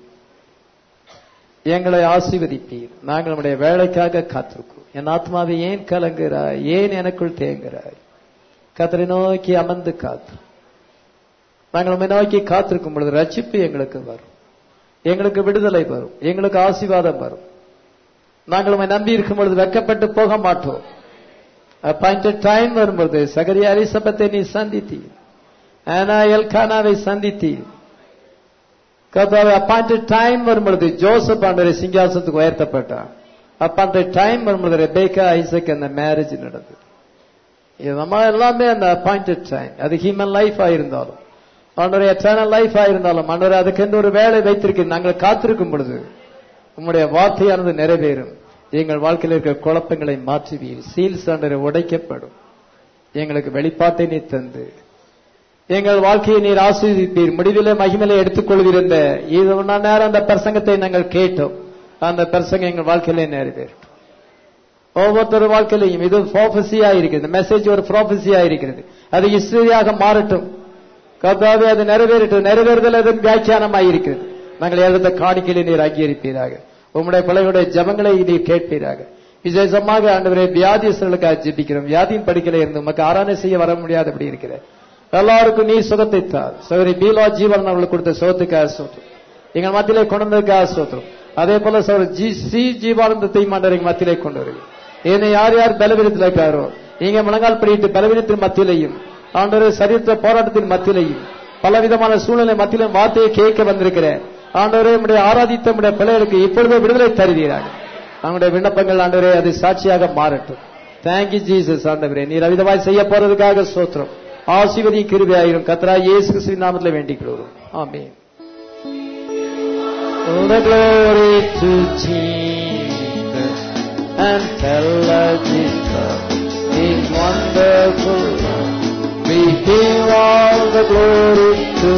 எங்களை ஆசீர்வதிப்பீர் நாங்கள் நம்முடைய வேலைக்காக காத்திருக்கோம் என் ஆத்மாவை ஏன் கலங்குகிறாய் ஏன் எனக்குள் தேங்குகிறாய் கர்த்தரை நோக்கி அமர்ந்து காத்து நாங்கள் உண்மை நோக்கி காத்திருக்கும் பொழுது ரட்சிப்பு எங்களுக்கு வரும் எங்களுக்கு விடுதலை வரும் எங்களுக்கு ஆசீர்வாதம் வரும் நாங்கள் உண்மை நம்பி இருக்கும் பொழுது வெக்கப்பட்டு போக மாட்டோம் அப்பாயிண்டட் டைம் வரும்பொழுது சகரியா அலிசபத்தை நீ சந்தித்தீர் ஆனா எல்கானாவை சந்தித்தீர் கர்த்தாவே அப்பாயிண்டட் டைம் வரும்பொழுது ஜோசப் ஆண்டரை சிங்காசனத்துக்கு உயர்த்தப்பட்டான் அப்பாயிண்டட் டைம் வரும்பொழுது ரெபேக்கா ஐசக் அந்த மேரேஜ் நடந்தது இது நம்ம எல்லாமே அந்த அப்பாயிண்டட் டைம் அது ஹியூமன் லைஃப் ஆயிருந்தாலும் ஆண்டவரை எட்டர்னல் லைஃப் ஆயிருந்தாலும் ஆண்டவரை அதுக்கென்று ஒரு வேலை வைத்திருக்கிறேன் நாங்கள் காத்திருக்கும் பொழுது உம்முடைய வார்த்தையானது நிறைவேறும் எங்கள் வாழ்க்கையில் இருக்கிற குழப்பங்களை மாற்றுவீர் சீல் சாண்டரை உடைக்கப்படும் எங்களுக்கு வெளிப்பாட்டை நீ தந்து எங்கள் வாழ்க்கையை நீர் ஆசீர்வதிப்பீர் முடிவிலே மகிமையில எடுத்துக்கொள்வீர் என்ற இது ஒன்னா நேரம் அந்த பிரசங்கத்தை நாங்கள் கேட்டோம் அந்த பிரசங்கம் எங்கள் வாழ்க்கையிலே நிறைவேறும் ஒவ்வொருத்தர் வாழ்க்கையிலையும் இது ப்ராபசியா இருக்கிறது மெசேஜ் ஒரு ப்ராபசியா இருக்கிறது அது இஸ்ரீயாக மாறட்டும் கர்த்தாவே அது நிறைவேறட்டும் நிறைவேறுதல் அது வியாக்கியானமாய் இருக்கிறது நாங்கள் எழுத காணிக்கையிலே நீர் அங்கீகரிப்பீராக உம்முடைய பிள்ளைகளுடைய ஜபங்களை நீர் கேட்பீராக விசேஷமாக ஆண்டவரே வியாதிஸ்தர்களுக்காக ஜெபிக்கிறோம் வியாதியின் படிக்கல இருந்து உமக்கு ஆராதனை செய்ய வர முடியாதபடி இருக்கிற எல்லாருக்கும் நீ சுகத்தை தார் சகோதரி பீலா ஜீவன் அவர்களுக்கு கொடுத்த சுகத்துக்காக சோத்திரம் எங்கள் மத்தியிலே கொண்டு வந்ததுக்காக சோத்திரம் அதே போல சகோதரி ஜி ஸ்ரீ ஜீவானந்தத்தை மாண்டவர் எங்கள் மத்தியிலே கொண்டு வருகிறேன் என்னை யார் யார் பலவீனத்தில் இருக்காரோ நீங்க முழங்கால் படிட்டு பலவீனத்தின் மத்தியிலையும் ஆண்டவர் சரீரத்த போராட்டத்தின் மத்தியிலையும் பலவிதமான சூழ்நிலை மத்தியிலும் வார்த்தையை கேட்க வந்திருக்கிறேன் ஆண்டவரே உடைய ஆராதித்த உடைய பிள்ளைகளுக்கு இப்பொழுதே விடுதலை தருவீராக அவங்களுடைய விண்ணப்பங்கள் ஆண்டவரே அது சாட்சியாக மாறட்டும் தேங்க்யூ ஜீசஸ் ஆண்டவரே நீர் அவிதமாய் செய்ய போறதுக்காக சோத்திரம் ஆசிர்வதி கிருபையாயிரும் கத்ரா இயேசு கிறிஸ்துவின் நாமத்தில் வேண்டிக் கொள்கிறோம் ஆமென் All the glory to Jesus and tell us Jesus is wonderful. We give all the glory to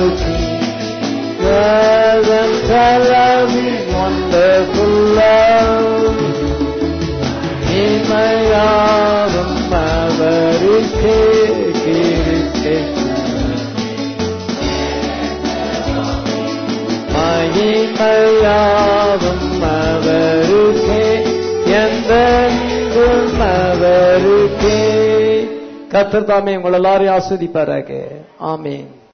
Jesus and tell us His wonderful love. இமையாவும் அவருக்கே கீர்த்தி மகிமையாவும் அவருக்கே எந்தெங்கும் அவருக்கே கத்தர் தாமே உங்கள் எல்லாரையும் ஆஸ்வதிப்பாராக ஆமீன்